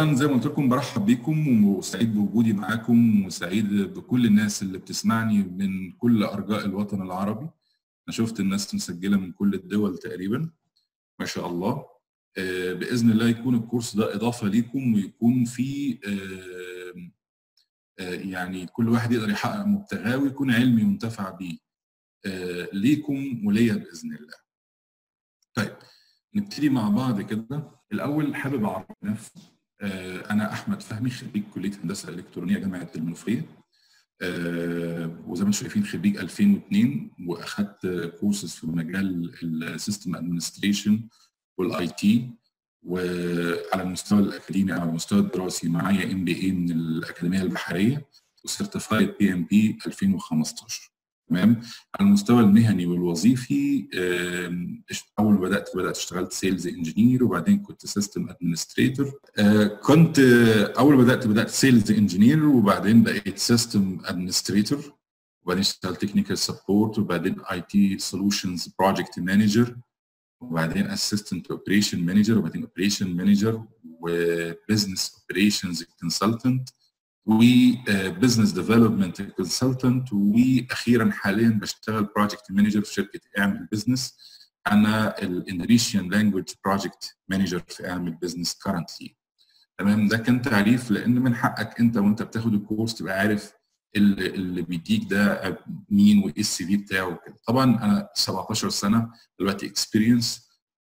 اولا زي ما قلت لكم برحب بيكم وسعيد بوجودي معاكم وسعيد بكل الناس اللي بتسمعني من كل ارجاء الوطن العربي انا شفت الناس مسجله من كل الدول تقريبا ما شاء الله باذن الله يكون الكورس ده اضافه ليكم ويكون في يعني كل واحد يقدر يحقق مبتغاه ويكون علمي ينتفع بيه ليكم وليا باذن الله. طيب نبتدي مع بعض كده الاول حابب اعرف نفسي انا احمد فهمي خريج كليه هندسه الكترونيه جامعه المنوفيه وزي ما انتم شايفين خريج 2002 واخدت كورسز في مجال السيستم ادمنستريشن والاي تي وعلى المستوى الاكاديمي على المستوى الدراسي معايا ام بي اي من الاكاديميه البحريه وسيرتيفايد بي ام بي 2015 تمام على المستوى المهني والوظيفي اول ما بدات بدات اشتغلت سيلز انجينير وبعدين كنت سيستم ادمنستريتور كنت اول ما بدات بدات سيلز انجينير وبعدين بقيت سيستم ادمنستريتور وبعدين اشتغلت تكنيكال سبورت وبعدين اي تي سولوشنز بروجكت مانجر وبعدين اسيستنت اوبريشن مانجر وبعدين اوبريشن مانجر وبزنس اوبريشنز كونسلتنت وبزنس ديفلوبمنت كونسلتنت واخيرا حاليا بشتغل بروجكت مانجر في شركه اعمل بزنس انا الاندونيشيان لانجويج بروجكت مانجر في اعمل بزنس كارنتلي تمام ده كان تعريف لان من حقك انت وانت بتاخد الكورس تبقى عارف اللي, اللي بيديك ده مين وايه السي في بتاعه وكده طبعا انا 17 سنه دلوقتي اكسبيرينس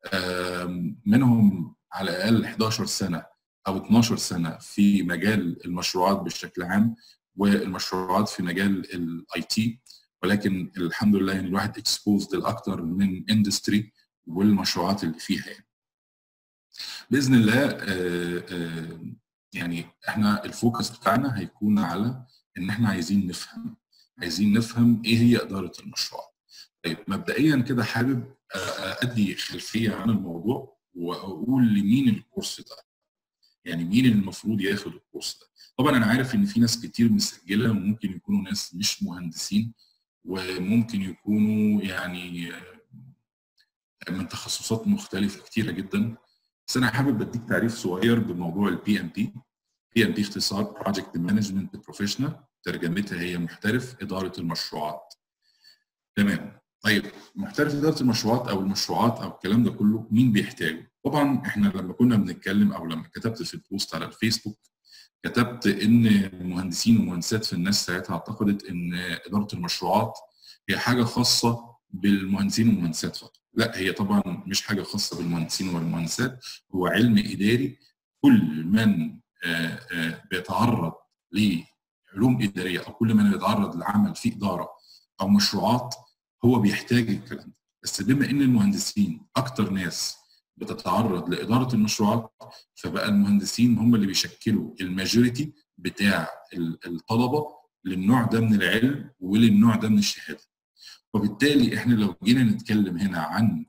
منهم على الاقل 11 سنه او 12 سنه في مجال المشروعات بشكل عام والمشروعات في مجال الاي تي ولكن الحمد لله يعني الواحد اكسبوزد لاكثر من اندستري والمشروعات اللي فيها يعني. باذن الله آآ آآ يعني احنا الفوكس بتاعنا هيكون على ان احنا عايزين نفهم عايزين نفهم ايه هي اداره المشروعات. طيب مبدئيا كده حابب ادي خلفيه عن الموضوع واقول لمين الكورس ده. يعني مين اللي المفروض ياخد الكورس ده طبعا انا عارف ان في ناس كتير مسجله وممكن يكونوا ناس مش مهندسين وممكن يكونوا يعني من تخصصات مختلفه كتيره جدا بس انا حابب اديك تعريف صغير بموضوع البي ام بي بي ام بي اختصار بروجكت مانجمنت بروفيشنال ترجمتها هي محترف اداره المشروعات تمام طيب محترف اداره المشروعات او المشروعات او الكلام ده كله مين بيحتاجه؟ طبعا احنا لما كنا بنتكلم او لما كتبت في البوست على الفيسبوك كتبت ان المهندسين والمهندسات في الناس ساعتها اعتقدت ان اداره المشروعات هي حاجه خاصه بالمهندسين والمهندسات فقط. لا هي طبعا مش حاجه خاصه بالمهندسين والمهندسات هو علم اداري كل من بيتعرض لعلوم اداريه او كل من بيتعرض لعمل في اداره او مشروعات هو بيحتاج الكلام ده بس بما ان المهندسين اكتر ناس بتتعرض لاداره المشروعات فبقى المهندسين هم اللي بيشكلوا الماجوريتي بتاع الطلبه للنوع ده من العلم وللنوع ده من الشهاده وبالتالي احنا لو جينا نتكلم هنا عن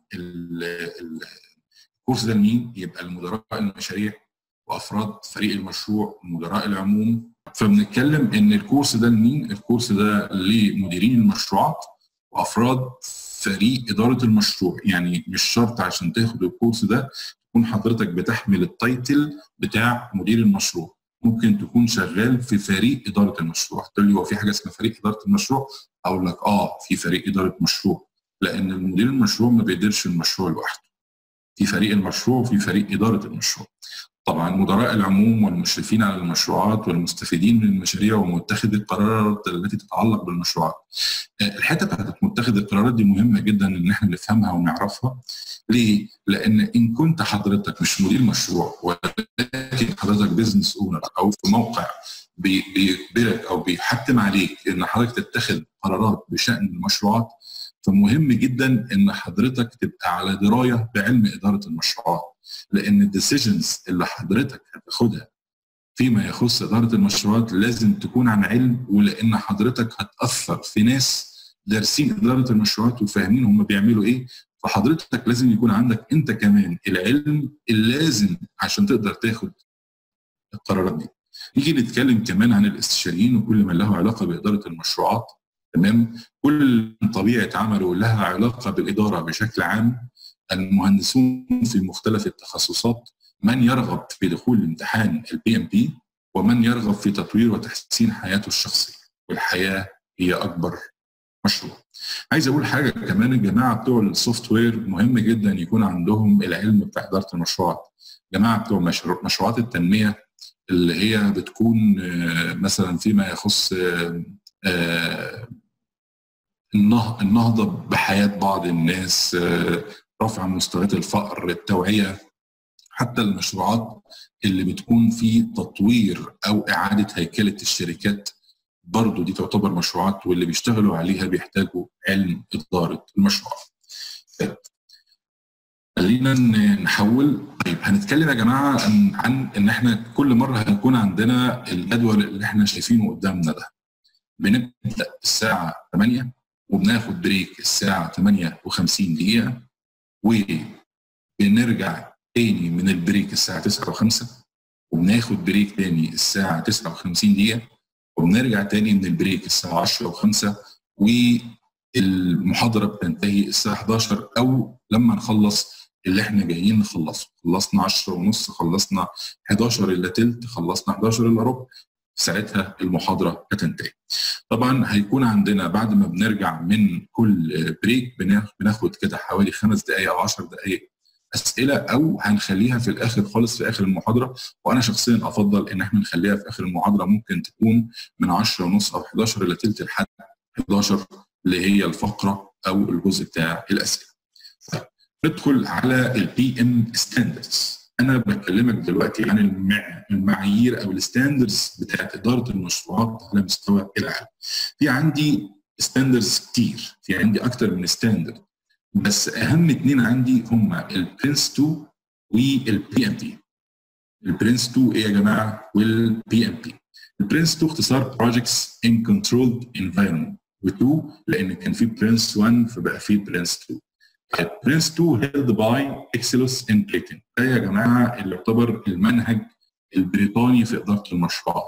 الكورس ده لمين يبقى المدراء المشاريع وافراد فريق المشروع ومدراء العموم فبنتكلم ان الكورس ده لمين الكورس ده لمديرين المشروعات وافراد فريق اداره المشروع يعني مش شرط عشان تاخد الكورس ده تكون حضرتك بتحمل التايتل بتاع مدير المشروع ممكن تكون شغال في فريق اداره المشروع تقول لي هو في حاجه اسمها فريق اداره المشروع اقول لك اه في فريق اداره مشروع لان المدير المشروع ما بيديرش المشروع لوحده في فريق المشروع وفي فريق اداره المشروع طبعا مدراء العموم والمشرفين على المشروعات والمستفيدين من المشاريع ومتخذ القرارات التي تتعلق بالمشروعات. الحته بتاعت متخذ القرارات دي مهمه جدا ان احنا نفهمها ونعرفها. ليه؟ لان ان كنت حضرتك مش مدير مشروع ولكن حضرتك بزنس اونر او في موقع بيجبرك او بيحتم عليك ان حضرتك تتخذ قرارات بشان المشروعات فمهم جدا ان حضرتك تبقى على درايه بعلم اداره المشروعات. لان الديسيجنز اللي حضرتك هتاخدها فيما يخص اداره المشروعات لازم تكون عن علم ولان حضرتك هتاثر في ناس دارسين اداره المشروعات وفاهمين هم بيعملوا ايه فحضرتك لازم يكون عندك انت كمان العلم اللازم عشان تقدر تاخد القرارات دي. نيجي نتكلم كمان عن الاستشاريين وكل من له علاقه باداره المشروعات تمام كل طبيعه عمله لها علاقه بالاداره بشكل عام المهندسون في مختلف التخصصات من يرغب في دخول امتحان البي ام بي ومن يرغب في تطوير وتحسين حياته الشخصيه والحياه هي اكبر مشروع. عايز اقول حاجه كمان الجماعه بتوع السوفت وير مهم جدا يكون عندهم العلم بتاع اداره المشروعات. جماعه بتوع مشروع مشروعات التنميه اللي هي بتكون مثلا فيما يخص النهضه بحياه بعض الناس رفع مستويات الفقر التوعيه حتى المشروعات اللي بتكون في تطوير او اعاده هيكله الشركات برضو دي تعتبر مشروعات واللي بيشتغلوا عليها بيحتاجوا علم اداره المشروعات. خلينا نحول طيب هنتكلم يا جماعه عن, عن ان احنا كل مره هيكون عندنا الجدول اللي احنا شايفينه قدامنا ده. بنبدا الساعه 8 وبناخد بريك الساعه 58 دقيقه وبنرجع تاني من البريك الساعه 9 و5 وبناخد بريك تاني الساعه 59 دقيقه وبنرجع تاني من البريك الساعه 10 و5 والمحاضره بتنتهي الساعه 11 او لما نخلص اللي احنا جايين نخلصه خلصنا 10 ونص خلصنا 11 الا تلت خلصنا 11 الا ربع ساعتها المحاضره هتنتهي. طبعا هيكون عندنا بعد ما بنرجع من كل بريك بناخد كده حوالي خمس دقائق او 10 دقائق اسئله او هنخليها في الاخر خالص في اخر المحاضره وانا شخصيا افضل ان احنا نخليها في اخر المحاضره ممكن تكون من 10 ونص او 11 الا تلت لحد 11 اللي هي الفقره او الجزء بتاع الاسئله. طيب ندخل على البي ام ستاندردز انا بكلمك دلوقتي عن المع... المعايير او الستاندردز بتاعت اداره المشروعات على مستوى العالم. في عندي ستاندردز كتير، في عندي اكتر من ستاندرد بس اهم اثنين عندي هما البرنس 2 والبي ام بي. البرنس 2 ايه يا جماعه؟ والبي ام بي. البرنس 2 اختصار Projects in Controlled Environment و2 لان كان في برنس 1 فبقى في برنس 2. برنس 2 هيلد باي اكسلوس ان بريتن ده يا جماعه اللي يعتبر المنهج البريطاني في اداره المشروعات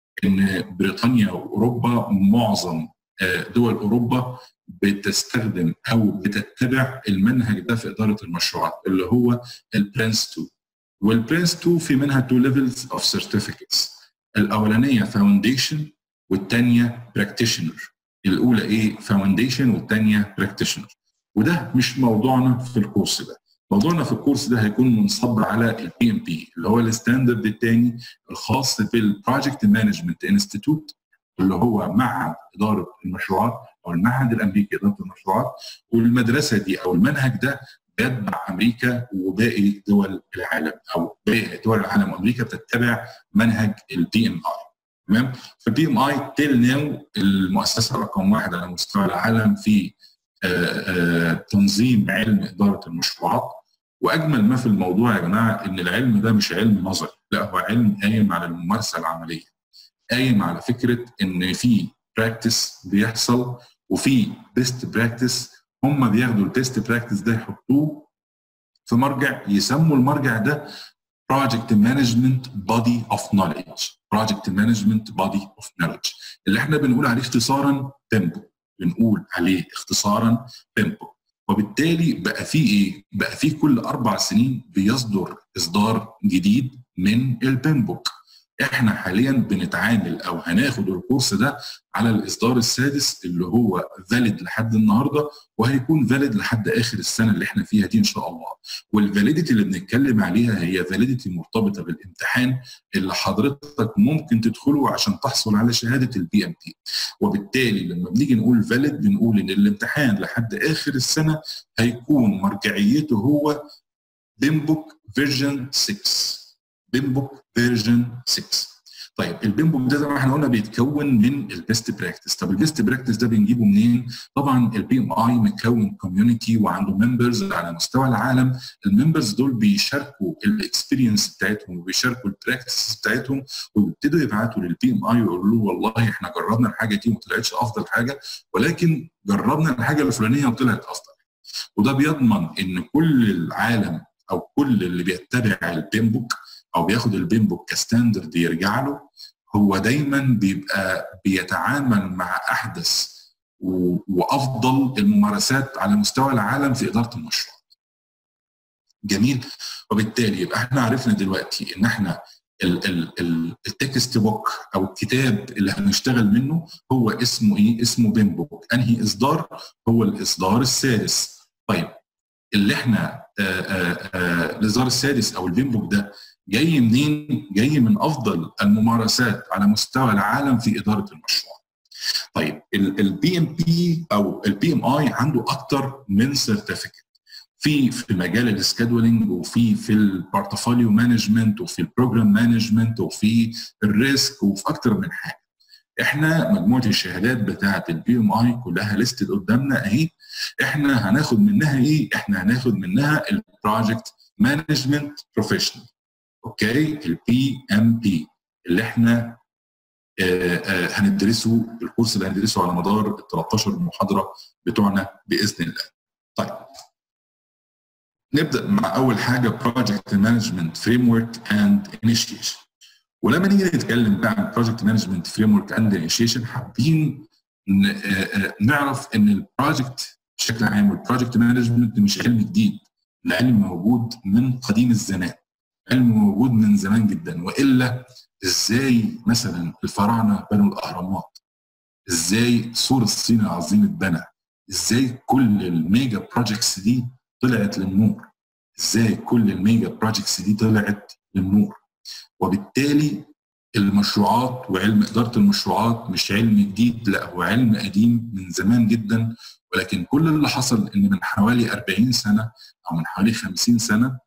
ان بريطانيا واوروبا معظم دول اوروبا بتستخدم او بتتبع المنهج ده في اداره المشروعات اللي هو البرنس 2 والبرنس 2 في منها تو ليفلز اوف سيرتيفيكتس الاولانيه فاونديشن والثانيه براكتيشنر الاولى ايه فاونديشن والثانيه براكتيشنر وده مش موضوعنا في الكورس ده موضوعنا في الكورس ده هيكون منصب على البي ام بي اللي هو الستاندرد الثاني الخاص بالبروجكت مانجمنت انستيتوت اللي هو معهد اداره المشروعات او المعهد الامريكي لاداره المشروعات والمدرسه دي او المنهج ده بيتبع امريكا وباقي دول العالم او باقي دول العالم وامريكا بتتبع منهج البي ام اي تمام فالبي ام اي تيل ناو المؤسسه رقم واحد على مستوى العالم في تنظيم علم اداره المشروعات واجمل ما في الموضوع يا جماعه ان العلم ده مش علم نظري لا هو علم قايم على الممارسه العمليه قايم على فكره ان في براكتس بيحصل وفي بيست براكتس هم بياخدوا البيست براكتس ده يحطوه في مرجع يسموا المرجع ده Project Management Body of Knowledge Project Management Body of Knowledge اللي احنا بنقول عليه اختصارا تيمبو بنقول عليه اختصارا بيمبو وبالتالي بقى في ايه؟ بقى في كل اربع سنين بيصدر اصدار جديد من البيمبوك احنا حاليا بنتعامل او هناخد الكورس ده على الاصدار السادس اللي هو فاليد لحد النهارده وهيكون فاليد لحد اخر السنه اللي احنا فيها دي ان شاء الله والفاليديتي اللي بنتكلم عليها هي فاليديتي مرتبطه بالامتحان اللي حضرتك ممكن تدخله عشان تحصل على شهاده البي ام تي وبالتالي لما بنيجي نقول فاليد بنقول ان الامتحان لحد اخر السنه هيكون مرجعيته هو بيمبوك فيرجن 6 بيمبوك فيرجن 6 طيب البيمبوك ده زي ما احنا قلنا بيتكون من البيست براكتس طب البيست براكتس ده بنجيبه منين طبعا البي ام اي متكون كوميونتي وعنده ممبرز على مستوى العالم الممبرز دول بيشاركوا الاكسبيرينس بتاعتهم وبيشاركوا البراكتس بتاعتهم ويبتدوا يبعتوا للبي ام اي ويقولوا له والله احنا جربنا الحاجه دي وما طلعتش افضل حاجه ولكن جربنا الحاجه الفلانيه وطلعت افضل وده بيضمن ان كل العالم او كل اللي بيتبع البيمبوك او بياخد البيمبوك كستاندرد يرجع له هو دايما بيبقى بيتعامل مع احدث وافضل الممارسات على مستوى العالم في اداره المشروع. جميل وبالتالي يبقى احنا عرفنا دلوقتي ان احنا التكست بوك او الكتاب اللي هنشتغل منه هو اسمه ايه؟ اسمه بين بوك، انهي اصدار؟ هو الاصدار السادس. طيب اللي احنا الاصدار السادس او البين بوك ده جاي منين؟ جاي من افضل الممارسات على مستوى العالم في اداره المشروع. طيب البي ام بي او البي ام اي عنده اكتر من سيرتيفيكت في في مجال السكادولينج وفي في البورتفوليو مانجمنت وفي البروجرام مانجمنت وفي الريسك وفي اكتر من حاجه. احنا مجموعه الشهادات بتاعه البي ام اي كلها ليستد قدامنا اهي احنا هناخد منها ايه؟ احنا هناخد منها البروجكت مانجمنت بروفيشنال اوكي البي ام بي اللي احنا آآ آآ هندرسه الكورس اللي هندرسه على مدار ال 13 محاضره بتوعنا باذن الله. طيب نبدا مع اول حاجه بروجكت مانجمنت فريم ورك اند انيشيشن. ولما نيجي نتكلم بقى عن بروجكت مانجمنت فريم ورك اند انيشيشن حابين نعرف ان البروجكت بشكل عام والبروجكت مانجمنت مش علم جديد ده علم موجود من قديم الزمان علم موجود من زمان جدا والا ازاي مثلا الفراعنه بنوا الاهرامات ازاي سور الصين العظيم اتبنى ازاي كل الميجا بروجكتس دي طلعت للنور ازاي كل الميجا بروجكتس دي طلعت للنور وبالتالي المشروعات وعلم اداره المشروعات مش علم جديد لا هو علم قديم من زمان جدا ولكن كل اللي حصل ان من حوالي 40 سنه او من حوالي 50 سنه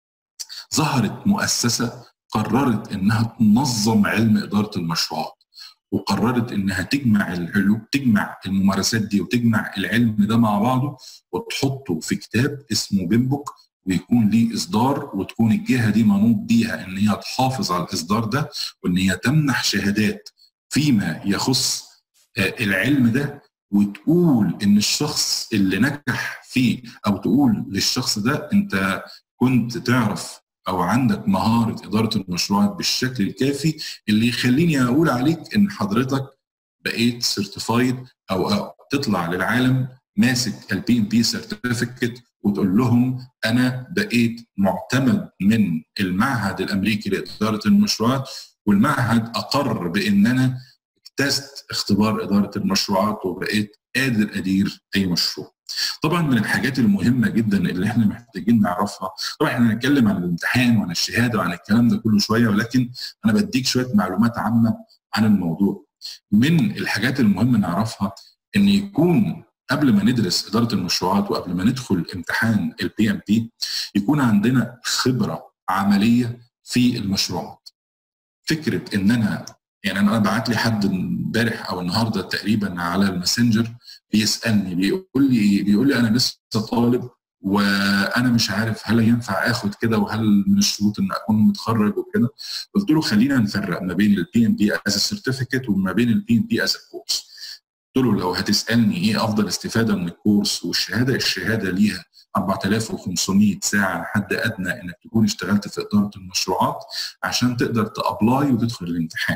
ظهرت مؤسسه قررت انها تنظم علم اداره المشروعات وقررت انها تجمع العلوم تجمع الممارسات دي وتجمع العلم ده مع بعضه وتحطه في كتاب اسمه بيمبوك ويكون ليه اصدار وتكون الجهه دي منوط بيها ان هي تحافظ على الاصدار ده وان هي تمنح شهادات فيما يخص العلم ده وتقول ان الشخص اللي نجح فيه او تقول للشخص ده انت كنت تعرف او عندك مهاره اداره المشروعات بالشكل الكافي اللي يخليني اقول عليك ان حضرتك بقيت سيرتيفايد او, أو تطلع للعالم ماسك البي ام بي سيرتيفيكت وتقول لهم انا بقيت معتمد من المعهد الامريكي لاداره المشروعات والمعهد اقر بان انا اجتزت اختبار اداره المشروعات وبقيت قادر ادير اي مشروع. طبعا من الحاجات المهمه جدا اللي احنا محتاجين نعرفها طبعا احنا هنتكلم عن الامتحان وعن الشهاده وعن الكلام ده كله شويه ولكن انا بديك شويه معلومات عامه عن الموضوع. من الحاجات المهمه نعرفها ان يكون قبل ما ندرس اداره المشروعات وقبل ما ندخل امتحان البي ام بي يكون عندنا خبره عمليه في المشروعات. فكره ان انا يعني انا بعت لي حد امبارح او النهارده تقريبا على الماسنجر بيسالني بيقول لي بيقول لي انا لسه طالب وانا مش عارف هل ينفع اخد كده وهل من الشروط ان اكون متخرج وكده قلت له خلينا نفرق ما بين البي ام بي از سيرتيفيكت وما بين البي ام بي از كورس قلت له لو هتسالني ايه افضل استفاده من الكورس والشهاده الشهاده ليها 4500 ساعه حد ادنى انك تكون اشتغلت في اداره المشروعات عشان تقدر تابلاي وتدخل الامتحان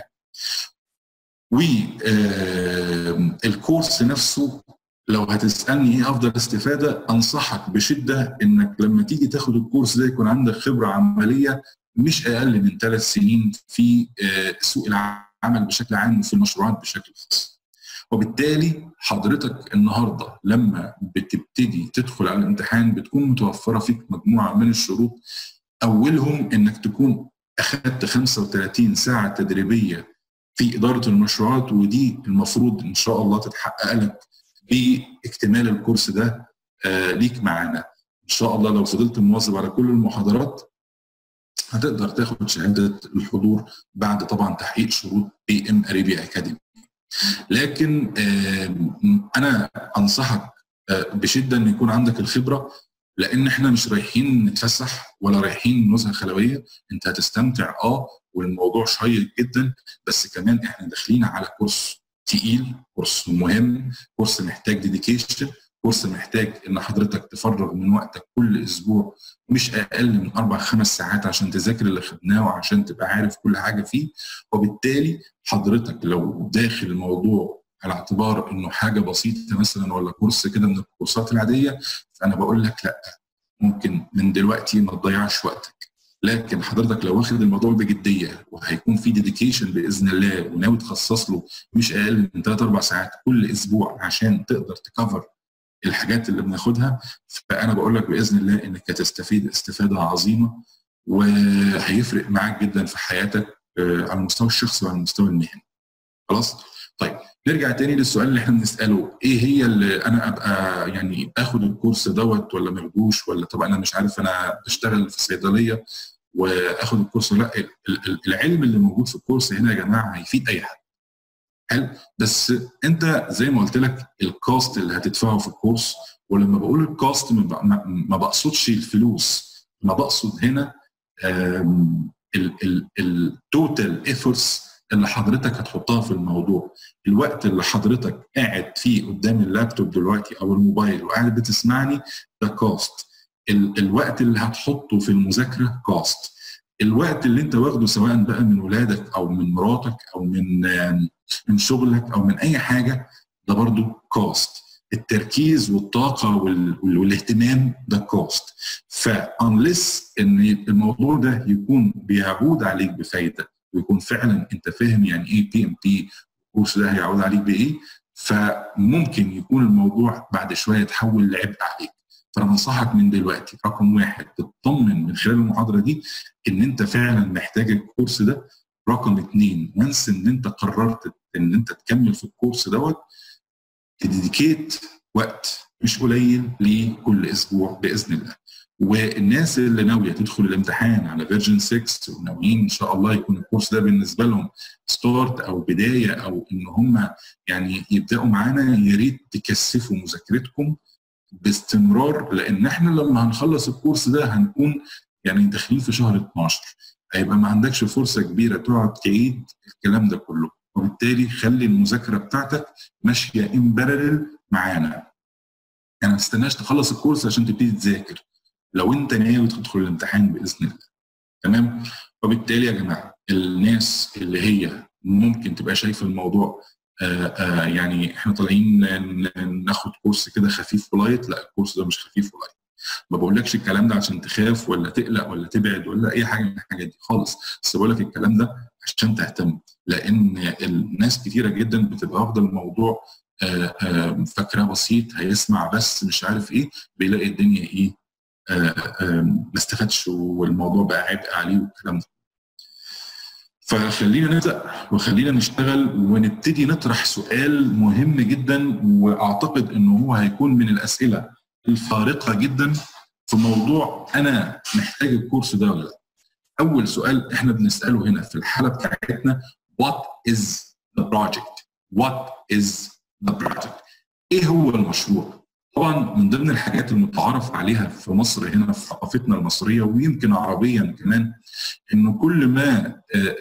والكورس نفسه لو هتسالني ايه افضل استفاده انصحك بشده انك لما تيجي تاخد الكورس ده يكون عندك خبره عمليه مش اقل من ثلاث سنين في سوق العمل بشكل عام وفي المشروعات بشكل خاص. وبالتالي حضرتك النهارده لما بتبتدي تدخل على الامتحان بتكون متوفره فيك مجموعه من الشروط اولهم انك تكون اخذت 35 ساعه تدريبيه في اداره المشروعات ودي المفروض ان شاء الله تتحقق لك باكتمال الكورس ده آه ليك معانا ان شاء الله لو فضلت مواظب على كل المحاضرات هتقدر تاخد شهاده الحضور بعد طبعا تحقيق شروط بي ام اريبيا اكاديمي لكن آه انا انصحك آه بشده ان يكون عندك الخبره لان احنا مش رايحين نتفسح ولا رايحين نزهه خلويه انت هتستمتع اه والموضوع شيق جدا بس كمان احنا داخلين على كورس تقيل كورس مهم كورس محتاج ديديكيشن كورس محتاج ان حضرتك تفرغ من وقتك كل اسبوع مش اقل من اربع خمس ساعات عشان تذاكر اللي خدناه وعشان تبقى عارف كل حاجه فيه وبالتالي حضرتك لو داخل الموضوع على اعتبار انه حاجه بسيطه مثلا ولا كورس كده من الكورسات العاديه فانا بقول لك لا ممكن من دلوقتي ما تضيعش وقتك لكن حضرتك لو واخد الموضوع بجديه وهيكون في ديديكيشن باذن الله وناوي تخصص له مش اقل من 3 4 ساعات كل اسبوع عشان تقدر تكفر الحاجات اللي بناخدها فانا بقول لك باذن الله انك هتستفيد استفاده عظيمه وهيفرق معاك جدا في حياتك على المستوى الشخصي وعلى المستوى المهني. خلاص؟ طيب نرجع تاني للسؤال اللي احنا بنساله ايه هي اللي انا ابقى يعني اخد الكورس دوت ولا ما اخدوش ولا طب انا مش عارف انا بشتغل في صيدليه واخد الكورس لا العلم اللي موجود في الكورس هنا يا جماعه هيفيد اي حد. حلو بس انت زي ما قلت لك الكاست اللي هتدفعه في الكورس ولما بقول الكاست ما بقصدش الفلوس ما بقصد هنا التوتال ايفورتس اللي حضرتك هتحطها في الموضوع الوقت اللي حضرتك قاعد فيه قدام اللابتوب دلوقتي او الموبايل وقاعد بتسمعني ده كاست الوقت اللي هتحطه في المذاكره كاست الوقت اللي انت واخده سواء بقى من ولادك او من مراتك او من من شغلك او من اي حاجه ده برضو كاست التركيز والطاقه والاهتمام ده كوست فانلس ان الموضوع ده يكون بيعود عليك بفايده ويكون فعلا انت فاهم يعني ايه بي ام بي الكورس ده هيعود عليك بايه فممكن يكون الموضوع بعد شويه يتحول لعبء عليك فانا بنصحك من دلوقتي رقم واحد تطمن من خلال المحاضره دي ان انت فعلا محتاج الكورس ده رقم اثنين وانس ان انت قررت ان انت تكمل في الكورس دوت تديكيت وقت مش قليل لكل اسبوع باذن الله والناس اللي ناويه تدخل الامتحان على فيرجن 6 وناويين ان شاء الله يكون الكورس ده بالنسبه لهم ستارت او بدايه او ان هم يعني يبداوا معانا يا ريت تكثفوا مذاكرتكم باستمرار لان احنا لما هنخلص الكورس ده هنكون يعني داخلين في شهر 12 هيبقى ما عندكش فرصه كبيره تقعد تعيد الكلام ده كله وبالتالي خلي المذاكره بتاعتك ماشيه ان بارلل معانا يعني ما تستناش تخلص الكورس عشان تبتدي تذاكر لو انت ناوي تدخل الامتحان باذن الله تمام وبالتالي يا جماعه الناس اللي هي ممكن تبقى شايفه الموضوع آآ آآ يعني احنا طالعين ناخد كورس كده خفيف ولايت لا الكورس ده مش خفيف ولايت ما بقولكش الكلام ده عشان تخاف ولا تقلق ولا تبعد ولا اي حاجه من الحاجات دي خالص بس بقول لك الكلام ده عشان تهتم لان الناس كتيره جدا بتبقى واخده الموضوع فاكراه بسيط هيسمع بس مش عارف ايه بيلاقي الدنيا ايه ما استفادش والموضوع بقى عبء عليه والكلام ده فخلينا نبدا وخلينا نشتغل ونبتدي نطرح سؤال مهم جدا واعتقد انه هو هيكون من الاسئله الفارقه جدا في موضوع انا محتاج الكورس ده ولا لا. اول سؤال احنا بنساله هنا في الحاله بتاعتنا what is the project؟ what is the project؟ ايه هو المشروع؟ طبعا من ضمن الحاجات المتعارف عليها في مصر هنا في ثقافتنا المصريه ويمكن عربيا كمان انه كل ما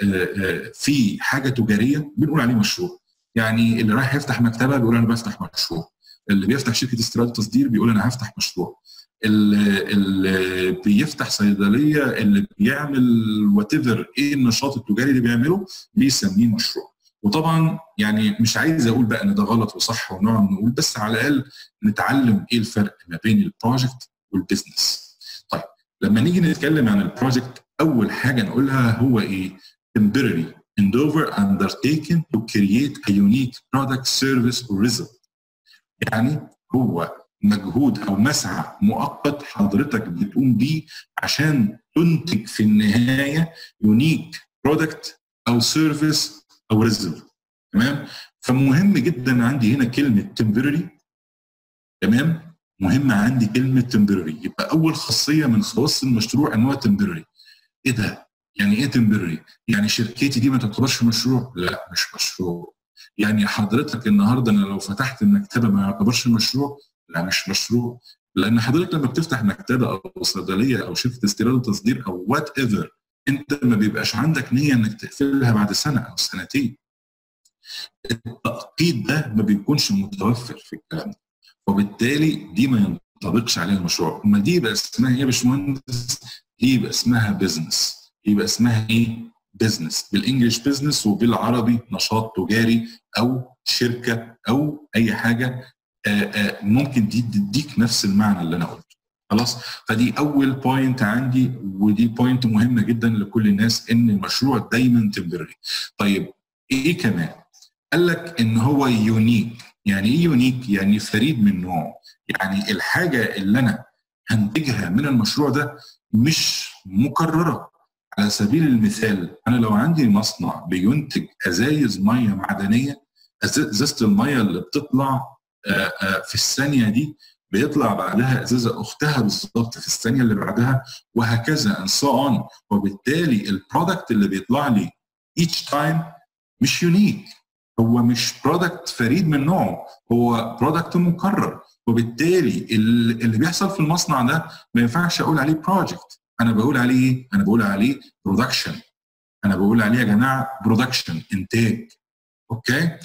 في حاجه تجاريه بنقول عليه مشروع يعني اللي رايح يفتح مكتبه بيقول انا بفتح مشروع اللي بيفتح شركه استيراد تصدير بيقول انا هفتح مشروع اللي, اللي بيفتح صيدليه اللي بيعمل وات ايه النشاط التجاري اللي بيعمله بيسميه مشروع وطبعا يعني مش عايز اقول بقى ان ده غلط وصح ونقعد نقول بس على الاقل نتعلم ايه الفرق ما بين البروجكت والبزنس. طيب لما نيجي نتكلم عن البروجكت اول حاجه نقولها هو ايه؟ temporary endeavor undertaken to create a unique product service or result. يعني هو مجهود او مسعى مؤقت حضرتك بتقوم بيه عشان تنتج في النهايه يونيك برودكت او سيرفيس او ريزلت تمام فمهم جدا عندي هنا كلمه temporary تمام مهم عندي كلمه temporary يبقى اول خاصيه من خواص المشروع ان هو temporary ايه ده يعني ايه temporary يعني شركتي دي ما تعتبرش مشروع لا مش مشروع يعني حضرتك النهارده انا لو فتحت المكتبه ما يعتبرش مشروع لا مش مشروع لان حضرتك لما بتفتح مكتبه او صيدليه او شركه استيراد وتصدير او وات ايفر انت ما بيبقاش عندك نيه انك تقفلها بعد سنه او سنتين التأقيد ده ما بيكونش متوفر في الكلام ده وبالتالي دي ما ينطبقش عليها المشروع امال دي يبقى اسمها ايه يا باشمهندس دي يبقى اسمها بزنس يبقى اسمها ايه بزنس بالانجلش بزنس وبالعربي نشاط تجاري او شركه او اي حاجه آآ آآ ممكن دي تديك نفس المعنى اللي انا قلته خلاص فدي اول بوينت عندي ودي بوينت مهمه جدا لكل الناس ان المشروع دايما تمبرري طيب ايه كمان قال لك ان هو يونيك يعني ايه يونيك يعني فريد من نوعه يعني الحاجه اللي انا هنتجها من المشروع ده مش مكرره على سبيل المثال انا لو عندي مصنع بينتج ازايز ميه معدنيه ازازه الميه اللي بتطلع في الثانيه دي بيطلع بعدها ازازه اختها بالظبط في الثانيه اللي بعدها وهكذا and so on وبالتالي البرودكت اللي بيطلع لي each time مش يونيك هو مش برودكت فريد من نوعه هو برودكت مكرر وبالتالي اللي بيحصل في المصنع ده ما ينفعش اقول عليه بروجكت انا بقول عليه ايه؟ انا بقول عليه برودكشن انا بقول عليه يا جماعه برودكشن انتاج اوكي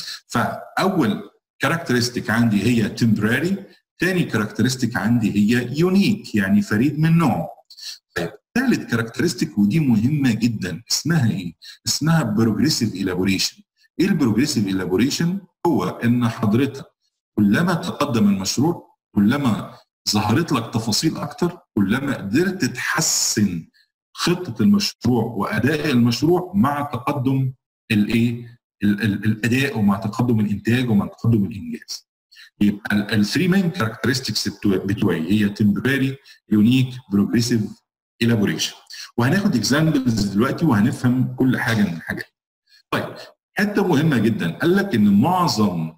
فاول كاركترستيك عندي هي تمبراري ثاني كاركترستيك عندي هي يونيك يعني فريد من نوعه طيب ثالث كاركترستيك ودي مهمه جدا اسمها ايه؟ اسمها بروجريسيف الابوريشن ايه البروجريسيف الابوريشن؟ هو ان حضرتك كلما تقدم المشروع كلما ظهرت لك تفاصيل اكتر كلما قدرت تحسن خطه المشروع واداء المشروع مع تقدم الايه الاداء ومع تقدم الانتاج ومع تقدم الانجاز يبقى الثري مين كاركترستكس بتوعي هي تمبراري يونيك بروجريسيف الابوريشن وهناخد اكزامبلز دلوقتي وهنفهم كل حاجه من الحاجات طيب حته مهمه جدا قال لك ان معظم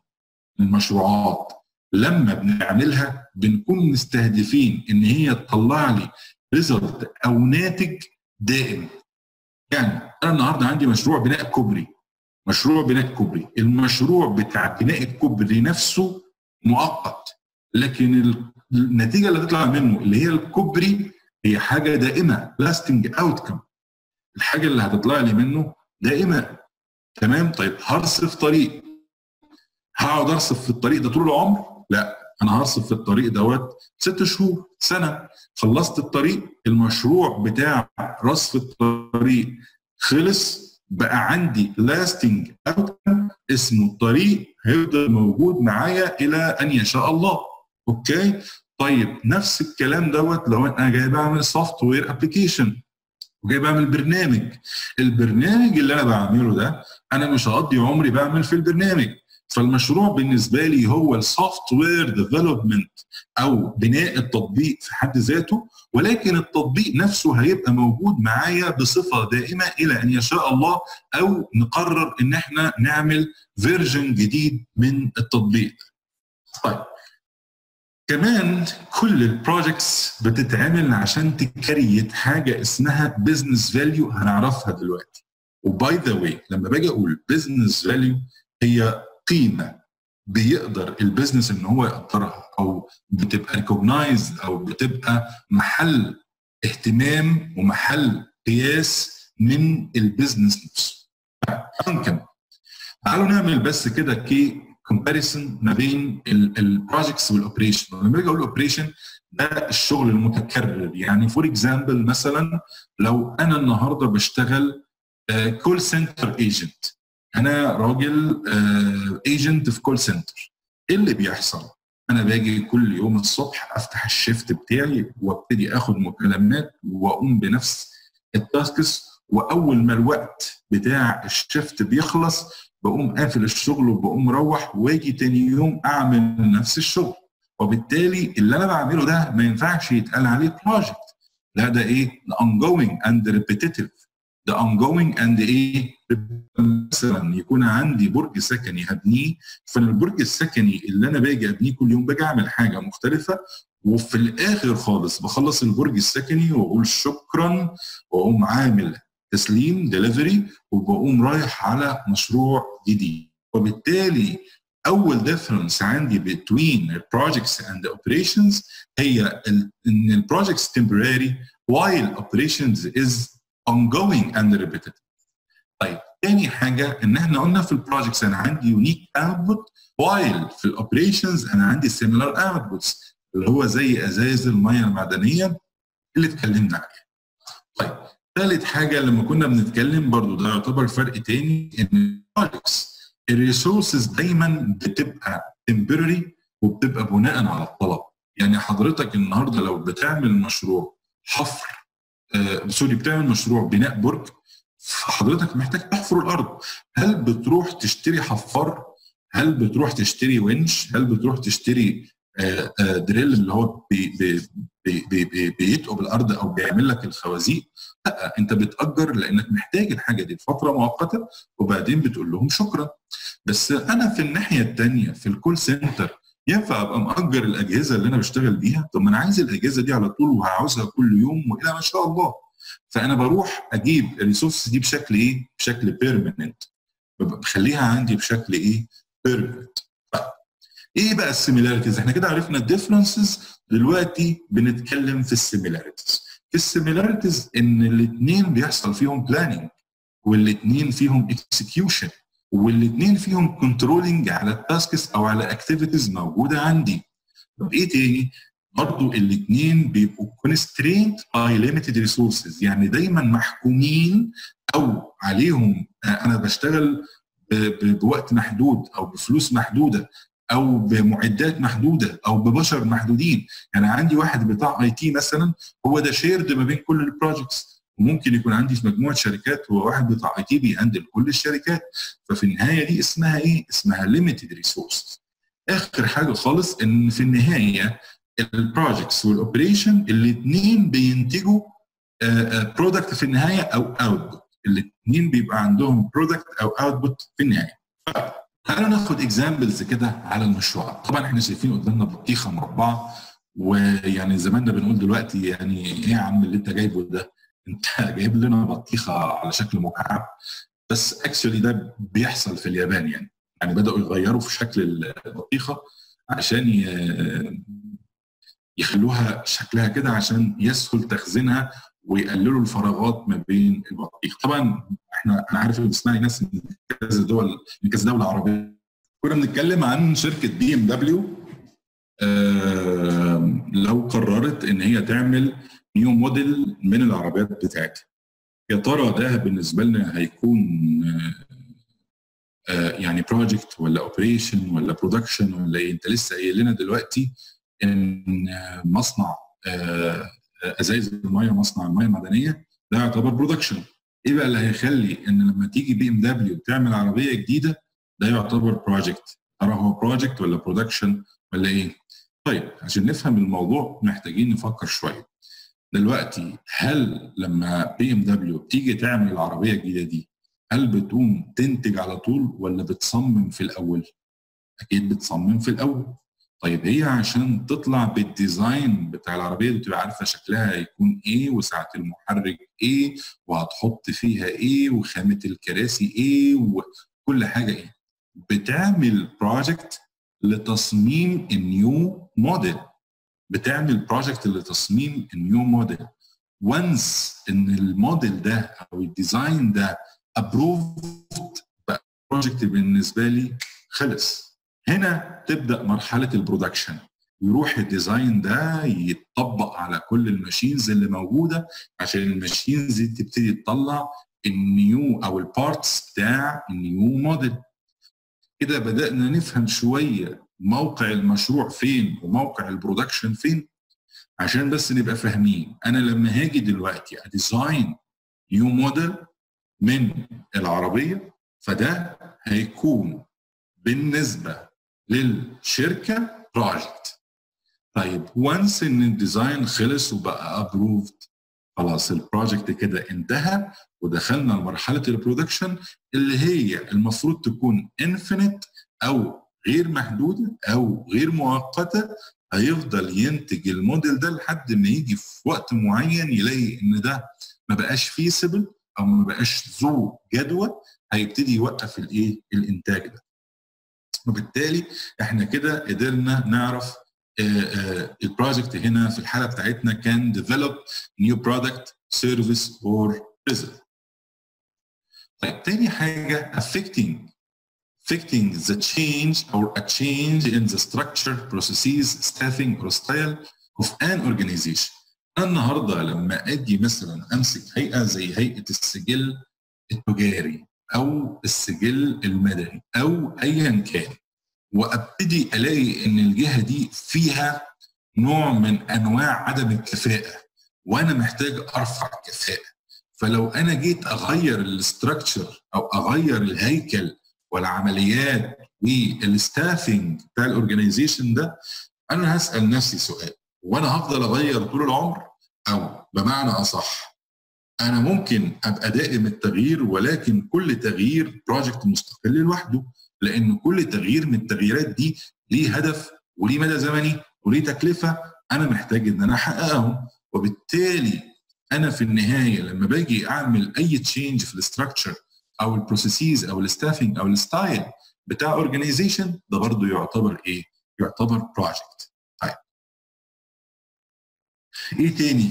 المشروعات لما بنعملها بنكون مستهدفين ان هي تطلع لي ريزلت او ناتج دائم يعني انا النهارده عندي مشروع بناء كوبري مشروع بناء كوبري المشروع بتاع بناء الكوبري نفسه مؤقت لكن النتيجه اللي هتطلع منه اللي هي الكوبري هي حاجه دائمه لاستنج اوتكم الحاجه اللي هتطلع لي منه دائمه تمام طيب هرصف طريق هقعد ارصف في الطريق ده طول العمر لا انا هرصف في الطريق دوت ست شهور سنه خلصت الطريق المشروع بتاع رصف الطريق خلص بقى عندي لاستنج اوتكم اسمه الطريق هيفضل موجود معايا الى ان يشاء الله اوكي طيب نفس الكلام دوت لو انا جاي بعمل سوفت وير ابلكيشن وجاي بعمل برنامج البرنامج اللي انا بعمله ده انا مش هقضي عمري بعمل في البرنامج فالمشروع بالنسبه لي هو السوفت وير ديفلوبمنت او بناء التطبيق في حد ذاته ولكن التطبيق نفسه هيبقى موجود معايا بصفه دائمه الى ان يشاء الله او نقرر ان احنا نعمل فيرجن جديد من التطبيق. طيب كمان كل البروجكتس بتتعمل عشان تكريت حاجه اسمها بزنس فاليو هنعرفها دلوقتي. وباي ذا واي لما باجي اقول بزنس فاليو هي قيمه بيقدر البيزنس ان هو يقدرها او بتبقى ريكوجنايزد او بتبقى محل اهتمام ومحل قياس من البيزنس نفسه. ممكن تعالوا نعمل بس كده كي كومباريسون ما بين البروجكتس والاوبريشن لما باجي اقول اوبريشن ده الشغل المتكرر يعني فور اكزامبل مثلا لو انا النهارده بشتغل كول سنتر ايجنت انا راجل ايجنت في كول سنتر ايه اللي بيحصل انا باجي كل يوم الصبح افتح الشيفت بتاعي وابتدي اخد مكالمات واقوم بنفس التاسكس واول ما الوقت بتاع الشيفت بيخلص بقوم قافل الشغل وبقوم مروح واجي تاني يوم اعمل نفس الشغل وبالتالي اللي انا بعمله ده ما ينفعش يتقال عليه بروجكت لا ده ايه؟ ده ongoing and repetitive ده ongoing and ايه مثلا يكون عندي برج سكني هبنيه فالبرج السكني اللي انا باجي ابنيه كل يوم باجي اعمل حاجه مختلفه وفي الاخر خالص بخلص البرج السكني واقول شكرا واقوم عامل تسليم ديليفري وبقوم رايح على مشروع جديد وبالتالي اول ديفرنس عندي between projects and operations هي ان البروجكتس temporary while operations is ongoing and repetitive. طيب تاني حاجة إن إحنا قلنا في البروجكتس أنا عندي يونيك اوتبوت while في الأوبريشنز أنا عندي similar outputs اللي هو زي أزايز المية المعدنية اللي اتكلمنا عليها. طيب ثالث حاجة لما كنا بنتكلم برضو ده يعتبر فرق تاني إن البروجكتس الريسورسز دايما بتبقى temporary وبتبقى بناء على الطلب. يعني حضرتك النهارده لو بتعمل مشروع حفر آه سوري بتعمل مشروع بناء برج حضرتك محتاج تحفر الارض هل بتروح تشتري حفار هل بتروح تشتري ونش هل بتروح تشتري آه آه دريل اللي هو بي بي بي بي بيتقب الارض او بيعمل لك الخوازيق لا انت بتاجر لانك محتاج الحاجه دي لفتره مؤقته وبعدين بتقول لهم شكرا بس انا في الناحيه الثانيه في الكول سنتر ينفع ابقى مأجر الاجهزه اللي انا بشتغل بيها طب ما انا عايز الاجهزه دي على طول وهعوزها كل يوم والى ما شاء الله فانا بروح اجيب الريسورس دي بشكل ايه بشكل بيرمننت بخليها عندي بشكل ايه بيرمننت ايه بقى السيميلاريتيز احنا كده عرفنا الديفرنسز دلوقتي بنتكلم في السيميلاريتيز السيميلاريتيز ان الاثنين بيحصل فيهم بلاننج والاثنين فيهم اكسكيوشن والاثنين فيهم كنترولنج على التاسكس او على اكتيفيتيز موجوده عندي طب ايه تاني برضه الاثنين بيبقوا constrained by limited resources يعني دايما محكومين او عليهم انا بشتغل بوقت محدود او بفلوس محدوده او بمعدات محدوده او ببشر محدودين يعني عندي واحد بتاع اي تي مثلا هو ده شيرد ما بين كل البروجكتس وممكن يكون عندي في مجموعه شركات هو واحد بتاع اي تي بيهندل كل الشركات ففي النهايه دي اسمها ايه؟ اسمها ليميتد ريسورسز اخر حاجه خالص ان في النهايه البروجكتس والاوبريشن الاثنين بينتجوا برودكت في النهايه او اوتبوت الاثنين بيبقى عندهم برودكت او اوتبوت في النهايه تعالوا ناخد اكزامبلز كده على المشروعات طبعا احنا شايفين قدامنا بطيخه مربعه ويعني زماننا بنقول دلوقتي يعني ايه يا عم اللي انت جايبه ده انت جايب لنا بطيخه على شكل مكعب بس اكشولي ده بيحصل في اليابان يعني يعني بداوا يغيروا في شكل البطيخه عشان يخلوها شكلها كده عشان يسهل تخزينها ويقللوا الفراغات ما بين البطيخ طبعا احنا انا عارف ان بتسمعني ناس من كذا دول من كذا دوله عربيه كنا بنتكلم عن شركه بي ام دبليو لو قررت ان هي تعمل نيو موديل من العربيات بتاعتها يا ترى ده بالنسبه لنا هيكون آه يعني بروجكت ولا اوبريشن ولا برودكشن ولا ايه انت لسه قايل لنا دلوقتي ان مصنع آه ازايز الميه مصنع الميه المعدنيه ده يعتبر برودكشن ايه بقى اللي هيخلي ان لما تيجي بي ام دبليو تعمل عربيه جديده ده يعتبر بروجكت ترى هو بروجكت ولا برودكشن ولا ايه طيب عشان نفهم الموضوع محتاجين نفكر شويه دلوقتي هل لما بي ام دبليو بتيجي تعمل العربيه الجديده دي هل بتقوم تنتج على طول ولا بتصمم في الاول اكيد بتصمم في الاول طيب هي عشان تطلع بالديزاين بتاع العربيه دي تبقى عارفه شكلها هيكون ايه وسعه المحرك ايه وهتحط فيها ايه وخامه الكراسي ايه وكل حاجه ايه بتعمل بروجكت لتصميم النيو موديل بتعمل بروجكت لتصميم النيو موديل وانس ان الموديل ده او الديزاين ده ابروفد بقى بروجكت بالنسبه لي خلص هنا تبدا مرحله البرودكشن يروح الديزاين ده يتطبق على كل الماشينز اللي موجوده عشان الماشينز دي تبتدي تطلع النيو او البارتس بتاع النيو موديل كده بدانا نفهم شويه موقع المشروع فين وموقع البرودكشن فين عشان بس نبقى فاهمين انا لما هاجي دلوقتي اديزاين نيو موديل من العربيه فده هيكون بالنسبه للشركه بروجكت طيب وانس ان الديزاين خلص وبقى ابروفد خلاص البروجكت كده انتهى ودخلنا لمرحله البرودكشن اللي هي المفروض تكون انفينيت او غير محدوده او غير مؤقته هيفضل ينتج الموديل ده لحد ما يجي في وقت معين يلاقي ان ده ما بقاش فيسبل او ما بقاش ذو جدوى هيبتدي يوقف الايه الانتاج ده وبالتالي احنا كده قدرنا نعرف البروجكت هنا في الحاله بتاعتنا كان develop new product service or business طيب تاني حاجه affecting affecting the change or a change in the structure processes staffing or style of an organization انا النهارده لما اجي مثلا امسك هيئه زي هيئه السجل التجاري او السجل المدني او ايا كان وابتدي الاقي ان الجهه دي فيها نوع من انواع عدم الكفاءه وانا محتاج ارفع الكفاءه فلو انا جيت اغير الاستراكشر او اغير الهيكل والعمليات والستافنج بتاع الاورجنايزيشن ده انا هسال نفسي سؤال وانا هفضل اغير طول العمر او بمعنى اصح انا ممكن ابقى دائم التغيير ولكن كل تغيير بروجكت مستقل لوحده لان كل تغيير من التغييرات دي ليه هدف وليه مدى زمني وليه تكلفه انا محتاج ان انا احققهم وبالتالي انا في النهايه لما باجي اعمل اي تشينج في الاستراكشر او البروسيسز او الستافنج او الستايل بتاع اورجانيزيشن ده برضه يعتبر ايه؟ يعتبر بروجكت. طيب. ايه تاني؟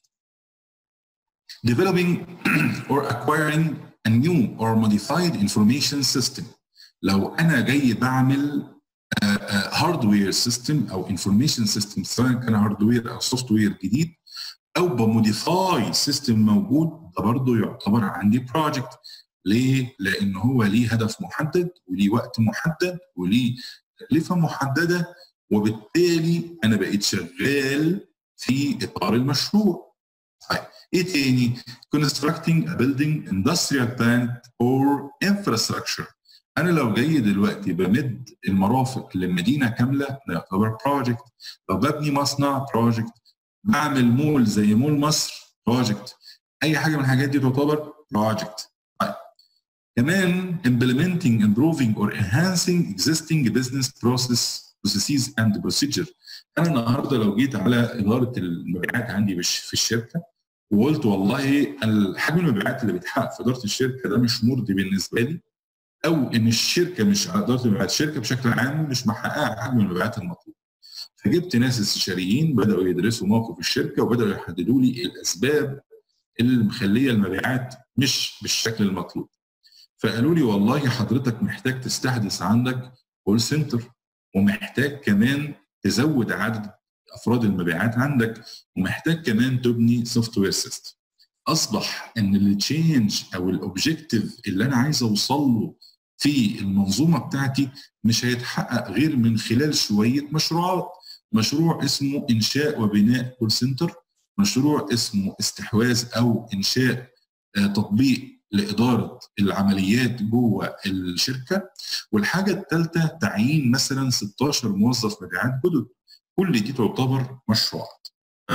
developing or acquiring a new or modified information system لو انا جاي بعمل هاردوير سيستم او انفورميشن سيستم سواء كان هاردوير او سوفت وير جديد او بموديفاي سيستم موجود ده برضه يعتبر عندي بروجكت ليه؟ لان هو ليه هدف محدد وليه وقت محدد وليه تكلفه محدده وبالتالي انا بقيت شغال في اطار المشروع. طيب ايه تاني؟ constructing a building industrial plant or infrastructure انا لو جاي دلوقتي بمد المرافق لمدينه كامله ده يعتبر بروجكت لو ببني مصنع بروجكت بعمل مول زي مول مصر بروجكت اي حاجه من الحاجات دي تعتبر بروجكت طيب كمان implementing improving or enhancing existing business process processes and procedure انا النهارده لو جيت على اداره المبيعات عندي في الشركه وقلت والله حجم المبيعات اللي بيتحقق في اداره الشركه ده مش مرضي بالنسبه لي او ان الشركه مش اداره المبيعات الشركه بشكل عام مش محققه حجم المبيعات المطلوب فجبت ناس استشاريين بداوا يدرسوا موقف الشركه وبداوا يحددوا لي الاسباب اللي مخليه المبيعات مش بالشكل المطلوب فقالوا لي والله حضرتك محتاج تستحدث عندك كول سنتر ومحتاج كمان تزود عدد افراد المبيعات عندك ومحتاج كمان تبني سوفت وير سيستم اصبح ان التشينج او الاوبجيكتيف اللي انا عايز اوصل له في المنظومه بتاعتي مش هيتحقق غير من خلال شويه مشروعات مشروع اسمه انشاء وبناء كول سنتر مشروع اسمه استحواذ او انشاء تطبيق لاداره العمليات جوه الشركه والحاجه الثالثه تعيين مثلا 16 موظف مبيعات جدد كل دي تعتبر مشروعات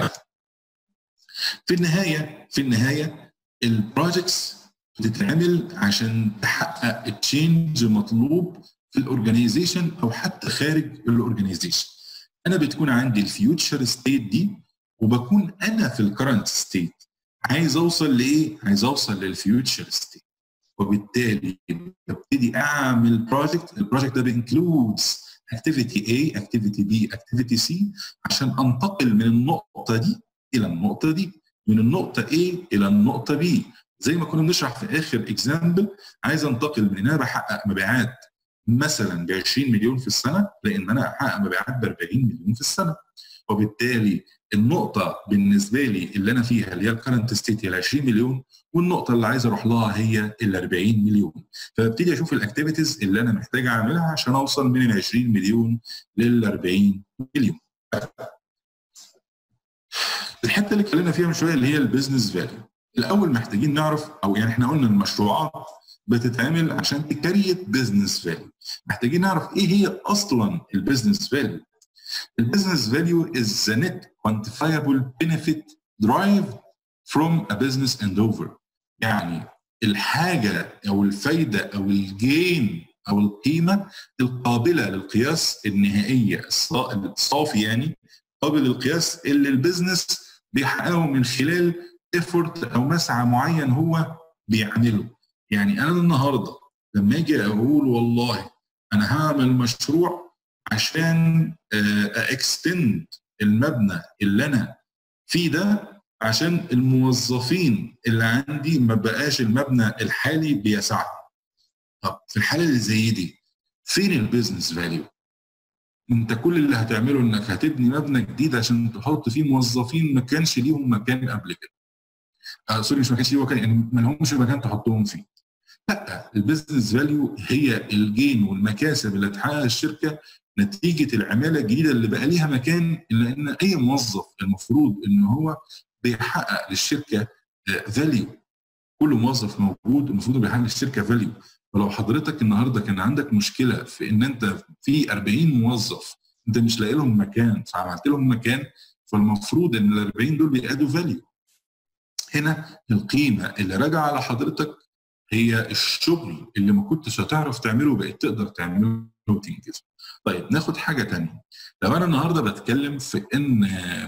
في النهايه في النهايه البروجكتس بتتعمل عشان تحقق التشينج المطلوب في الاورجنايزيشن او حتى خارج الاورجنايزيشن انا بتكون عندي الفيوتشر ستيت دي وبكون انا في الكرنت ستيت عايز اوصل لايه عايز اوصل للفيوتشر ستيت وبالتالي ببتدي اعمل بروجكت البروجكت ده بانكلودز اكتيفيتي A اكتيفيتي B اكتيفيتي C عشان انتقل من النقطه دي الى النقطه دي من النقطه A الى النقطه B زي ما كنا بنشرح في اخر اكزامبل عايز انتقل من ان انا بحقق مبيعات مثلا ب 20 مليون في السنه لان انا احقق مبيعات ب 40 مليون في السنه وبالتالي النقطة بالنسبة لي اللي أنا فيها اللي هي الكرنت ستيت هي ال 20 مليون والنقطة اللي عايز أروح لها هي ال 40 مليون فببتدي أشوف الأكتيفيتيز اللي أنا محتاج أعملها عشان أوصل من ال 20 مليون لل 40 مليون الحتة اللي اتكلمنا فيها من شوية اللي هي البيزنس فاليو الأول محتاجين نعرف أو يعني إحنا قلنا المشروعات بتتعمل عشان تكريت بزنس فاليو محتاجين نعرف ايه هي اصلا البيزنس فاليو البيزنس فاليو is the net quantifiable benefit derived from a business endeavor يعني الحاجة أو الفايدة أو الجين أو القيمة القابلة للقياس النهائية الصافي يعني قابل للقياس اللي البيزنس بيحققه من خلال ايفورت أو مسعى معين هو بيعمله يعني أنا النهاردة لما أجي أقول والله أنا هعمل مشروع عشان اكستند المبنى اللي انا فيه ده عشان الموظفين اللي عندي ما بقاش المبنى الحالي بيسعهم طب في الحاله اللي زي دي فين البيزنس فاليو انت كل اللي هتعمله انك هتبني مبنى جديد عشان تحط فيه موظفين ما كانش ليهم مكان قبل كده آه سوري مش ما كانش ليهم مكان يعني ما لهمش مكان تحطهم فيه لا البيزنس فاليو هي الجين والمكاسب اللي تحققها الشركه نتيجه العماله الجديده اللي بقى ليها مكان الا ان اي موظف المفروض ان هو بيحقق للشركه فاليو كل موظف موجود المفروض بيحقق للشركه فاليو فلو حضرتك النهارده كان عندك مشكله في ان انت في 40 موظف انت مش لاقي لهم مكان فعملت لهم مكان فالمفروض ان ال 40 دول بيأدوا فاليو هنا القيمه اللي راجعه على حضرتك هي الشغل اللي ما كنتش هتعرف تعمله بقيت تقدر تعمله وتنجزه. طيب ناخد حاجه ثانيه لو انا النهارده بتكلم في ان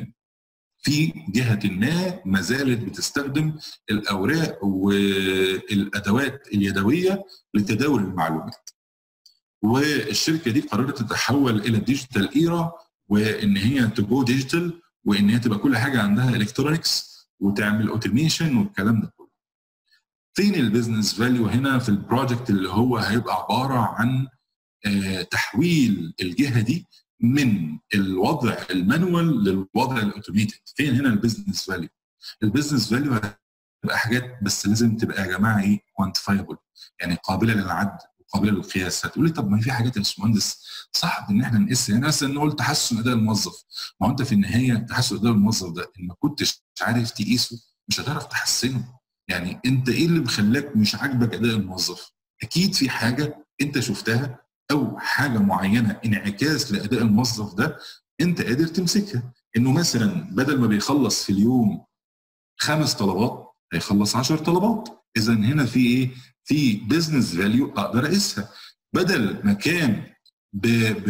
في جهه ما ما زالت بتستخدم الاوراق والادوات اليدويه لتداول المعلومات. والشركه دي قررت تتحول الى ديجيتال ايرا وان هي تجو ديجيتال وان هي تبقى كل حاجه عندها الكترونكس وتعمل اوتوميشن والكلام ده كله. فين البيزنس فاليو هنا في البروجكت اللي هو هيبقى عباره عن آه تحويل الجهه دي من الوضع المانوال للوضع الاوتوميتد فين هنا البيزنس فاليو البيزنس فاليو هتبقى حاجات بس لازم تبقى يا جماعه ايه كوانتيفايبل يعني قابله للعد وقابله للقياس هتقول لي طب ما في حاجات يا باشمهندس صعب ان احنا نقيس يعني مثلا نقول تحسن اداء الموظف ما هو انت في النهايه تحسن اداء الموظف ده ان ما كنتش عارف تقيسه مش هتعرف تحسنه يعني انت ايه اللي مخلاك مش عاجبك اداء الموظف اكيد في حاجه انت شفتها او حاجه معينه انعكاس لاداء الموظف ده انت قادر تمسكها انه مثلا بدل ما بيخلص في اليوم خمس طلبات هيخلص 10 طلبات اذا هنا في ايه في بزنس فاليو اقدر اقيسها بدل ما كان ب... ب...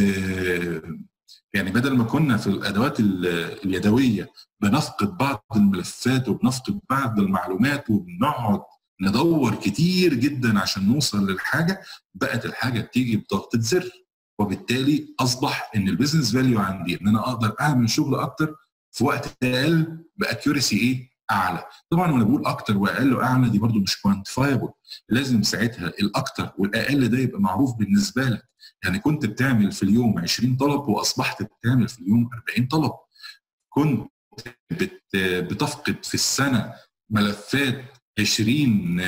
يعني بدل ما كنا في الادوات اليدويه بنفقد بعض الملفات وبنفقد بعض المعلومات وبنقعد ندور كتير جدا عشان نوصل للحاجه بقت الحاجه بتيجي بضغطه زر وبالتالي اصبح ان البيزنس فاليو عندي ان انا اقدر اعمل شغل اكتر في وقت اقل باكيورسي ايه اعلى طبعا وانا بقول اكتر واقل واعلى دي برضو مش كوانتيفايبل لازم ساعتها الاكتر والاقل ده يبقى معروف بالنسبه لك يعني كنت بتعمل في اليوم 20 طلب واصبحت بتعمل في اليوم 40 طلب كنت بت بتفقد في السنه ملفات 20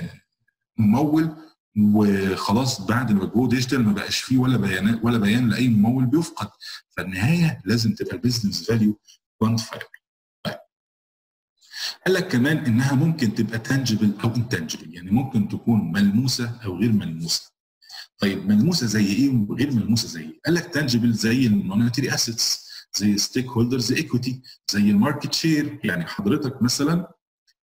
ممول وخلاص بعد ما جو ديجيتال ما بقاش فيه ولا بيانات ولا بيان لاي ممول بيفقد فالنهايه لازم تبقى البيزنس فاليو كوانتيفايبل قال لك كمان انها ممكن تبقى تانجبل او انتانجبل يعني ممكن تكون ملموسه او غير ملموسه طيب ملموسه زي ايه وغير ملموسه زي ايه؟ قال لك تانجبل زي المونيتري اسيتس زي ستيك هولدرز ايكويتي زي الماركت شير يعني حضرتك مثلا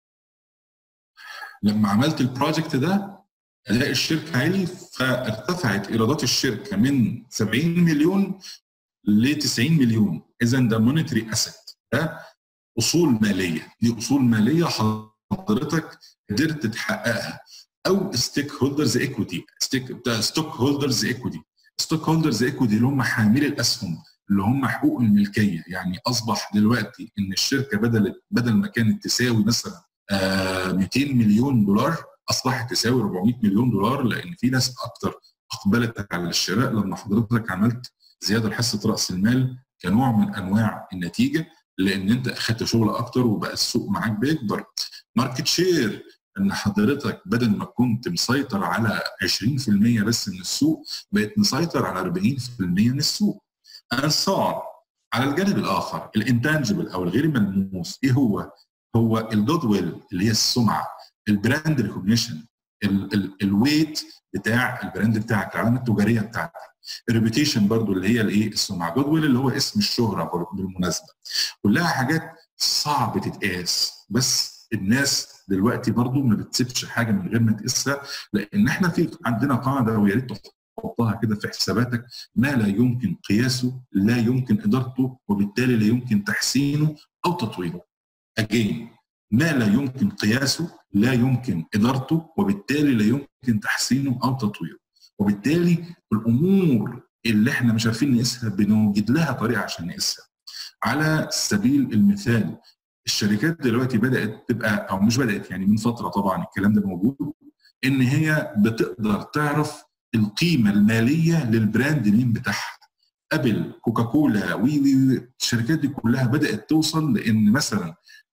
لما عملت البروجكت ده اداء الشركه عالي فارتفعت ايرادات الشركه من 70 مليون ل 90 مليون اذا ده مونيتري اسيت ده اصول ماليه دي اصول ماليه حضرتك قدرت تحققها او ستيك هولدرز ايكويتي ستيك ستوك هولدرز ايكويتي ستوك هولدرز ايكويتي اللي هم حاملي الاسهم اللي هم حقوق الملكيه يعني اصبح دلوقتي ان الشركه بدل بدل ما كانت تساوي مثلا آه 200 مليون دولار اصبحت تساوي 400 مليون دولار لان في ناس اكتر اقبلت على الشراء لما حضرتك عملت زياده لحصه راس المال كنوع من انواع النتيجه لان انت اخدت شغل اكتر وبقى السوق معاك بيكبر ماركت شير ان حضرتك بدل ما كنت مسيطر على 20% بس من السوق بقيت مسيطر على 40% من السوق and so on. على الجانب الاخر الانتانجبل او الغير ملموس ايه هو؟ هو الجود ويل اللي هي السمعه البراند ريكوجنيشن الويت بتاع البراند بتاعك العلامه التجاريه بتاعتك الريبيتيشن برضو اللي هي الايه السمعه جود ويل اللي هو اسم الشهره بالمناسبه كلها حاجات صعب تتقاس بس الناس دلوقتي برضو ما بتسيبش حاجه من غير ما تقيسها لان احنا في عندنا قاعده ويا ريت تحطها كده في حساباتك ما لا يمكن قياسه لا يمكن ادارته وبالتالي لا يمكن تحسينه او تطويره. اجين ما لا يمكن قياسه لا يمكن ادارته وبالتالي لا يمكن تحسينه او تطويره. وبالتالي الامور اللي احنا مش عارفين نقيسها بنوجد لها طريقه عشان نقيسها. على سبيل المثال الشركات دلوقتي بدات تبقى او مش بدات يعني من فتره طبعا الكلام ده موجود ان هي بتقدر تعرف القيمه الماليه للبراند نيم بتاعها ابل كوكاكولا وي وي الشركات دي كلها بدات توصل لان مثلا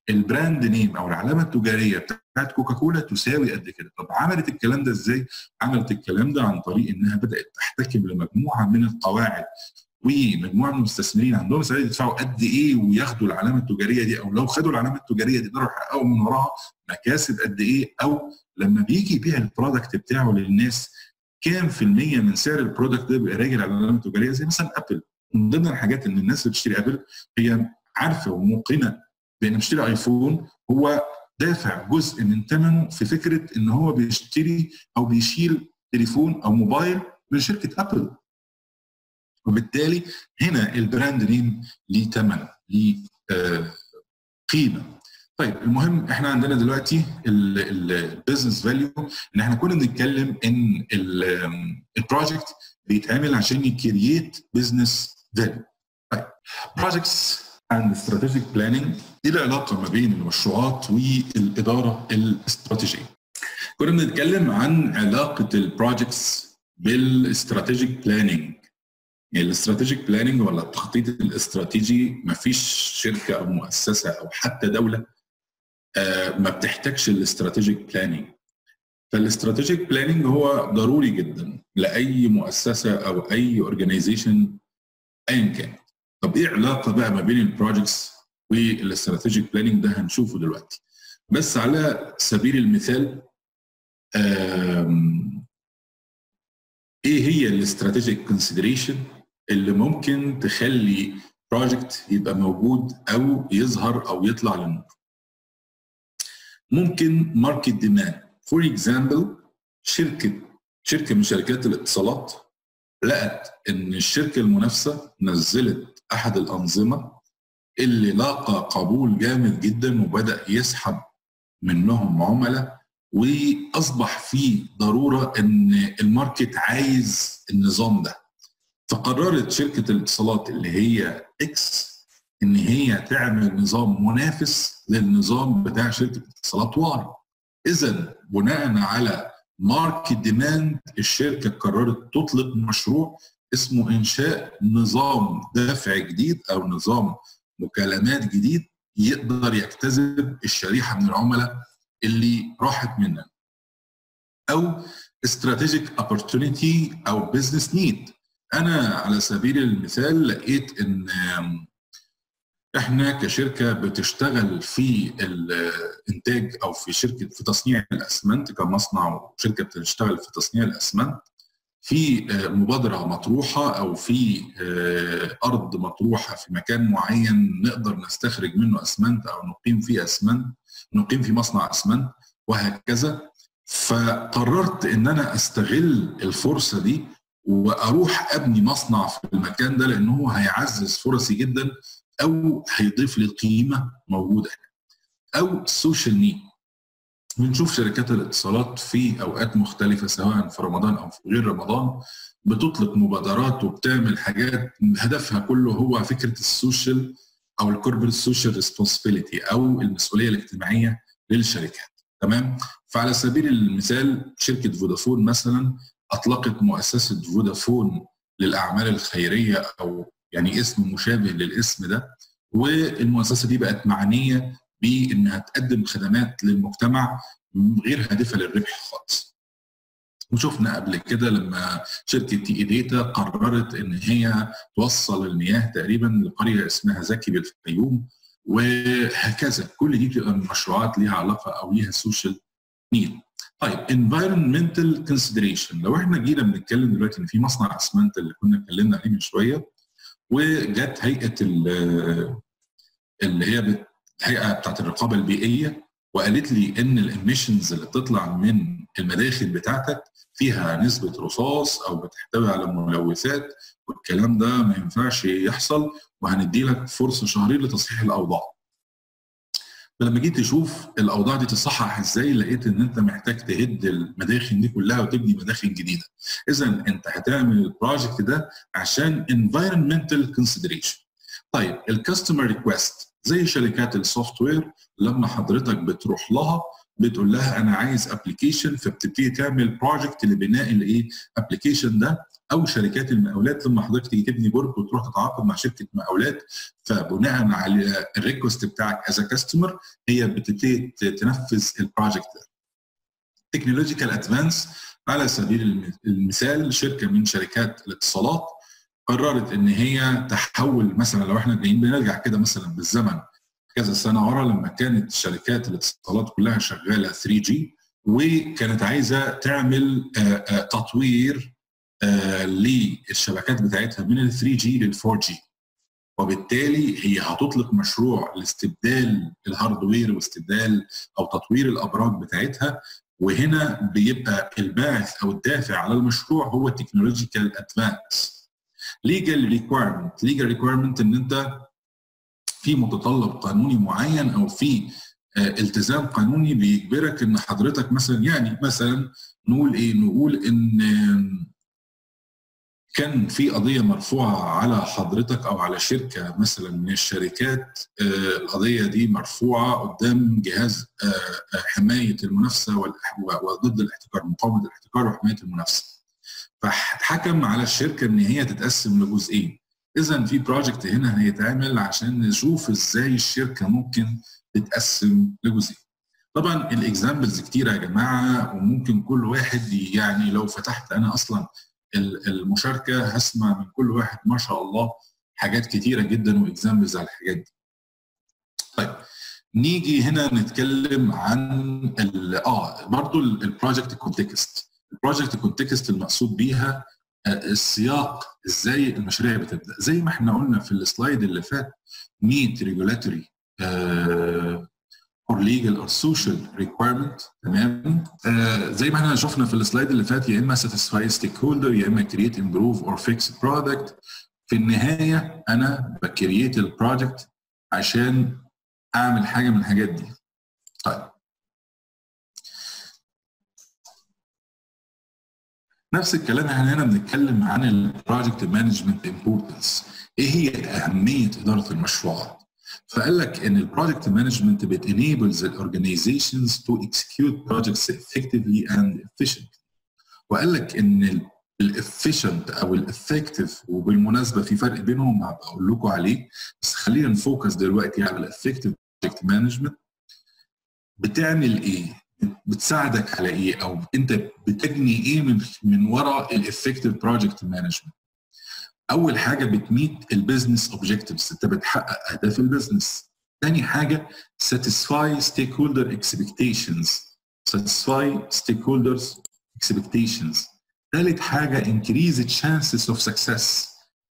البراند نيم او العلامه التجاريه بتاعت كوكاكولا تساوي قد كده طب عملت الكلام ده ازاي عملت الكلام ده عن طريق انها بدات تحتكم لمجموعه من القواعد ومجموعه من المستثمرين عندهم استعداد يدفعوا قد ايه وياخدوا العلامه التجاريه دي او لو خدوا العلامه التجاريه دي يقدروا يحققوا من وراها مكاسب قد ايه او لما بيجي يبيع البرودكت بتاعه للناس كام في المية من سعر البرودكت ده بيبقى راجع على العلامه التجاريه زي مثلا ابل من ضمن الحاجات ان الناس اللي بتشتري ابل هي عارفه وموقنه بان بيشتري ايفون هو دافع جزء من ثمنه في فكره ان هو بيشتري او بيشيل تليفون او موبايل من شركه ابل وبالتالي هنا البراند نيم ليه ثمن ليه آه قيمه طيب المهم احنا عندنا دلوقتي البيزنس فاليو ان احنا كنا بنتكلم ان البروجكت بيتعمل عشان يكرييت بزنس فاليو طيب بروجكتس اند استراتيجيك بلاننج ايه العلاقه ما بين المشروعات والاداره الاستراتيجيه كنا بنتكلم عن علاقه البروجكتس بالاستراتيجيك بلاننج يعني الاستراتيجيك بلاننج ولا التخطيط الاستراتيجي ما فيش شركه او مؤسسه او حتى دوله آه ما بتحتاجش الاستراتيجيك بلاننج فالاستراتيجيك بلاننج هو ضروري جدا لاي مؤسسه او اي اورجانيزيشن ايا كان طب ايه علاقه بقى ما بين البروجكتس والاستراتيجيك بلاننج ده هنشوفه دلوقتي بس على سبيل المثال ايه هي الاستراتيجيك كونسيدريشن اللي ممكن تخلي بروجكت يبقى موجود او يظهر او يطلع للنور ممكن ماركت ديماند فور اكزامبل شركه شركه من شركات الاتصالات لقت ان الشركه المنافسه نزلت احد الانظمه اللي لاقى قبول جامد جدا وبدا يسحب منهم عملاء واصبح في ضروره ان الماركت عايز النظام ده فقررت شركه الاتصالات اللي هي اكس ان هي تعمل نظام منافس للنظام بتاع شركه اتصالات وار اذا بناء على ماركت ديماند الشركه قررت تطلق مشروع اسمه انشاء نظام دفع جديد او نظام مكالمات جديد يقدر يجتذب الشريحه من العملاء اللي راحت مننا او استراتيجيك opportunity او بزنس نيد انا على سبيل المثال لقيت ان احنا كشركه بتشتغل في الانتاج او في شركه في تصنيع الاسمنت كمصنع وشركه بتشتغل في تصنيع الاسمنت في مبادره مطروحه او في ارض مطروحه في مكان معين نقدر نستخرج منه اسمنت او نقيم فيه اسمنت نقيم في مصنع اسمنت وهكذا فقررت ان انا استغل الفرصه دي واروح ابني مصنع في المكان ده لان هو هيعزز فرصي جدا او هيضيف لي قيمه موجوده او السوشيال نيد بنشوف شركات الاتصالات في اوقات مختلفه سواء في رمضان او في غير رمضان بتطلق مبادرات وبتعمل حاجات هدفها كله هو فكره السوشيال او الكوربريت سوشيال ريسبونسبيلتي او المسؤوليه الاجتماعيه للشركات تمام فعلى سبيل المثال شركه فودافون مثلا اطلقت مؤسسه فودافون للاعمال الخيريه او يعني اسم مشابه للاسم ده والمؤسسه دي بقت معنيه بانها تقدم خدمات للمجتمع غير هادفه للربح خالص. وشفنا قبل كده لما شركه تي اي داتا قررت ان هي توصل المياه تقريبا لقريه اسمها زكي بالفيوم وهكذا كل دي بتبقى من مشروعات ليها علاقه او ليها سوشيال نيد. طيب environmental consideration لو احنا جينا بنتكلم دلوقتي ان في مصنع اسمنت اللي كنا اتكلمنا عليه من شويه وجت هيئه اللي هي الهيئه بتاعت الرقابه البيئيه وقالت لي ان الاميشنز اللي بتطلع من المداخل بتاعتك فيها نسبه رصاص او بتحتوي على ملوثات والكلام ده ما ينفعش يحصل وهندي لك فرصه شهرين لتصحيح الاوضاع. فلما جيت تشوف الاوضاع دي تصحح ازاي لقيت ان انت محتاج تهد المداخل دي كلها وتبني مداخل جديده. اذا انت هتعمل البروجكت ده عشان environmental consideration. طيب الكاستمر ريكوست زي شركات السوفت وير لما حضرتك بتروح لها بتقول لها انا عايز ابلكيشن فبتبتدي تعمل بروجكت لبناء الايه ابلكيشن ده او شركات المقاولات لما حضرتك تيجي تبني برج وتروح تتعاقد مع شركه مقاولات فبناء على الريكوست بتاعك از كاستمر هي بتبتدي تنفذ البروجكت ده. تكنولوجيكال ادفانس على سبيل المثال شركه من شركات الاتصالات قررت ان هي تحول مثلا لو احنا جايين بنرجع كده مثلا بالزمن كذا سنه ورا لما كانت شركات الاتصالات كلها شغاله 3 جي وكانت عايزه تعمل تطوير للشبكات بتاعتها من ال 3 جي لل 4 جي وبالتالي هي هتطلق مشروع لاستبدال الهاردوير واستبدال او تطوير الابراج بتاعتها وهنا بيبقى الباعث او الدافع على المشروع هو التكنولوجيكال ادفانس ليجل ريكويرمنت ليجل ريكويرمنت ان انت في متطلب قانوني معين او في التزام قانوني بيجبرك ان حضرتك مثلا يعني مثلا نقول ايه نقول ان كان في قضيه مرفوعه على حضرتك او على شركه مثلا من الشركات القضيه دي مرفوعه قدام جهاز حمايه المنافسه وضد الاحتكار مقاومه الاحتكار وحمايه المنافسه فحكم على الشركه ان هي تتقسم لجزئين اذا في بروجكت هنا هيتعمل عشان نشوف ازاي الشركه ممكن تتقسم لجزئين طبعا الاكزامبلز كتيره يا جماعه وممكن كل واحد يعني لو فتحت انا اصلا المشاركه هسمع من كل واحد ما شاء الله حاجات كتيره جدا واكزامبلز على الحاجات دي. طيب نيجي هنا نتكلم عن اه برضه البروجكت كونتكست. البروجكت كونتكست المقصود بيها السياق ازاي المشاريع بتبدا زي ما احنا قلنا في السلايد اللي فات meet regulatory uh, or legal or social requirement تمام آه زي ما احنا شفنا في السلايد اللي فات يا اما satisfy stakeholder يا اما create improve or fix product في النهايه انا بكرييت البروجكت عشان اعمل حاجه من الحاجات دي طيب نفس الكلام احنا هنا بنتكلم عن البروجكت مانجمنت امبورتنس ايه هي اهميه اداره المشروعات فقال لك ان البروجكت مانجمنت بت enables the organizations to execute projects effectively and efficiently وقال لك ان الافيشنت او الافكتيف وبالمناسبه في فرق بينهم هبقى اقول لكم عليه بس خلينا نفوكس دلوقتي على الافكتيف بروجكت مانجمنت بتعمل ايه؟ بتساعدك على ايه او انت بتجني ايه من من وراء الافكتيف بروجكت مانجمنت اول حاجه بتميت البيزنس اوبجكتيفز انت بتحقق اهداف البيزنس تاني حاجه satisfy stakeholder expectations satisfy stakeholders expectations ثالث حاجه increase the chances of success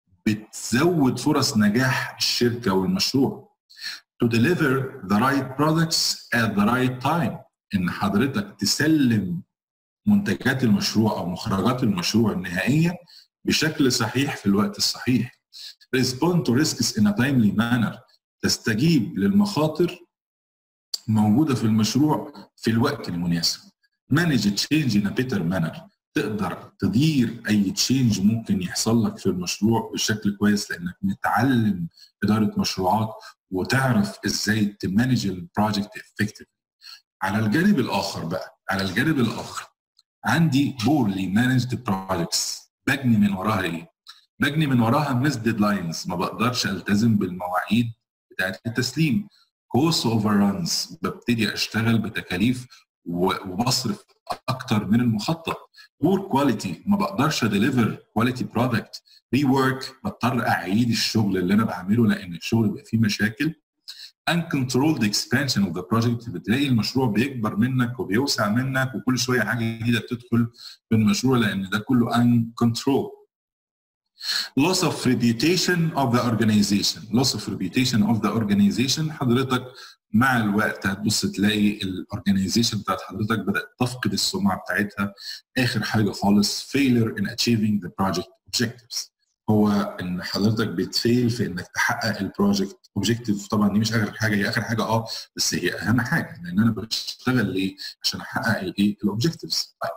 بتزود فرص نجاح الشركه والمشروع to deliver the right products at the right time ان حضرتك تسلم منتجات المشروع او مخرجات المشروع النهائيه بشكل صحيح في الوقت الصحيح. respond to risks in a timely manner تستجيب للمخاطر موجودة في المشروع في الوقت المناسب. manage change in a better manner تقدر تدير أي تشينج ممكن يحصل لك في المشروع بشكل كويس لأنك متعلم إدارة مشروعات وتعرف إزاي تمانج البروجكت effectively. على الجانب الآخر بقى على الجانب الآخر عندي poorly managed projects بجني من وراها ايه؟ بجني من وراها مس ديدلاينز ما بقدرش التزم بالمواعيد بتاعت التسليم كوست اوفر رانز ببتدي اشتغل بتكاليف وبصرف اكتر من المخطط بور كواليتي ما بقدرش اديليفر كواليتي برودكت ري ورك بضطر اعيد الشغل اللي انا بعمله لان الشغل بيبقى فيه مشاكل uncontrolled expansion of the project بتلاقي المشروع بيكبر منك وبيوسع منك وكل شويه حاجه جديده بتدخل في المشروع لان ده كله uncontrolled. loss of reputation of the organization loss of reputation of the organization حضرتك مع الوقت هتبص تلاقي الاورجنايزيشن بتاعت حضرتك بدات تفقد السمعه بتاعتها اخر حاجه خالص failure in achieving the project objectives هو ان حضرتك بتفيل في انك تحقق البروجكت اوبجيكتيف طبعا دي مش اخر حاجه هي اخر حاجه اه بس هي اهم حاجه لان انا بشتغل ليه؟ عشان احقق الايه؟ الاوبجيكتيفز طيب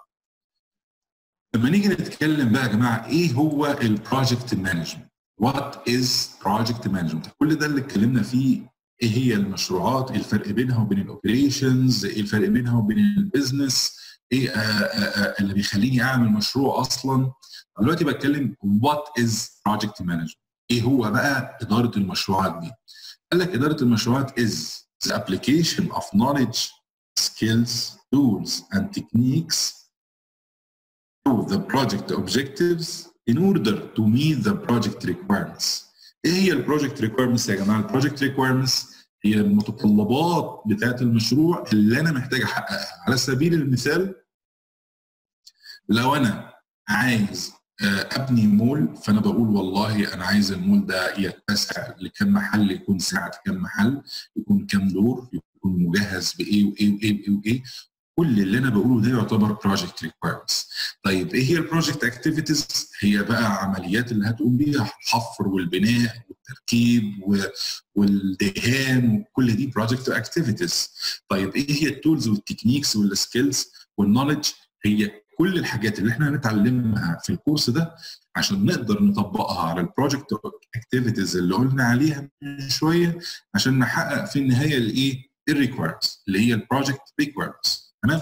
لما نيجي نتكلم بقى يا جماعه ايه هو البروجكت مانجمنت؟ وات از بروجكت مانجمنت؟ كل ده اللي اتكلمنا فيه ايه هي المشروعات؟ ايه الفرق بينها وبين الاوبريشنز؟ ايه الفرق بينها وبين البيزنس؟ ايه آآ آآ اللي بيخليني اعمل مشروع اصلا دلوقتي بتكلم وات از بروجكت مانجمنت ايه هو بقى اداره المشروعات دي قال لك اداره المشروعات is the application of knowledge skills tools and techniques to the project objectives in order to meet the project requirements ايه هي البروجكت ريكويرمنتس يا جماعه البروجكت ريكويرمنتس هي المتطلبات بتاعه المشروع اللي انا محتاج احققها على سبيل المثال لو انا عايز ابني مول فانا بقول والله انا عايز المول ده يتسع لكم محل يكون سعه كم محل يكون كم دور يكون مجهز بايه وايه وايه وايه, وإيه. كل اللي انا بقوله ده يعتبر بروجكت ريكويرمنتس طيب ايه هي البروجكت اكتيفيتيز هي بقى عمليات اللي هتقوم بيها الحفر والبناء والتركيب والدهان وكل دي بروجكت اكتيفيتيز طيب ايه هي التولز والتكنيكس والسكيلز والنولج هي كل الحاجات اللي احنا هنتعلمها في الكورس ده عشان نقدر نطبقها على البروجكت اكتيفيتيز اللي قلنا عليها من شويه عشان نحقق في النهايه الايه الريكويرمنتس اللي هي البروجكت ريكويرمنتس تمام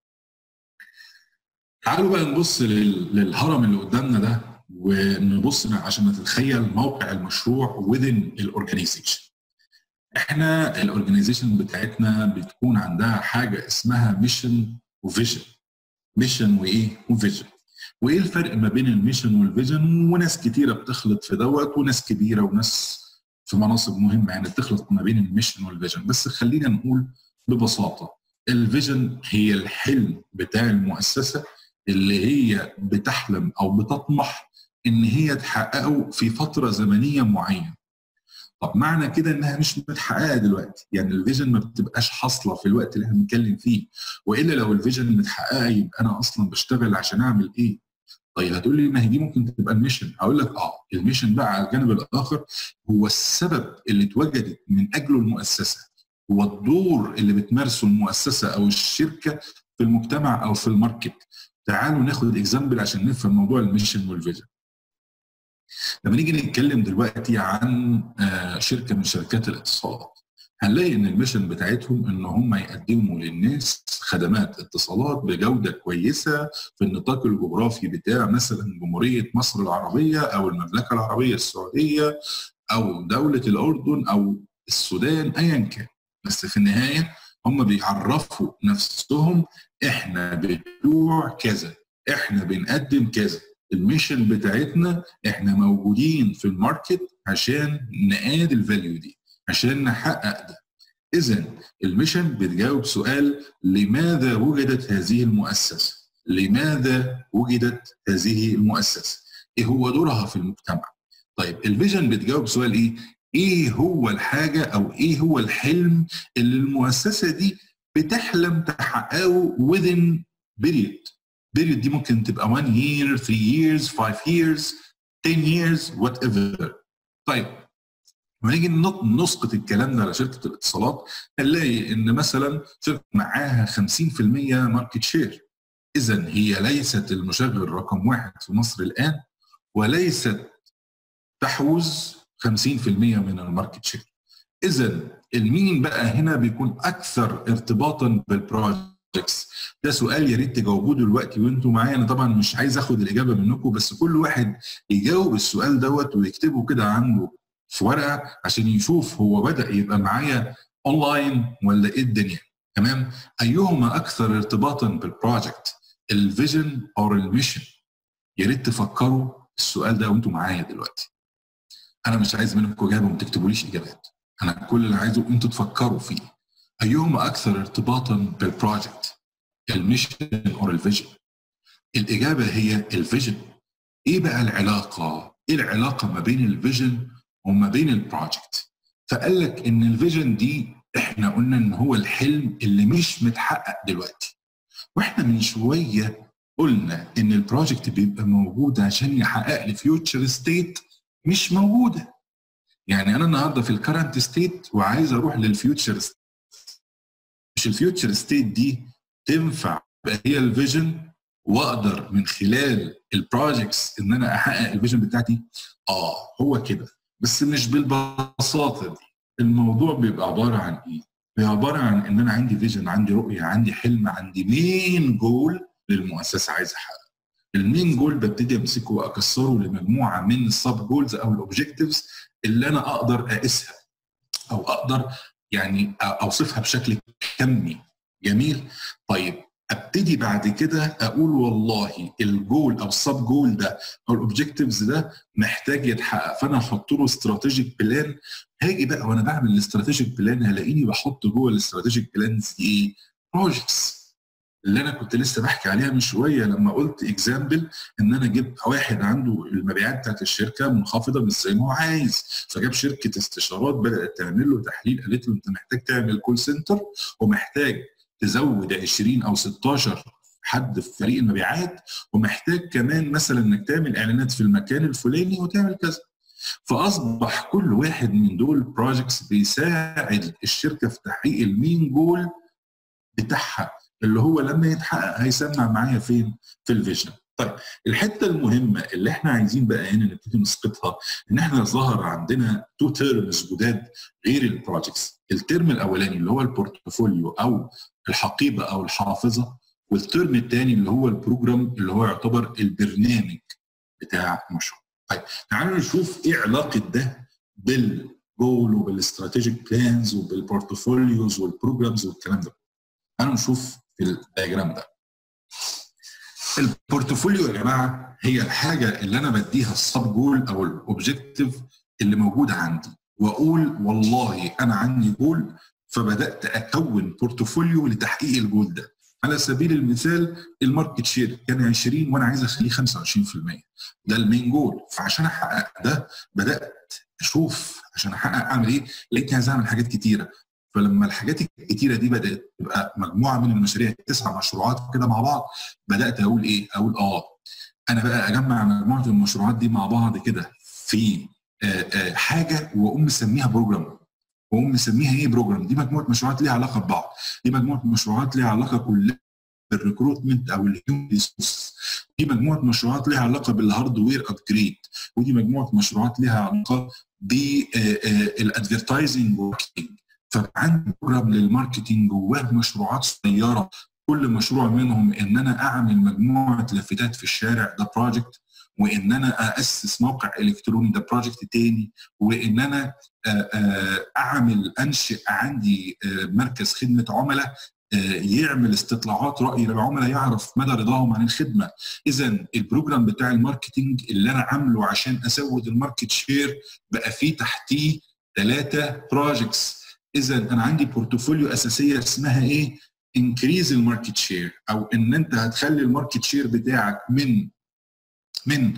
تعالوا بقى نبص للهرم اللي قدامنا ده ونبص عشان نتخيل موقع المشروع within الاورجنايزيشن احنا الاورجنايزيشن بتاعتنا بتكون عندها حاجه اسمها ميشن وفيجن ميشن وايه وفيجن وايه الفرق ما بين الميشن والفيجن وناس كتيره بتخلط في دوت وناس كبيره وناس في مناصب مهمه يعني بتخلط ما بين الميشن والفيجن بس خلينا نقول ببساطه الفيجن هي الحلم بتاع المؤسسه اللي هي بتحلم او بتطمح ان هي تحققه في فتره زمنيه معينه طب معنى كده انها مش متحققه دلوقتي يعني الفيجن ما بتبقاش حاصله في الوقت اللي احنا بنتكلم فيه والا لو الفيجن متحققه يبقى انا اصلا بشتغل عشان اعمل ايه طيب هتقول لي ما هي دي ممكن تبقى الميشن هقول لك اه الميشن بقى على الجانب الاخر هو السبب اللي اتوجدت من اجله المؤسسه هو الدور اللي بتمارسه المؤسسه او الشركه في المجتمع او في الماركت تعالوا ناخد اكزامبل عشان نفهم موضوع الميشن والفيجن لما نيجي نتكلم دلوقتي عن شركه من شركات الاتصالات هنلاقي ان الميشن بتاعتهم ان هم يقدموا للناس خدمات اتصالات بجوده كويسه في النطاق الجغرافي بتاع مثلا جمهوريه مصر العربيه او المملكه العربيه السعوديه او دوله الاردن او السودان ايا كان بس في النهايه هم بيعرفوا نفسهم احنا بتوع كذا احنا بنقدم كذا الميشن بتاعتنا احنا موجودين في الماركت عشان نقاد الفاليو دي عشان نحقق ده اذا الميشن بتجاوب سؤال لماذا وجدت هذه المؤسسه لماذا وجدت هذه المؤسسه ايه هو دورها في المجتمع طيب الفيجن بتجاوب سؤال ايه ايه هو الحاجه او ايه هو الحلم اللي المؤسسه دي بتحلم تحققه within period period دي ممكن تبقى 1 year 3 years 5 years 10 years whatever طيب لما نيجي نسقط الكلام ده على شركه الاتصالات هنلاقي ان مثلا شركه معاها 50% ماركت شير اذا هي ليست المشغل رقم واحد في مصر الان وليست تحوز 50% من الماركت شير اذا المين بقى هنا بيكون اكثر ارتباطا بالبروجكتس ده سؤال يا ريت تجاوبوه دلوقتي وانتوا معايا انا طبعا مش عايز اخد الاجابه منكم بس كل واحد يجاوب السؤال دوت ويكتبه كده عنده في ورقه عشان يشوف هو بدا يبقى معايا اونلاين ولا ايه الدنيا تمام ايهما اكثر ارتباطا بالبروجكت الفيجن او الميشن يا ريت تفكروا السؤال ده وانتوا معايا دلوقتي انا مش عايز منكم اجابه وما تكتبوليش اجابات انا كل اللي عايزه انتوا تفكروا فيه ايهما اكثر ارتباطا بالبروجكت الميشن او الفيجن الاجابه هي الفيجن ايه بقى العلاقه ايه العلاقه ما بين الفيجن وما بين البروجكت فقال لك ان الفيجن دي احنا قلنا ان هو الحلم اللي مش متحقق دلوقتي واحنا من شويه قلنا ان البروجكت بيبقى موجود عشان يحقق لي فيوتشر ستيت مش موجوده يعني انا النهارده في الكرنت ستيت وعايز اروح للفيوتشر مش الفيوتشر ستيت دي تنفع هي الفيجن واقدر من خلال البروجكتس ان انا احقق الفيجن بتاعتي اه هو كده بس مش بالبساطه دي الموضوع بيبقى عباره عن ايه هي عباره عن ان انا عندي فيجن عندي رؤيه عندي حلم عندي مين جول للمؤسسه عايز احققه المين جول ببتدي امسكه واكسره لمجموعه من السب جولز او الاوبجكتيفز اللي انا اقدر اقيسها او اقدر يعني اوصفها بشكل كمي جميل طيب ابتدي بعد كده اقول والله الجول او السب جول ده او الاوبجكتيفز ده محتاج يتحقق فانا احط له استراتيجيك بلان هاجي بقى وانا بعمل الاستراتيجيك بلان هلاقيني بحط جوه الاستراتيجيك بلانز دي ايه؟ بروجكتس اللي انا كنت لسه بحكي عليها من شويه لما قلت اكزامبل ان انا جبت واحد عنده المبيعات بتاعت الشركه منخفضه مش زي ما هو عايز فجاب شركه استشارات بدات تعمل له تحليل قالت له انت محتاج تعمل كول سنتر ومحتاج تزود 20 او 16 حد في فريق المبيعات ومحتاج كمان مثلا انك تعمل اعلانات في المكان الفلاني وتعمل كذا فاصبح كل واحد من دول بروجكتس بيساعد الشركه في تحقيق المين جول بتاعها اللي هو لما يتحقق هيسمع معايا فين؟ في الفيجن. طيب الحته المهمه اللي احنا عايزين بقى هنا نبتدي نسقطها ان احنا ظهر عندنا تو تيرمز جداد غير البروجكتس. الترم الاولاني اللي هو البورتفوليو او الحقيبه او الحافظه والترم الثاني اللي هو البروجرام اللي هو يعتبر البرنامج بتاع المشروع. طيب تعالوا نشوف ايه علاقه ده بالجول وبالاستراتيجيك بلانز وبالبورتفوليوز والبروجرامز والكلام ده. تعالوا نشوف في الدياجرام ده. البورتفوليو يا جماعه هي الحاجه اللي انا بديها السب جول او الاوبجيكتيف اللي موجوده عندي واقول والله انا عندي جول فبدات اكون بورتفوليو لتحقيق الجول ده. على سبيل المثال الماركت شير كان 20 وانا عايز اخليه 25% ده المين جول فعشان احقق ده بدات اشوف عشان احقق اعمل ايه لقيتني عايز اعمل حاجات كتيره فلما الحاجات الكتيره دي بدات تبقى مجموعه من المشاريع تسع مشروعات كده مع بعض بدات اقول ايه اقول اه انا بقى اجمع مجموعه المشروعات دي مع بعض كده في آآ آآ حاجه واقوم مسميها بروجرام واقوم مسميها ايه بروجرام دي مجموعه مشروعات ليها علاقه ببعض دي مجموعه مشروعات ليها علاقه كلها بالريكروتمنت او الهيومن ريسورس دي مجموعه مشروعات ليها علاقه بالهاردوير ابجريد ودي مجموعه مشروعات ليها علاقه بالادفرتايزنج ماركتنج فعندي بروجرام للماركتنج جواه مشروعات صغيره كل مشروع منهم ان انا اعمل مجموعه لافتات في الشارع ده بروجكت وان انا اسس موقع الكتروني ده بروجكت تاني وان انا اعمل انشئ عندي مركز خدمه عملاء يعمل استطلاعات راي للعملاء يعرف مدى رضاهم عن الخدمه اذا البروجرام بتاع الماركتنج اللي انا عامله عشان ازود الماركت شير بقى فيه تحتيه ثلاثه بروجكتس اذا انا عندي بورتفوليو اساسيه اسمها ايه انكريز الماركت شير او ان انت هتخلي الماركت شير بتاعك من من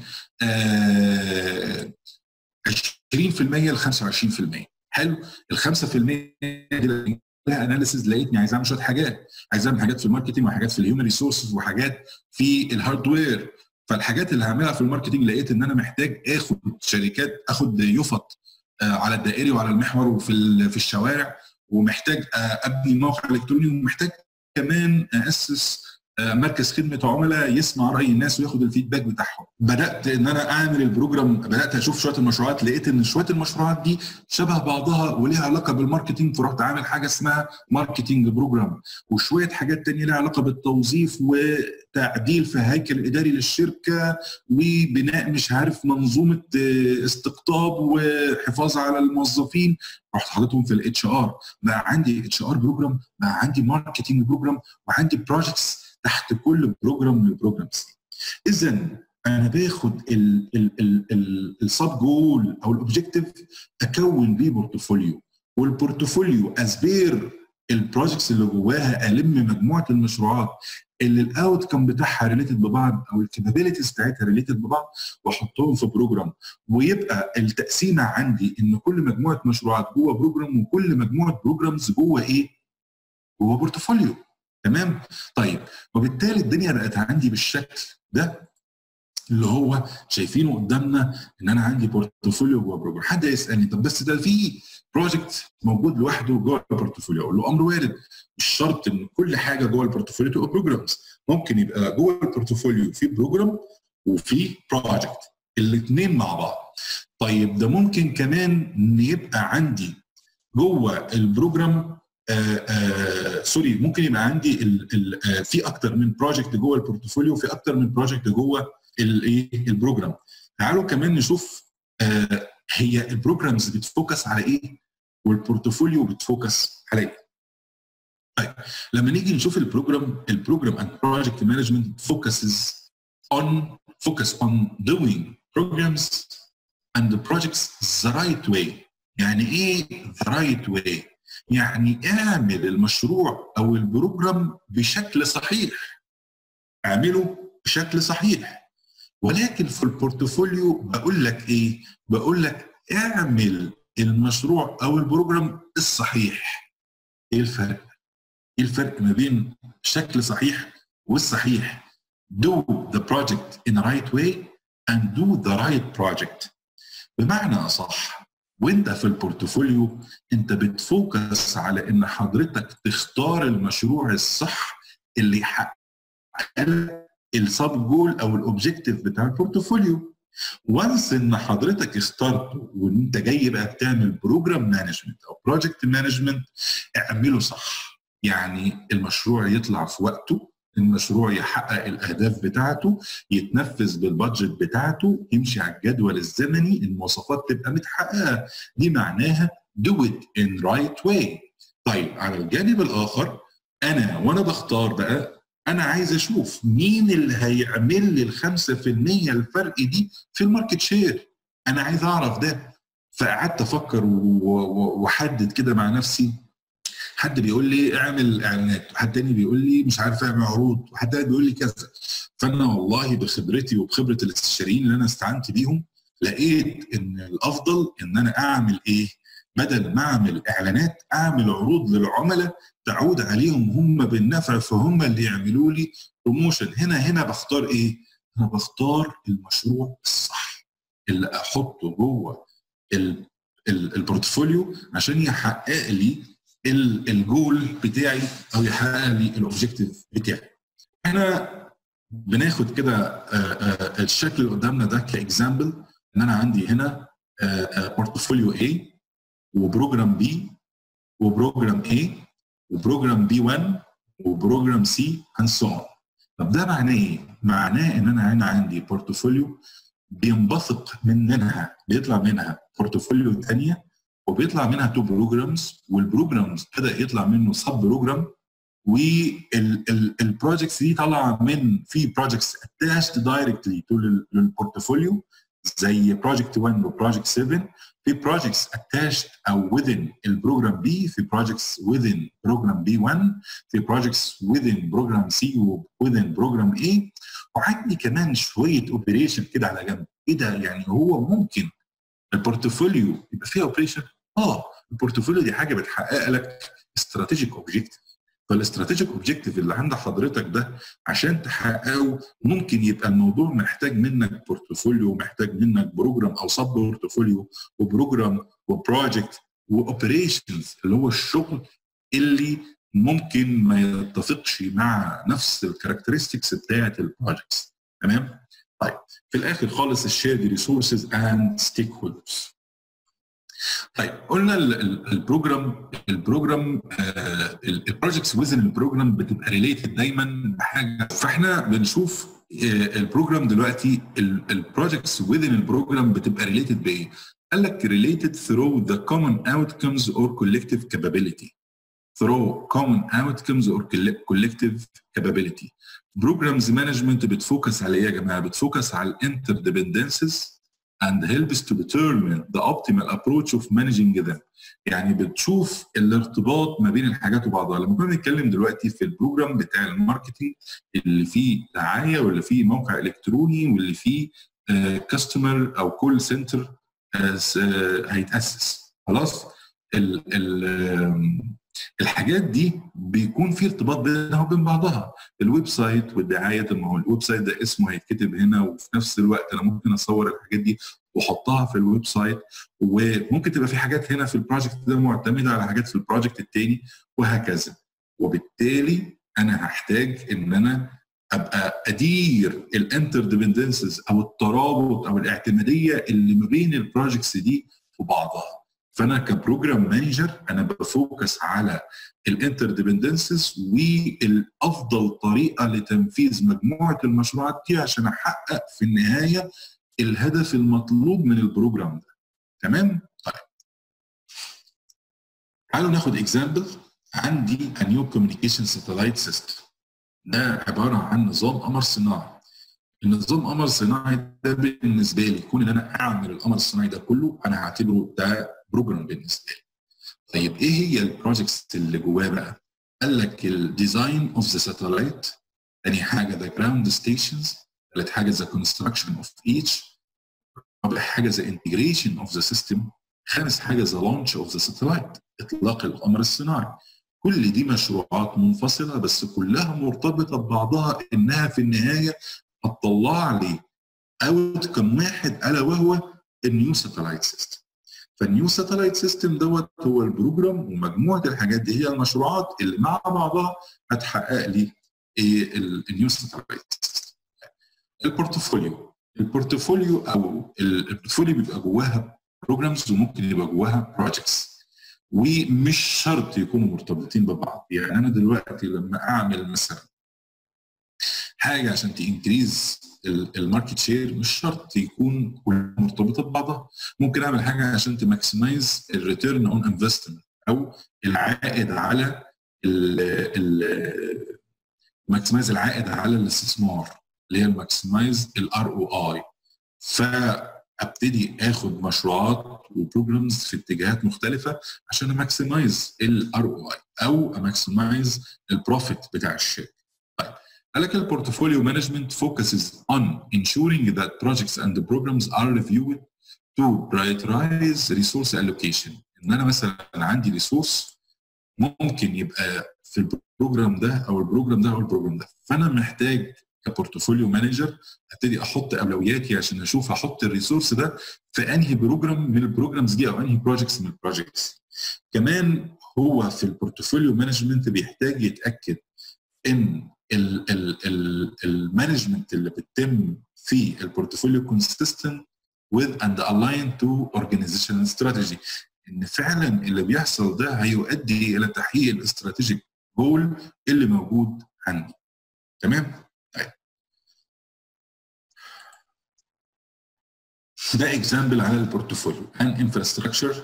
آه 20% ل 25% حلو ال 5% دي لها اناليسيز لقيتني عايز اعمل شويه حاجات عايز اعمل حاجات في الماركتنج وحاجات في الهيومن ريسورسز وحاجات في الهاردوير فالحاجات اللي هعملها في الماركتنج لقيت ان انا محتاج اخد شركات اخد يفط على الدائري وعلى المحور وفي في الشوارع ومحتاج ابني موقع الكتروني ومحتاج كمان اسس مركز خدمه عملاء يسمع راي الناس وياخد الفيدباك بتاعهم بدات ان انا اعمل البروجرام بدات اشوف شويه المشروعات لقيت ان شويه المشروعات دي شبه بعضها وليها علاقه بالماركتينج فرحت عامل حاجه اسمها ماركتينج بروجرام وشويه حاجات تانية ليها علاقه بالتوظيف وتعديل في الهيكل الاداري للشركه وبناء مش عارف منظومه استقطاب وحفاظ على الموظفين رحت حاططهم في الاتش ار بقى عندي اتش ار بروجرام بقى عندي ماركتينج بروجرام وعندي بروجكتس تحت كل بروجرام من البروجرامز اذا انا باخد السب جول او الاوبجيكتيف اكون بيه بورتفوليو والبورتفوليو اسبير البروجكتس اللي جواها الم مجموعه المشروعات اللي الاوت كم بتاعها ريليتد ببعض او الكابابيلتيز بتاعتها ريليتد ببعض واحطهم في بروجرام ويبقى التقسيمه عندي ان كل مجموعه مشروعات جوه بروجرام وكل مجموعه بروجرامز جوه ايه؟ جوه بورتفوليو تمام؟ طيب وبالتالي الدنيا بقت عندي بالشكل ده اللي هو شايفينه قدامنا ان انا عندي بورتفوليو جوه بروجرام حد يسالني طب بس ده في بروجكت موجود لوحده جوه البورتفوليو اقول له امر وارد مش شرط ان كل حاجه جوه البورتفوليو تبقى بروجرامز ممكن يبقى جوه البورتفوليو في بروجرام وفي بروجكت الاثنين مع بعض طيب ده ممكن كمان ان يبقى عندي جوه البروجرام آآ آآ سوري ممكن يبقى عندي ال ال في اكتر من بروجكت جوه البورتفوليو في اكتر من بروجكت جوه الايه البروجرام تعالوا كمان نشوف هي البروجرامز بتفوكس على ايه والبورتفوليو بتفوكس على ايه طيب لما نيجي نشوف البروجرام البروجرام اند بروجكت مانجمنت focuses on focus on doing programs and the projects the right way يعني ايه the right way يعني اعمل المشروع او البروجرام بشكل صحيح اعمله بشكل صحيح ولكن في البورتفوليو بقول لك ايه بقول لك اعمل المشروع او البروجرام الصحيح ايه الفرق ايه الفرق ما بين شكل صحيح والصحيح do the project in the right way and do the right project بمعنى اصح وانت في البورتفوليو انت بتفوكس على ان حضرتك تختار المشروع الصح اللي يحقق السب جول او الاوبجيكتيف بتاع البورتفوليو وانس ان حضرتك اخترته وانت جاي بقى بتعمل بروجرام مانجمنت او بروجكت مانجمنت اعمله صح يعني المشروع يطلع في وقته المشروع يحقق الاهداف بتاعته يتنفذ بالبادجت بتاعته يمشي على الجدول الزمني المواصفات تبقى متحققه دي معناها do it in right way طيب على الجانب الاخر انا وانا بختار بقى انا عايز اشوف مين اللي هيعمل لي ال 5% الفرق دي في الماركت شير انا عايز اعرف ده فقعدت افكر واحدد كده مع نفسي حد بيقول لي اعمل اعلانات وحد تاني بيقول لي مش عارف اعمل عروض وحد تاني بيقول لي كذا فانا والله بخبرتي وبخبره الاستشاريين اللي انا استعنت بيهم لقيت ان الافضل ان انا اعمل ايه بدل ما اعمل اعلانات اعمل عروض للعملاء تعود عليهم هم بالنفع فهم اللي يعملوا لي بروموشن هنا هنا بختار ايه انا بختار المشروع الصح اللي احطه جوه البورتفوليو عشان يحقق لي الجول بتاعي او يحقق لي الاوبجيكتيف بتاعي احنا بناخد كده الشكل اللي قدامنا ده كاكزامبل ان انا عندي هنا بورتفوليو A وبروجرام B وبروجرام A وبروجرام بي 1 وبروجرام سي اند سو اون طب ده معناه ايه؟ معناه ان انا هنا عندي بورتفوليو بينبثق منها بيطلع منها بورتفوليو ثانيه وبيطلع منها تو بروجرامز والبروجرامز بدا يطلع منه سب بروجرام والبروجكتس دي طالعه من في بروجكتس اتاشد دايركتلي تو للبورتفوليو زي بروجكت 1 وبروجكت 7 في بروجكتس اتاشد او within البروجرام بي في بروجكتس within بروجرام بي 1 في بروجكتس within بروجرام سي within بروجرام اي وعندي كمان شويه اوبريشن كده على جنب ايه ده يعني هو ممكن البورتفوليو يبقى فيها اوبريشن اه البورتفوليو دي حاجه بتحقق لك استراتيجيك اوبجيكتيف فالاستراتيجيك اوبجيكتيف اللي عند حضرتك ده عشان تحققه ممكن يبقى الموضوع محتاج منك بورتفوليو محتاج منك بروجرام او سب بورتفوليو وبروجرام وبروجكت واوبريشنز اللي هو الشغل اللي ممكن ما يتفقش مع نفس الكاركترستكس بتاعه البروجكتس تمام طيب في الاخر خالص الشيرد ريسورسز اند ستيك هولدرز طيب قلنا البروجرام البروجرام البروجكتس ويزن البروجرام بتبقى ريليتد دايما بحاجه فاحنا بنشوف البروجرام دلوقتي البروجكتس ويزن البروجرام بتبقى ريليتد بايه؟ قال لك ريليتد through the common outcomes or collective capability through common outcomes or collective capability programs management بتفوكس على ايه يا جماعه؟ بتفوكس على الانتر dependencies and helps to determine the optimal approach of managing them يعني بتشوف الارتباط ما بين الحاجات وبعضها لما كنا بنتكلم دلوقتي في البروجرام بتاع الماركتنج اللي فيه دعايه واللي فيه موقع الكتروني واللي فيه كاستمر او كول سنتر هيتاسس خلاص ال ال الحاجات دي بيكون في ارتباط بينها وبين بعضها الويب سايت والدعايه طب ما هو الويب سايت ده اسمه هيتكتب هنا وفي نفس الوقت انا ممكن اصور الحاجات دي واحطها في الويب سايت وممكن تبقى في حاجات هنا في البروجكت ده معتمده على حاجات في البروجكت الثاني وهكذا وبالتالي انا هحتاج ان انا ابقى ادير الانتر ديبندنسز او الترابط او الاعتماديه اللي ما بين البروجكتس دي وبعضها فانا كبروجرام مانجر انا بفوكس على الانتر ديبندنسز والافضل طريقه لتنفيذ مجموعه المشروعات دي عشان احقق في النهايه الهدف المطلوب من البروجرام ده تمام طيب تعالوا ناخد اكزامبل عندي a new communication satellite system ده عباره عن نظام قمر صناعي النظام قمر صناعي ده بالنسبه لي كون ان انا اعمل القمر الصناعي ده كله انا هعتبره ده بروجرام بالنسبه لي طيب ايه هي البروجكتس اللي جواه بقى قال لك الديزاين اوف ذا ساتلايت ثاني حاجه ذا جراوند ستيشنز ثالث حاجه ذا كونستراكشن اوف ايتش رابع حاجه ذا انتجريشن اوف ذا سيستم خامس حاجه ذا لونش اوف ذا ساتلايت اطلاق القمر الصناعي كل دي مشروعات منفصله بس كلها مرتبطه ببعضها انها في النهايه هتطلع لي اوت كم واحد الا وهو النيو ساتلايت سيستم فالنيو ساتلايت سيستم دوت هو البروجرام ومجموعه الحاجات دي هي المشروعات اللي مع بعضها هتحقق لي ايه النيو ساتلايت سيستم البورتفوليو البورتفوليو او البورتفوليو بيبقى جواها بروجرامز وممكن يبقى جواها بروجكتس ومش شرط يكونوا مرتبطين ببعض يعني انا دلوقتي لما اعمل مثلا حاجه عشان تنكريز الماركت شير مش شرط يكون كلها مرتبطه ببعضها ممكن اعمل حاجه عشان تماكسمايز الريتيرن اون انفستمنت او العائد على ال ماكسمايز العائد على الاستثمار اللي هي الماكسمايز الار او اي فابتدي اخد مشروعات وبروجرامز في اتجاهات مختلفه عشان اماكسمايز الار او اي او اماكسمايز البروفيت بتاع الشركه طيب قال لك البورتفوليو مانجمنت focuses on ensuring that projects and the programs are reviewed to prioritize resource allocation ان انا مثلا عندي ريسورس ممكن يبقى في البروجرام ده او البروجرام ده او البروجرام ده فانا محتاج كبورتفوليو مانجر ابتدي احط اولوياتي عشان اشوف احط الريسورس ده في انهي بروجرام من البروجرامز دي او انهي بروجكتس من البروجكتس كمان هو في البورتفوليو مانجمنت بيحتاج يتاكد ان المانجمنت اللي بتتم في البورتفوليو كونسيستنت with and aligned to organizational strategy ان فعلا اللي بيحصل ده هيؤدي الى تحقيق الاستراتيجيك جول اللي موجود عندي تمام طيب ده اكزامبل على البورتفوليو an infrastructure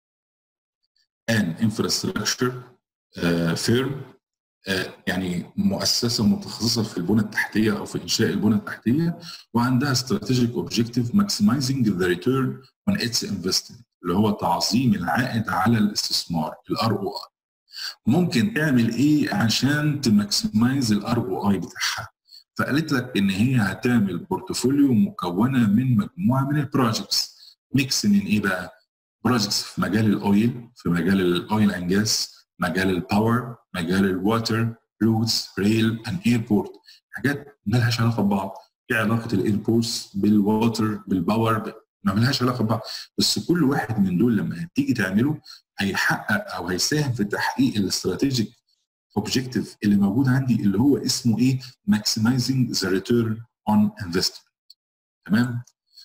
an infrastructure uh, firm يعني مؤسسه متخصصه في البنى التحتيه او في انشاء البنى التحتيه وعندها استراتيجيك اوبجيكتيف ماكسمايزنج ذا ريتيرن اون اتس انفستمنت اللي هو تعظيم العائد على الاستثمار الار او اي ممكن تعمل ايه عشان تماكسمايز الار او اي بتاعها فقالت لك ان هي هتعمل بورتفوليو مكونه من مجموعه من البروجكتس ميكس من ايه بقى بروجكتس في مجال الاويل في مجال الاويل اند جاس مجال الباور مجال الواتر روتس ريل اند ايربورت حاجات مالهاش علاقه ببعض ايه علاقه الايربورتس بالواتر بالباور ما ملهاش علاقه ببعض بس كل واحد من دول لما هتيجي تعمله هيحقق او هيساهم في تحقيق الاستراتيجيك اوبجيكتيف اللي موجود عندي اللي هو اسمه ايه maximizing the return on investment تمام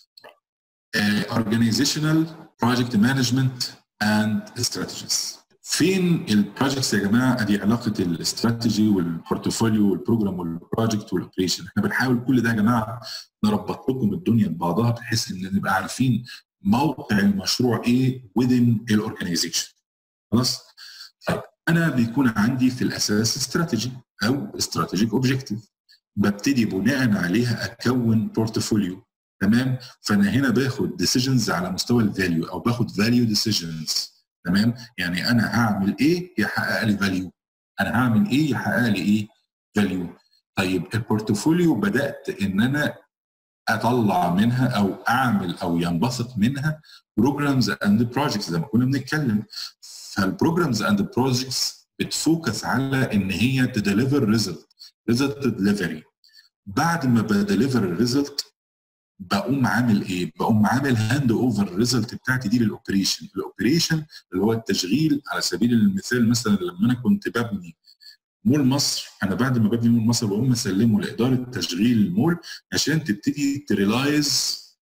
uh, organizational project management and strategies فين البروجكتس يا جماعه ادي علاقه الاستراتيجي والبورتفوليو والبروجرام والبروجكت والاوبريشن احنا بنحاول كل ده يا جماعه نربط لكم الدنيا ببعضها بحيث ان نبقى عارفين موقع المشروع ايه within الاورجنايزيشن خلاص طيب انا بيكون عندي في الاساس استراتيجي او استراتيجيك اوبجيكتيف ببتدي بناء عليها اكون بورتفوليو تمام فانا هنا باخد ديسيجنز على مستوى الفاليو او باخد فاليو ديسيجنز تمام يعني انا هعمل ايه يحقق لي فاليو انا هعمل ايه يحقق لي ايه فاليو طيب البورتفوليو بدات ان انا اطلع منها او اعمل او ينبثق منها بروجرامز اند بروجكتس زي ما كنا بنتكلم فالبروجرامز اند بروجكتس بتفوكس على ان هي تديليفر ريزلت ريزلت ديليفري بعد ما بديليفر الريزلت بقوم عامل ايه؟ بقوم عامل هاند اوفر الريزلت بتاعتي دي للاوبريشن، الاوبريشن اللي هو التشغيل على سبيل المثال مثلا لما انا كنت ببني مول مصر انا بعد ما ببني مول مصر بقوم اسلمه لاداره تشغيل المول عشان تبتدي تريلايز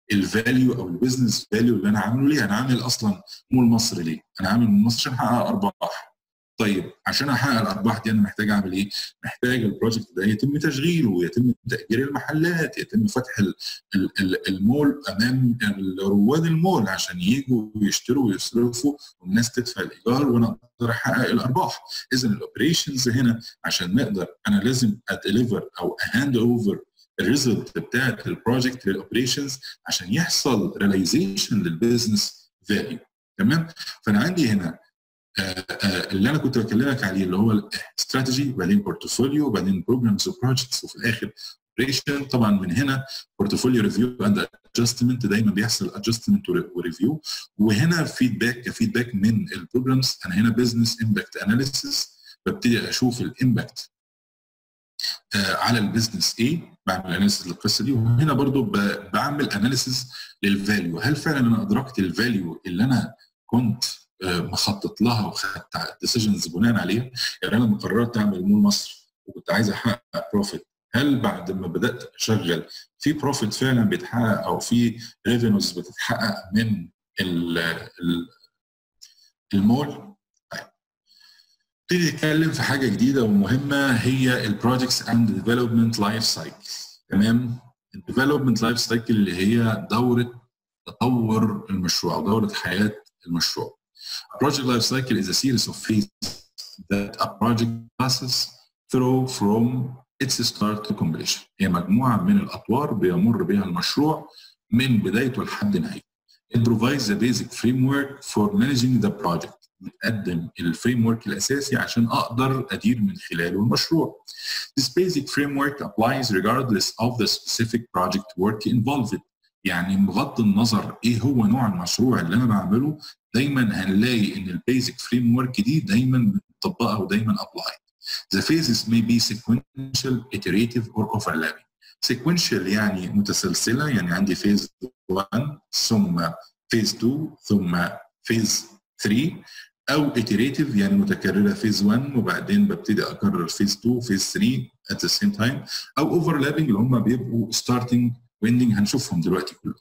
الفاليو او البيزنس فاليو اللي انا عامله ليه؟ انا عامل اصلا مول مصر ليه؟ انا عامل مول مصر عشان احقق ارباح. طيب عشان احقق الارباح دي انا محتاج اعمل ايه؟ محتاج البروجكت ده يتم تشغيله ويتم تاجير المحلات، يتم فتح ال ال ال المول امام رواد المول عشان يجوا ويشتروا ويصرفوا والناس تدفع الايجار وانا اقدر احقق الارباح. اذا الاوبريشنز هنا عشان نقدر انا لازم اديليفر او هاند اوفر الريزلت بتاعت البروجكت للاوبريشنز عشان يحصل ريلايزيشن للبيزنس فاليو تمام فانا عندي هنا آآ آآ اللي انا كنت بكلمك عليه اللي هو الاستراتيجي وبعدين بورتفوليو وبعدين بروجرامز وبروجكتس وفي الاخر اوبريشن طبعا من هنا بورتفوليو ريفيو اند ادجستمنت دايما بيحصل ادجستمنت وريفيو وهنا فيدباك كفيدباك من البروجرامز انا هنا بزنس امباكت اناليسيس ببتدي اشوف الامباكت آه على البيزنس ايه بعمل اناليسيس للقصه دي وهنا برضو بعمل اناليسيس للفاليو هل فعلا انا ادركت الفاليو اللي انا كنت آه مخطط لها وخدت ديسيجنز بناء عليها يعني انا لما قررت اعمل مول مصر وكنت عايز احقق بروفيت هل بعد ما بدات اشغل في بروفيت فعلا بيتحقق او في ريفينوز بتتحقق من المول نبتدي نتكلم في حاجه جديده ومهمه هي البروجكتس اند ديفلوبمنت لايف سايكل تمام الديفلوبمنت لايف سايكل اللي هي دوره تطور المشروع او دوره حياه المشروع A project life cycle is a series of phases that a project passes through from its start to completion. هي مجموعة من الأطوار بيمر بها المشروع من بدايته لحد نهايته. It provides a basic framework for managing the project. بتقدم الفريم ورك الاساسي عشان اقدر ادير من خلاله المشروع. This basic framework applies regardless of the specific project work involved. يعني بغض النظر ايه هو نوع المشروع اللي انا بعمله دايما هنلاقي ان البيزك فريم ورك دي دايما بنطبقها ودايما ابلاي. The phases may be sequential, iterative or overlapping. sequential يعني متسلسله يعني عندي فيز 1 ثم فيز 2 ثم فيز 3 او iterative يعني متكرره فيز 1 وبعدين ببتدي اكرر فيز 2 فيز 3 at the same time او overlapping اللي هم بيبقوا starting وending هنشوفهم دلوقتي كلهم.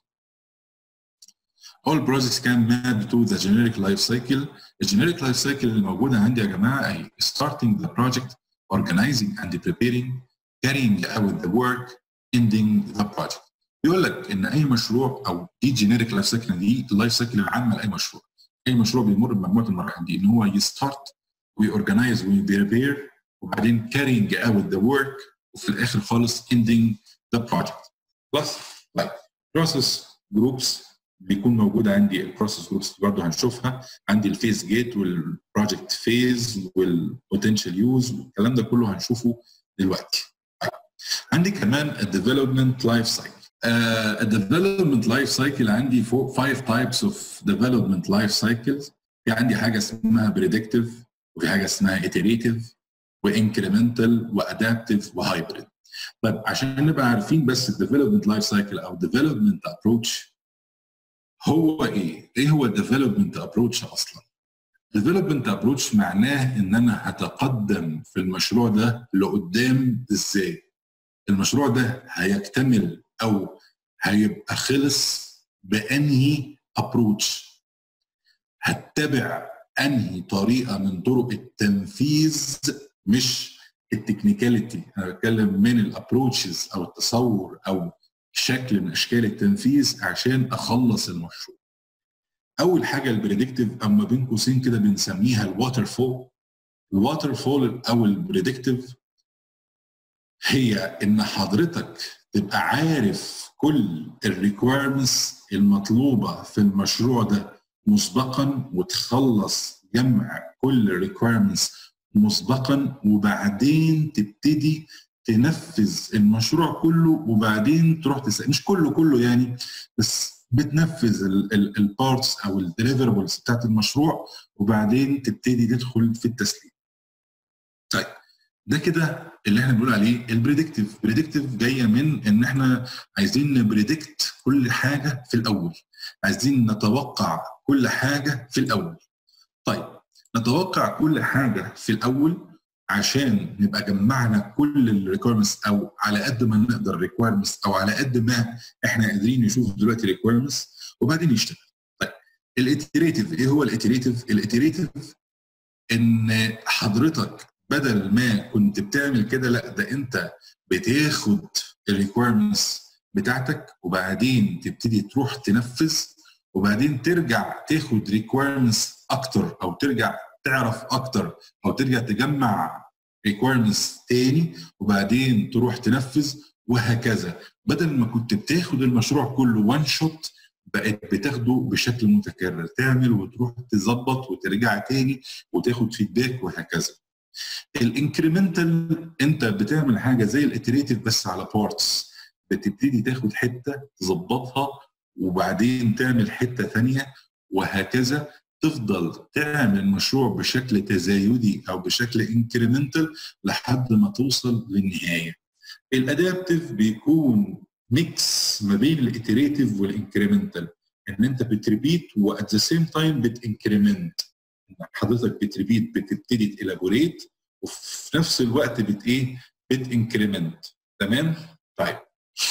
All projects can map to the generic life cycle. الجينيريك لايف سايكل اللي موجوده عندي يا جماعه اهي starting the project, organizing and preparing, carrying out the work, ending the project. بيقول لك ان اي مشروع او دي جينيريك لايف سايكل دي اللايف سايكل العامه لاي مشروع. اي مشروع بيمر بمجموعه المراحل دي ان هو يستارت ويورجنايز ويبريبير وبعدين carrying out the work وفي الاخر خالص ending the project. بلس طيب بروسيس جروبس بيكون موجود عندي البروسيس جروبس برضه هنشوفها عندي الفيز جيت والبروجكت فيز والبوتنشال يوز والكلام ده كله هنشوفه دلوقتي. طيب. عندي كمان الديفلوبمنت لايف سايكل. الديفلوبمنت لايف سايكل عندي فوق 5 تايبس اوف ديفلوبمنت لايف سايكلز في عندي حاجه اسمها بريدكتيف وفي حاجه اسمها اتريتيف وانكريمنتال وادابتيف وهايبريد. طيب عشان نبقى عارفين بس الديفلوبمنت لايف سايكل او ديفلوبمنت ابروتش هو ايه؟ ايه هو الديفلوبمنت ابروتش اصلا؟ ديفلوبمنت ابروتش معناه ان انا هتقدم في المشروع ده لقدام ازاي؟ المشروع ده هيكتمل او هيبقى خلص بانهي ابروتش؟ هتبع انهي طريقه من طرق التنفيذ مش التكنيكاليتي انا بتكلم من الابروتشز او التصور او شكل من اشكال التنفيذ عشان اخلص المشروع. اول حاجه البريدكتيف اما بين قوسين كده بنسميها الواتر فول. الواتر فول او البريدكتيف هي ان حضرتك تبقى عارف كل الريكويرمنتس المطلوبه في المشروع ده مسبقا وتخلص جمع كل الريكويرمنتس مسبقا وبعدين تبتدي تنفذ المشروع كله وبعدين تروح تسأل مش كله كله يعني بس بتنفذ البارتس او الديليفربلز بتاعت المشروع وبعدين تبتدي تدخل في التسليم. طيب ده كده اللي احنا بنقول عليه البريدكتيف، بريدكتيف جايه من ان احنا عايزين نبريدكت كل حاجه في الاول، عايزين نتوقع كل حاجه في الاول. طيب نتوقع كل حاجه في الاول عشان نبقى جمعنا كل الريكويرمنتس او على قد ما نقدر ريكويرمنتس او على قد ما احنا قادرين نشوف دلوقتي ريكويرمنتس وبعدين نشتغل. طيب الاتريتيف ايه هو الاتريتيف؟ الاتريتيف ان حضرتك بدل ما كنت بتعمل كده لا ده انت بتاخد الريكويرمنتس بتاعتك وبعدين تبتدي تروح تنفذ وبعدين ترجع تاخد ريكويرمنتس اكتر او ترجع تعرف اكتر او ترجع تجمع ريكويرمنتس تاني وبعدين تروح تنفذ وهكذا بدل ما كنت بتاخد المشروع كله وان شوت بقت بتاخده بشكل متكرر تعمل وتروح تظبط وترجع تاني وتاخد فيدباك وهكذا الانكريمنتال انت بتعمل حاجه زي الاتريتيف بس على بارتس بتبتدي تاخد حته تظبطها وبعدين تعمل حته ثانيه وهكذا تفضل تعمل مشروع بشكل تزايدي او بشكل انكريمنتال لحد ما توصل للنهايه. الادابتيف بيكون ميكس ما بين الاتريتيف والانكريمنتال ان انت بتريبيت وات ذا سيم تايم بتنكريمنت حضرتك بتريبيت بتبتدي تيلابوريت وفي نفس الوقت بت ايه بتنكريمنت تمام طيب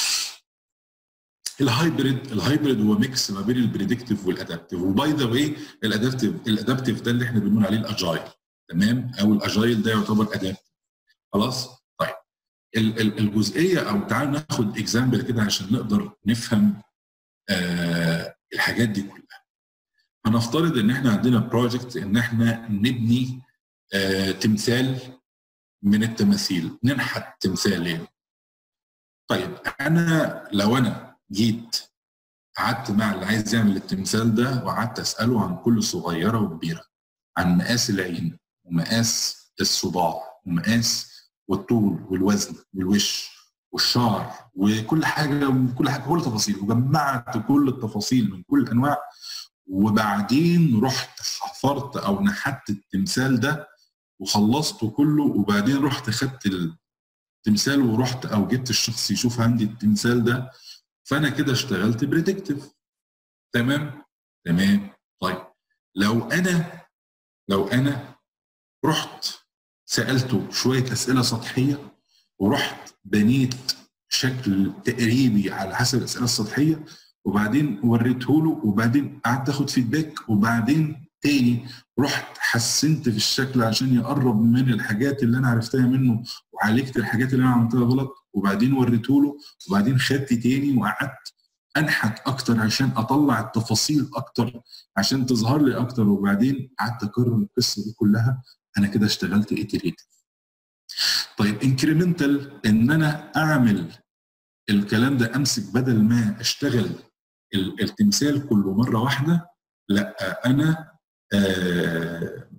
الهايبريد الهايبريد هو ميكس ما بين البريدكتيف والادابتيف وباي ذا واي الادابتيف الادابتيف ده اللي احنا بنقول عليه الاجايل تمام او الاجايل ده يعتبر ادابتيف خلاص طيب الجزئيه او تعال ناخد اكزامبل كده عشان نقدر نفهم آه الحاجات دي كلها هنفترض ان احنا عندنا بروجكت ان احنا نبني آه تمثال من التماثيل ننحت تمثال يعني طيب انا لو انا جيت قعدت مع اللي عايز يعمل التمثال ده وقعدت اساله عن كل صغيره وكبيره عن مقاس العين ومقاس الصباع ومقاس والطول والوزن والوش والشعر وكل حاجه وكل حاجه كل تفاصيل وجمعت كل التفاصيل من كل الانواع وبعدين رحت حفرت او نحت التمثال ده وخلصته كله وبعدين رحت خدت التمثال ورحت او جبت الشخص يشوف عندي التمثال ده فانا كده اشتغلت بريدكتيف تمام تمام طيب لو انا لو انا رحت سالته شويه اسئله سطحيه ورحت بنيت شكل تقريبي على حسب الاسئله السطحيه وبعدين وريته له وبعدين قعدت اخد فيدباك وبعدين تاني رحت حسنت في الشكل عشان يقرب من الحاجات اللي انا عرفتها منه وعالجت الحاجات اللي انا عملتها غلط وبعدين وريته له وبعدين خدت تاني وقعدت انحت اكتر عشان اطلع التفاصيل اكتر عشان تظهر لي اكتر وبعدين قعدت اكرر القصه دي كلها انا كده اشتغلت اتريتيف طيب انكريمنتال ان انا اعمل الكلام ده امسك بدل ما اشتغل التمثال كله مره واحده لا انا آه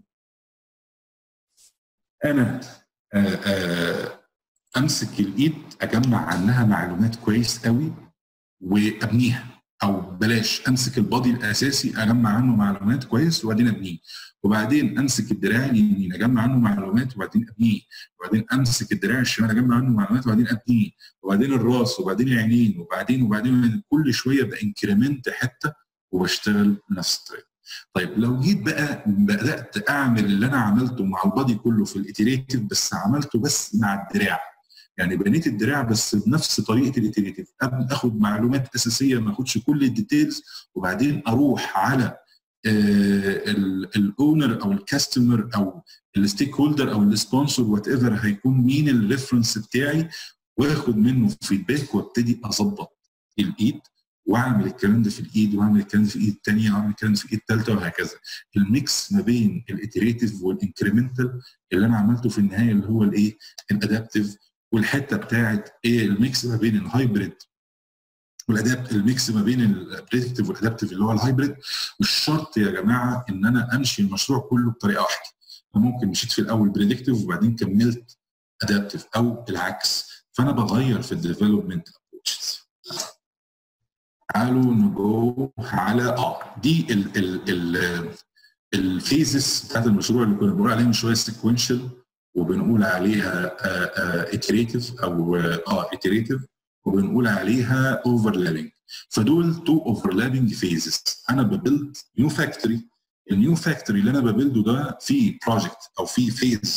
انا آه آه امسك الايد اجمع عنها معلومات كويس قوي وابنيها او بلاش امسك البادي الاساسي اجمع عنه معلومات كويس وبعدين ابنيه وبعدين امسك الدراع اليمين اجمع عنه معلومات وبعدين ابنيه وبعدين امسك الدراع الشمال اجمع عنه معلومات وبعدين ابنيه وبعدين الراس وبعدين العينين وبعدين وبعدين كل شويه بانكريمنت حته وبشتغل نفس الطريقه طيب لو جيت بقى بدات اعمل اللي انا عملته مع البادي كله في الاتريتيف بس عملته بس مع الدراع يعني بنيت الدراع بس بنفس طريقه الاتريتيف اخد معلومات اساسيه ما اخدش كل الديتيلز وبعدين اروح على الاونر او الكاستمر او الستيك هولدر او السبونسر وات ايفر هيكون مين الريفرنس بتاعي واخد منه فيدباك وابتدي اظبط الايد واعمل الكلام ده في الايد واعمل الكلام ده في الايد الثانيه واعمل الكلام ده في الايد الثالثه وهكذا الميكس ما بين الاتريتيف والانكريمنتال اللي انا عملته في النهايه اللي هو الايه الادابتيف والحته بتاعت ايه الميكس ما بين الهايبريد والادابت الميكس ما بين البريدكتيف والادابتيف اللي هو الهايبريد مش شرط يا جماعه ان انا امشي المشروع كله بطريقه واحده ممكن مشيت في الاول بريدكتيف وبعدين كملت ادابتيف او العكس فانا بغير في الديفلوبمنت ابروتشز تعالوا نجو على اه دي ال ال ال الفيزز بتاعت المشروع اللي كنا بنقول عليها من شويه سيكونشال وبنقول عليها اتريتيف او اه اتريتيف وبنقول عليها اوفرلابنج فدول تو اوفرلابنج فيزز انا ببيلد نيو فاكتوري النيو فاكتوري اللي انا ببيلده ده في بروجكت او في فيز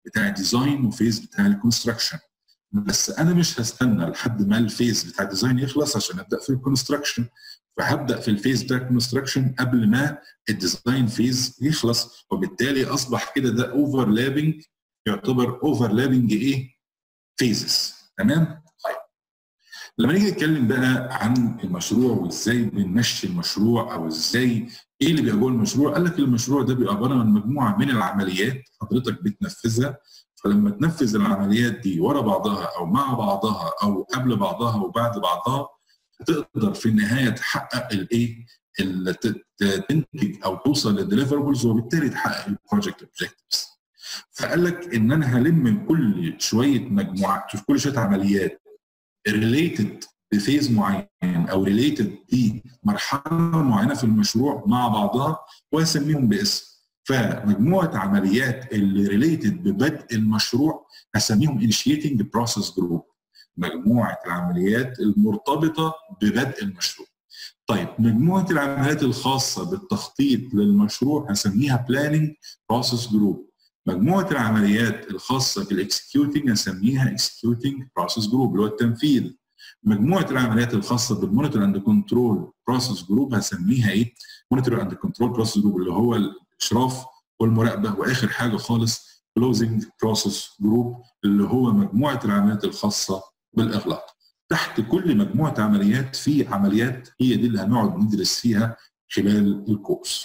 بتاع الديزاين وفيز بتاع الكونستراكشن بس انا مش هستنى لحد ما الفيز بتاع الديزاين يخلص عشان ابدا في الكونستراكشن فهبدا في الفيز بتاع الكونستراكشن قبل ما الديزاين فيز يخلص وبالتالي اصبح كده ده اوفرلابنج يعتبر اوفرلابنج ايه؟ فيزز تمام؟ طيب لما نيجي نتكلم بقى عن المشروع وازاي بنمشي المشروع او ازاي ايه اللي بيبقى جوه المشروع؟ قال لك المشروع ده بيبقى عباره عن مجموعه من العمليات حضرتك بتنفذها فلما تنفذ العمليات دي ورا بعضها او مع بعضها او قبل بعضها وبعد بعضها هتقدر في النهايه تحقق الايه؟ تنتج او توصل للديليفربلز وبالتالي تحقق البروجكت اوبجكتيفز. فقال لك ان انا هلم كل شويه مجموعات كل شويه عمليات ريليتد بفيز معين او ريليتد بمرحله معينه في المشروع مع بعضها واسميهم باسم. فمجموعه عمليات اللي ريليتد ببدء المشروع هسميهم انيشيتنج بروسيس جروب مجموعه العمليات المرتبطه ببدء المشروع طيب مجموعه العمليات الخاصه بالتخطيط للمشروع هسميها بلاننج بروسيس جروب مجموعه العمليات الخاصه بالاكسكيوتنج هسميها اكسكيوتنج بروسيس جروب اللي هو التنفيذ مجموعه العمليات الخاصه بالمونيتور اند كنترول بروسيس جروب هسميها ايه مونيتور اند كنترول بروسيس جروب اللي هو الاشراف والمراقبه واخر حاجه خالص كلوزنج بروسيس جروب اللي هو مجموعه العمليات الخاصه بالاغلاق تحت كل مجموعه عمليات في عمليات هي دي اللي هنقعد ندرس فيها خلال الكورس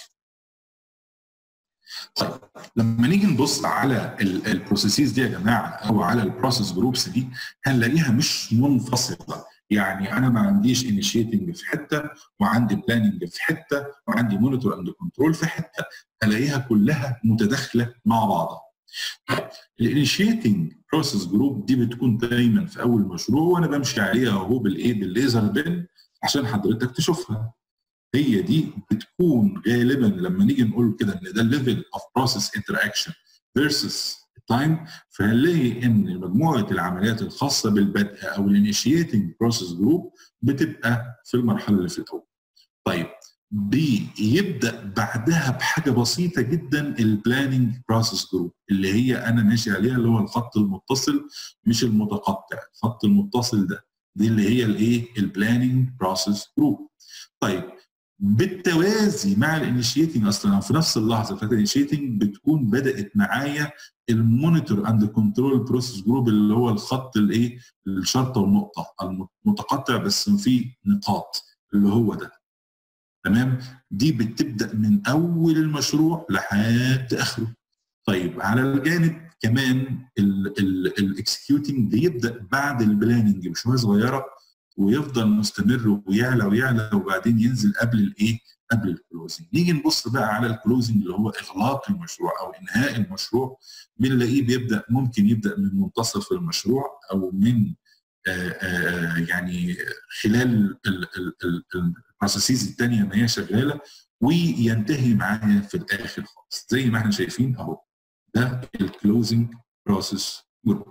طيب لما نيجي نبص على البروسيسز دي يا جماعه او على البروسيس جروبس دي هنلاقيها مش منفصله يعني انا ما عنديش انيشيتنج في حته وعندي بلاننج في حته وعندي مونيتور اند كنترول في حته الاقيها كلها متداخله مع بعضها. الانيشيتنج بروسيس جروب دي بتكون دايما في اول مشروع وانا بمشي عليها اهو بالايه بالليزر بن عشان حضرتك تشوفها. هي دي بتكون غالبا لما نيجي نقول كده ان ده الليفل اوف بروسيس انتراكشن فيرسس تايم فهنلاقي ان مجموعه العمليات الخاصه بالبدء او الانيشيتنج بروسيس جروب بتبقى في المرحله اللي في الاول. طيب بيبدا بعدها بحاجه بسيطه جدا البلاننج بروسيس جروب اللي هي انا ماشي عليها اللي هو الخط المتصل مش المتقطع، الخط المتصل ده دي اللي هي الايه؟ البلاننج بروسيس جروب. طيب بالتوازي مع الانيشيتنج اصلا في نفس اللحظه بتاعت الانيشيتنج بتكون بدات معايا المونيتور اند كنترول بروسيس جروب اللي هو الخط الايه الشرطه والنقطه المتقطع بس فيه نقاط اللي هو ده تمام دي بتبدا من اول المشروع لحد اخره طيب على الجانب كمان الاكسكيوتنج بيبدا بعد البلاننج بشويه صغيره ويفضل مستمر ويعلى ويعلى وبعدين ينزل قبل الايه؟ قبل الكلوزنج. نيجي نبص بقى على الكلوزنج اللي هو اغلاق المشروع او انهاء المشروع بنلاقيه بيبدا ممكن يبدا من منتصف المشروع او من آآ آآ يعني خلال البروسيسز الثانيه ما هي شغاله وينتهي معايا في الاخر خالص زي ما احنا شايفين اهو ده الكلوزنج بروسيس جروب.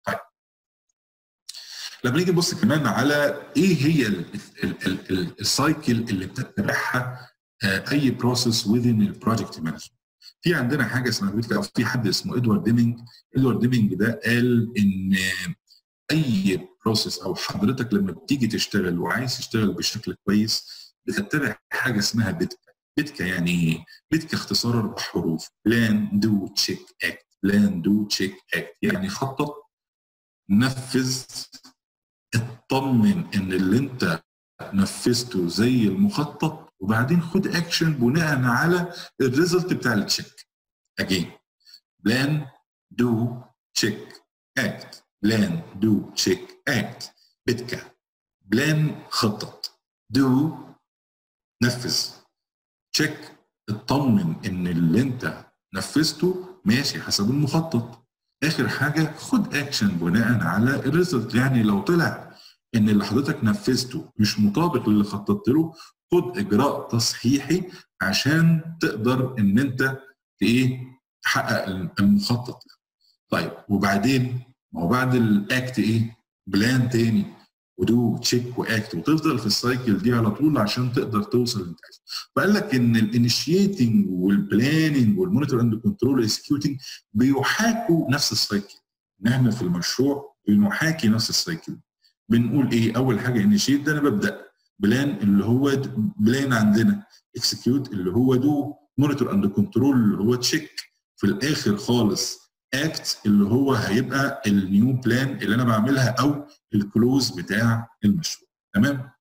لما نيجي نبص كمان على ايه هي السايكل اللي بتتبعها اي بروسيس within البروجكت مانجمنت في عندنا حاجه اسمها قلت لك في حد اسمه ادوارد ديمينج ادوارد ديمينج ده قال ان اي بروسيس او حضرتك لما بتيجي تشتغل وعايز تشتغل بشكل كويس بتتبع حاجه اسمها بتكا بتكا يعني ايه؟ بتكا اختصار اربع حروف بلان دو تشيك اكت بلان دو تشيك اكت يعني خطط نفذ اطمن ان اللي انت نفذته زي المخطط وبعدين خد اكشن بناء على الريزلت بتاع التشيك اجين بلان دو تشيك اكت بلان دو تشيك اكت بتكا بلان خطط دو نفذ تشيك اطمن ان اللي انت نفذته ماشي حسب المخطط اخر حاجه خد اكشن بناء على الريزلت يعني لو طلع ان اللي حضرتك نفذته مش مطابق للي خططت له خد اجراء تصحيحي عشان تقدر ان انت ايه تحقق المخطط طيب وبعدين ما هو بعد الاكت ايه بلان تاني ودو تشيك واكت وتفضل في السايكل دي على طول عشان تقدر توصل اللي انت عايزه فقال لك ان الانيشيتنج والبلاننج والمونيتور اند كنترول والاكسكيوتنج بيحاكوا نفس السايكل ان احنا في المشروع بنحاكي نفس السايكل بنقول ايه اول حاجه انيشيت ده انا ببدا بلان اللي هو بلان عندنا اكسكيوت اللي هو دو مونيتور اند كنترول اللي هو تشيك في الاخر خالص اكت اللي هو هيبقى النيو بلان اللي انا بعملها او الكلوز بتاع المشروع تمام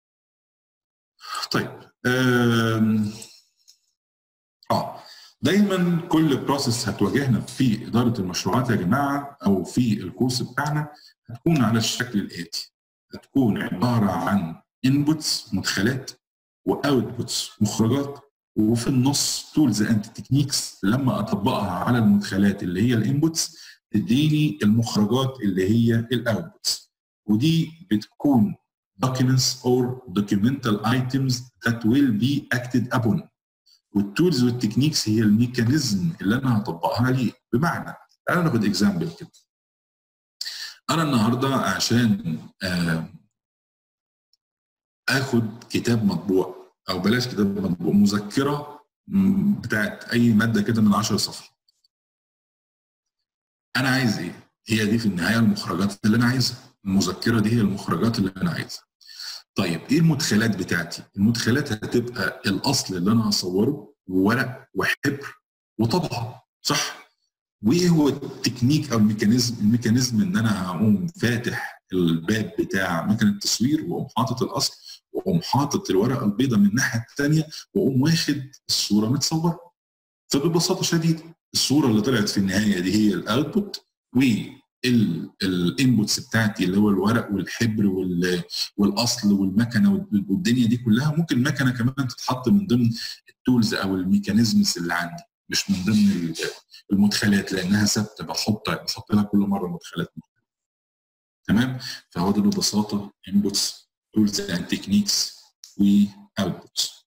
طيب اه دايما كل بروسيس هتواجهنا في اداره المشروعات يا جماعه او في الكورس بتاعنا هتكون على الشكل الاتي هتكون عباره عن انبوتس مدخلات واوتبوتس مخرجات وفي النص تولز اند تكنيكس لما اطبقها على المدخلات اللي هي الانبوتس تديني المخرجات اللي هي الاوتبوتس ودي بتكون documents or documental items that will be acted upon والتولز والتكنيكس هي الميكانيزم اللي انا هطبقها عليه بمعنى تعالى ناخد اكزامبل كده انا النهارده عشان اخد كتاب مطبوع او بلاش كتاب مطبوع مذكره بتاعت اي ماده كده من 10 صفحات انا عايز ايه هي دي في النهايه المخرجات اللي انا عايزها المذكره دي هي المخرجات اللي انا عايزها طيب ايه المدخلات بتاعتي المدخلات هتبقى الاصل اللي انا هصوره وورق وحبر وطبعه صح وايه هو التكنيك او الميكانيزم الميكانيزم ان انا هقوم فاتح الباب بتاع مكنه التصوير واقوم حاطط الاصل واقوم حاطط الورقه البيضاء من الناحيه الثانيه واقوم واخد الصوره متصوره فببساطه شديده الصوره اللي طلعت في النهايه دي هي الاوتبوت والانبوتس بتاعتي اللي هو الورق والحبر والاصل والمكنه والدنيا دي كلها ممكن المكنه كمان تتحط من ضمن التولز او الميكانيزمز اللي عندي مش من ضمن المدخلات لانها ثابته بحط بحط لها كل مره مدخلات مختلفه تمام فهو ده ببساطه انبوتس تولز اند تكنيكس واوتبوتس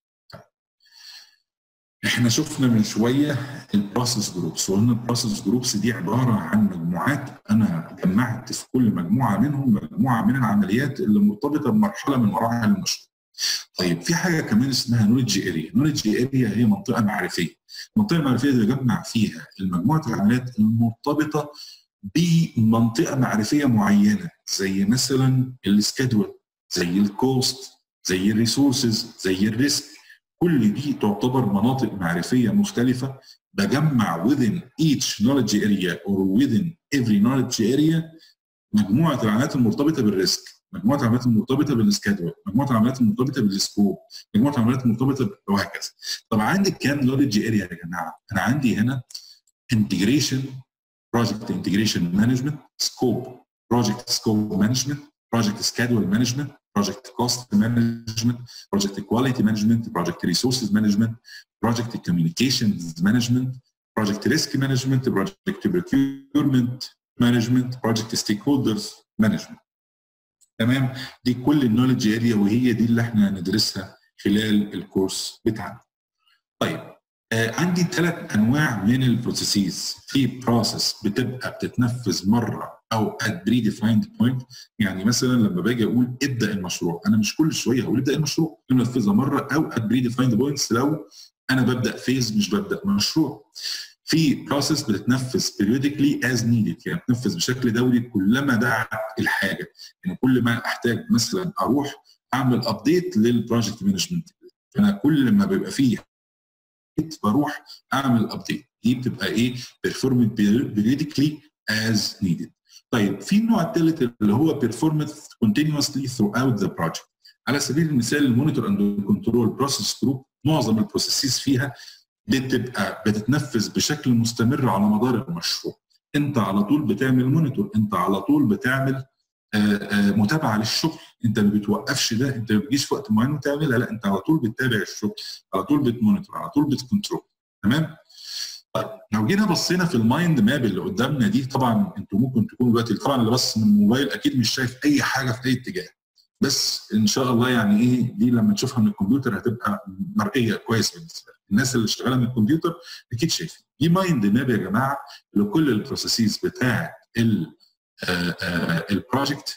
احنا شفنا من شويه البروسيس جروبس وقلنا البروسيس جروبس دي عباره عن مجموعات انا جمعت في كل مجموعه منهم مجموعه من العمليات اللي مرتبطه بمرحله من مراحل المشروع. طيب في حاجه كمان اسمها نولج اريا، نولج اريا هي منطقه معرفيه. المنطقه المعرفيه دي بجمع فيها المجموعه العمليات المرتبطه بمنطقه معرفيه معينه زي مثلا السكادول زي الكوست زي الريسورسز زي الريسك كل دي تعتبر مناطق معرفيه مختلفه بجمع within each knowledge area or within every knowledge area مجموعه العمليات المرتبطه بالريسك مجموعه العمليات المرتبطه بالسكادول مجموعه العمليات المرتبطه بالسكوب مجموعه العمليات المرتبطه وهكذا طب عندي كام نولج اريا يا جماعه انا عندي هنا انتجريشن بروجكت انتجريشن مانجمنت سكوب بروجكت سكوب مانجمنت بروجكت سكادول مانجمنت project cost management, project quality management, project resources management, project communications management, project risk management, project procurement management, project stakeholders management. تمام دي كل النولج اريا وهي دي اللي احنا هندرسها خلال الكورس بتاعنا. طيب آه عندي ثلاث انواع من البروسيسز في بروسيس بتبقى بتتنفذ مره او at predefined point يعني مثلا لما باجي اقول ابدا المشروع انا مش كل شويه هقول ابدا المشروع ننفذها مره او at predefined points لو انا ببدا فيز مش ببدا مشروع في بروسيس بتتنفذ periodically as needed يعني بتنفذ بشكل دوري كلما دعت الحاجه يعني كل ما احتاج مثلا اروح اعمل ابديت للبروجكت مانجمنت فانا كل ما بيبقى فيه بروح اعمل ابديت دي بتبقى ايه performed periodically as needed طيب في النوع الثالث اللي هو performed continuously throughout the project على سبيل المثال المونيتور اند كنترول بروسيس جروب معظم البروسيسز فيها بتبقى بتتنفذ بشكل مستمر على مدار المشروع انت على طول بتعمل مونيتور انت على طول بتعمل آآ آآ متابعه للشغل انت ما بتوقفش ده انت ما بتجيش في وقت معين وتعملها لا انت على طول بتتابع الشغل على طول بتمونيتور على طول بتكنترول تمام طيب لو جينا بصينا في المايند ماب اللي قدامنا دي طبعا انتوا ممكن تكونوا دلوقتي طبعا اللي بص من الموبايل اكيد مش شايف اي حاجه في اي اتجاه بس ان شاء الله يعني ايه دي لما تشوفها من الكمبيوتر هتبقى مرئيه كويس بالنسبه لك الناس اللي شغاله من الكمبيوتر اكيد شايفين دي مايند ماب يا جماعه لكل البروسيسز بتاعه البروجكت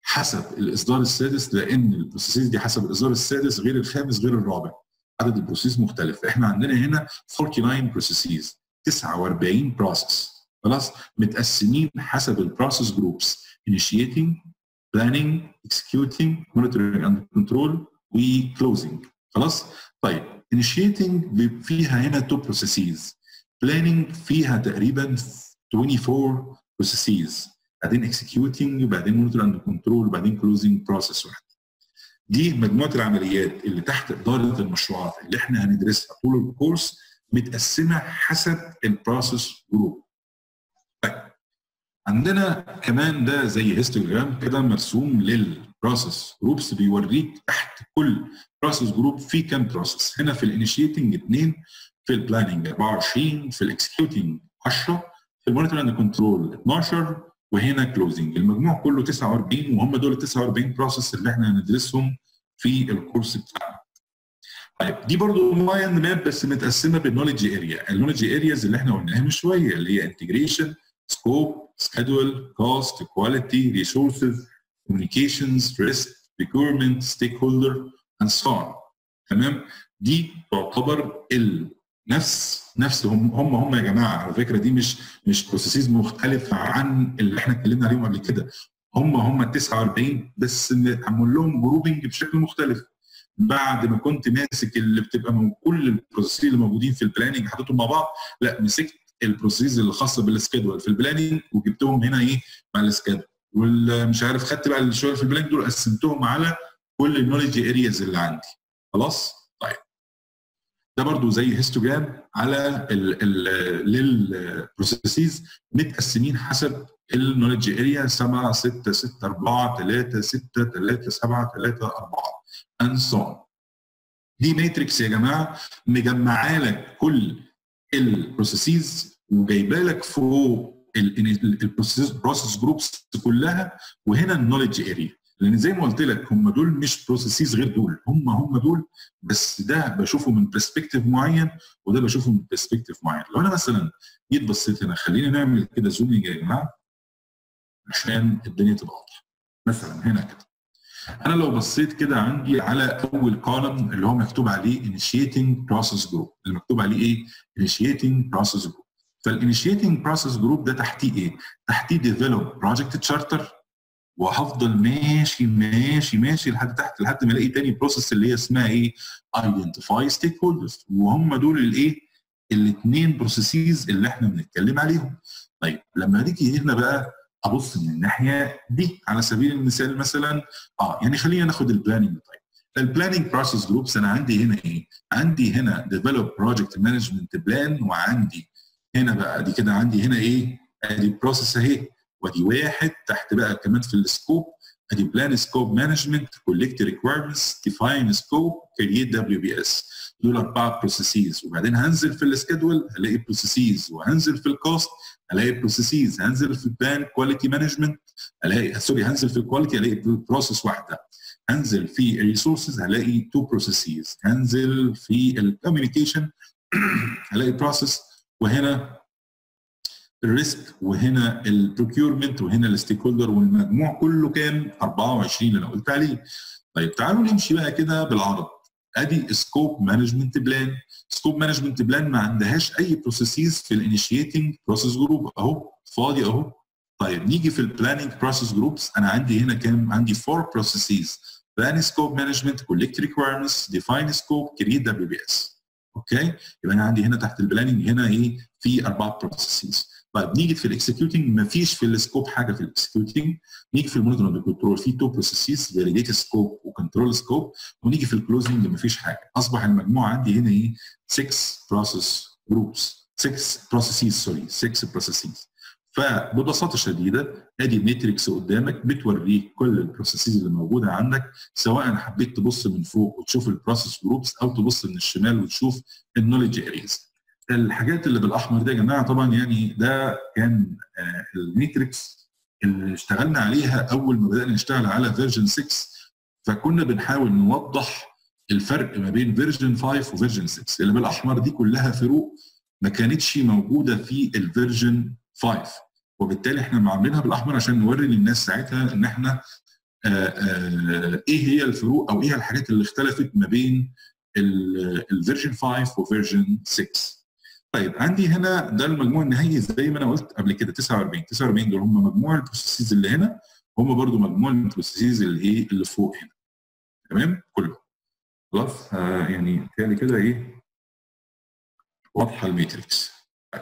حسب الاصدار السادس لان البروسيسز دي حسب الاصدار السادس غير الخامس غير الرابع عدد البروسيس مختلف احنا عندنا هنا 49 بروسيسز 49 بروسيس خلاص متقسمين حسب البروسيس جروبس initiating planning executing monitoring and control و closing خلاص طيب initiating فيها هنا تو بروسيسز planning فيها تقريبا 24 بروسيسز بعدين executing وبعدين monitor and control وبعدين closing process واحد دي مجموعه العمليات اللي تحت اداره المشروعات اللي احنا هندرسها طول الكورس متقسمه حسب البروسيس جروب طيب عندنا كمان ده زي هيستوجرام كده مرسوم للبروسيس جروبس بيوريك تحت كل بروسيس جروب في كام بروسيس هنا في الانيشيتنج 2 في البلاننج 24 في الاكسكيوتنج 10 في المونيتور اند كنترول 12 وهنا كلوزنج المجموع كله 49 وهم دول ال 49 بروسيس اللي احنا هندرسهم في الكورس بتاعنا طيب دي برضو مايند ماب بس متقسمه بالنولج اريا النولج ارياز اللي احنا قلناها من شويه اللي هي انتجريشن سكوب schedule cost quality resources communications risk procurement stakeholder and so on تمام دي تعتبر نفس نفس هم هم هم يا جماعه على فكره دي مش مش بروسيسز مختلفه عن اللي احنا اتكلمنا عليهم قبل كده هم هم ال 49 بس معمول لهم جروبنج بشكل مختلف بعد ما كنت ماسك اللي بتبقى من كل البروسيسز اللي موجودين في البلاننج حطيتهم مع بعض لا مسكت البروسيسز اللي خاصه بالسكيدول في البلاننج وجبتهم هنا ايه مع السكيدول والمش عارف خدت بقى شويه في البلاننج دول قسمتهم على كل النولج ارياز اللي عندي خلاص طيب ده برضو زي هيستوجرام على للبروسيسز متقسمين حسب النولج اريا 7 6 6 4 3 6 3 7 3 4 اند سو دي ماتريكس يا جماعه مجمعه لك كل البروسيسز وجايبه لك فوق البروسيس جروبس كلها وهنا النولج اريا لان زي ما قلت لك هم دول مش بروسيسز غير دول هم هم دول بس ده بشوفه من برسبكتيف معين وده بشوفه من برسبكتيف معين لو انا مثلا جيت بصيت هنا خلينا نعمل كده زومينج يا جماعه عشان الدنيا تبقى واضحه مثلا هنا كده انا لو بصيت كده عندي على اول كولم اللي هو مكتوب عليه initiating process group اللي مكتوب عليه ايه initiating process group فالinitiating process group ده تحتيه ايه تحتيه develop project charter وهفضل ماشي ماشي ماشي لحد تحت لحد ما الاقي تاني بروسيس اللي هي اسمها ايه identify stakeholders وهم دول الايه الاثنين بروسيسز اللي احنا بنتكلم عليهم طيب لما نيجي هنا بقى ابص من الناحيه دي على سبيل المثال مثلا اه يعني خلينا ناخد البلاننج طيب البلاننج بروسيس جروبس انا عندي هنا ايه؟ عندي هنا ديفلوب بروجكت مانجمنت بلان وعندي هنا بقى دي كده عندي هنا ايه؟ ادي بروسيس اهي ودي واحد تحت بقى كمان في السكوب ادي بلان سكوب مانجمنت كولكت ريكويرمنتس ديفاين سكوب كرييت دبليو بي اس دول اربعه بروسيسز وبعدين هنزل في السكيدول هلاقي بروسيسز وهنزل في الكوست الاقي بروسيسز هنزل في البلان كواليتي مانجمنت الاقي سوري هنزل في الكواليتي الاقي بروسيس واحده هنزل في الريسورسز هلاقي تو بروسيسز هنزل في الكوميونيكيشن هلاقي بروسيس وهنا الريسك وهنا البروكيورمنت وهنا الستيك هولدر والمجموع كله كام 24 اللي انا قلت عليه طيب تعالوا نمشي بقى كده بالعرض ادي سكوب مانجمنت بلان سكوب مانجمنت بلان ما عندهاش اي بروسيسز في الانيشيتنج بروسيس جروب اهو فاضي اهو طيب نيجي في البلاننج بروسيس جروبس انا عندي هنا كام عندي فور بروسيسز بلان سكوب مانجمنت كولكت ريكويرمنتس ديفاين سكوب كريت دبليو بي اس اوكي يبقى انا عندي هنا تحت البلاننج هنا ايه في اربع بروسيسز طيب نيجي في الاكسكيوتنج ما فيش في السكوب حاجه في الاكسكيوتنج نيجي في المونيتور اند كنترول في تو بروسيسز فاليديت سكوب وكنترول سكوب ونيجي في الكلوزنج ما فيش حاجه اصبح المجموعه عندي هنا ايه 6 بروسيس جروبس 6 بروسيسز سوري 6 بروسيسز فببساطه شديده ادي ماتريكس قدامك بتوريك كل البروسيسز اللي موجوده عندك سواء حبيت تبص من فوق وتشوف البروسيس جروبس او تبص من الشمال وتشوف النولج اريز الحاجات اللي بالاحمر دي يا جماعه طبعا يعني ده كان آه الماتريكس اللي اشتغلنا عليها اول ما بدانا نشتغل على فيرجن 6 فكنا بنحاول نوضح الفرق ما بين فيرجن 5 وفيرجن 6 اللي بالاحمر دي كلها فروق ما كانتش موجوده في الفيرجن 5 وبالتالي احنا عاملينها بالاحمر عشان نوري للناس ساعتها ان احنا ايه هي الفروق او ايه الحاجات اللي اختلفت ما بين الفيرجن 5 وفيرجن 6 طيب عندي هنا ده المجموع النهائي زي ما انا قلت قبل كده 49 49 دول هم مجموع البروسيسز اللي هنا هم برضو مجموع البروسيسز اللي ايه اللي فوق هنا تمام كله خلاص آه يعني بالتالي كده ايه واضحه الماتريكس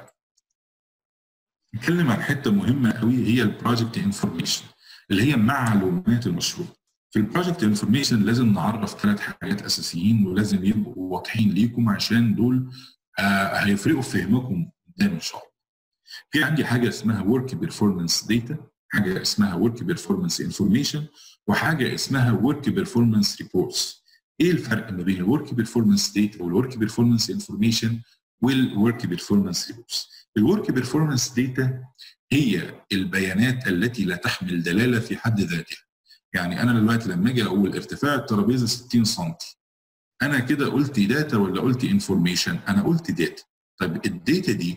نتكلم عن حته مهمه قوي هي البروجكت انفورميشن اللي هي معلومات المشروع في البروجكت انفورميشن لازم نعرف ثلاث حاجات اساسيين ولازم يبقوا واضحين ليكم عشان دول آه هيفرقوا في فهمكم قدام ان شاء الله. في عندي حاجه اسمها ورك بيرفورمانس داتا، حاجه اسمها ورك بيرفورمانس انفورميشن، وحاجه اسمها ورك بيرفورمانس ريبورتس. ايه الفرق ما بين الورك بيرفورمانس داتا والورك بيرفورمانس انفورميشن والورك بيرفورمانس ريبورتس؟ الورك بيرفورمانس داتا هي البيانات التي لا تحمل دلاله في حد ذاتها. يعني انا دلوقتي لما اجي اقول ارتفاع الترابيزه 60 سم انا كده قلت داتا ولا قلت انفورميشن؟ انا قلت داتا. طب الداتا دي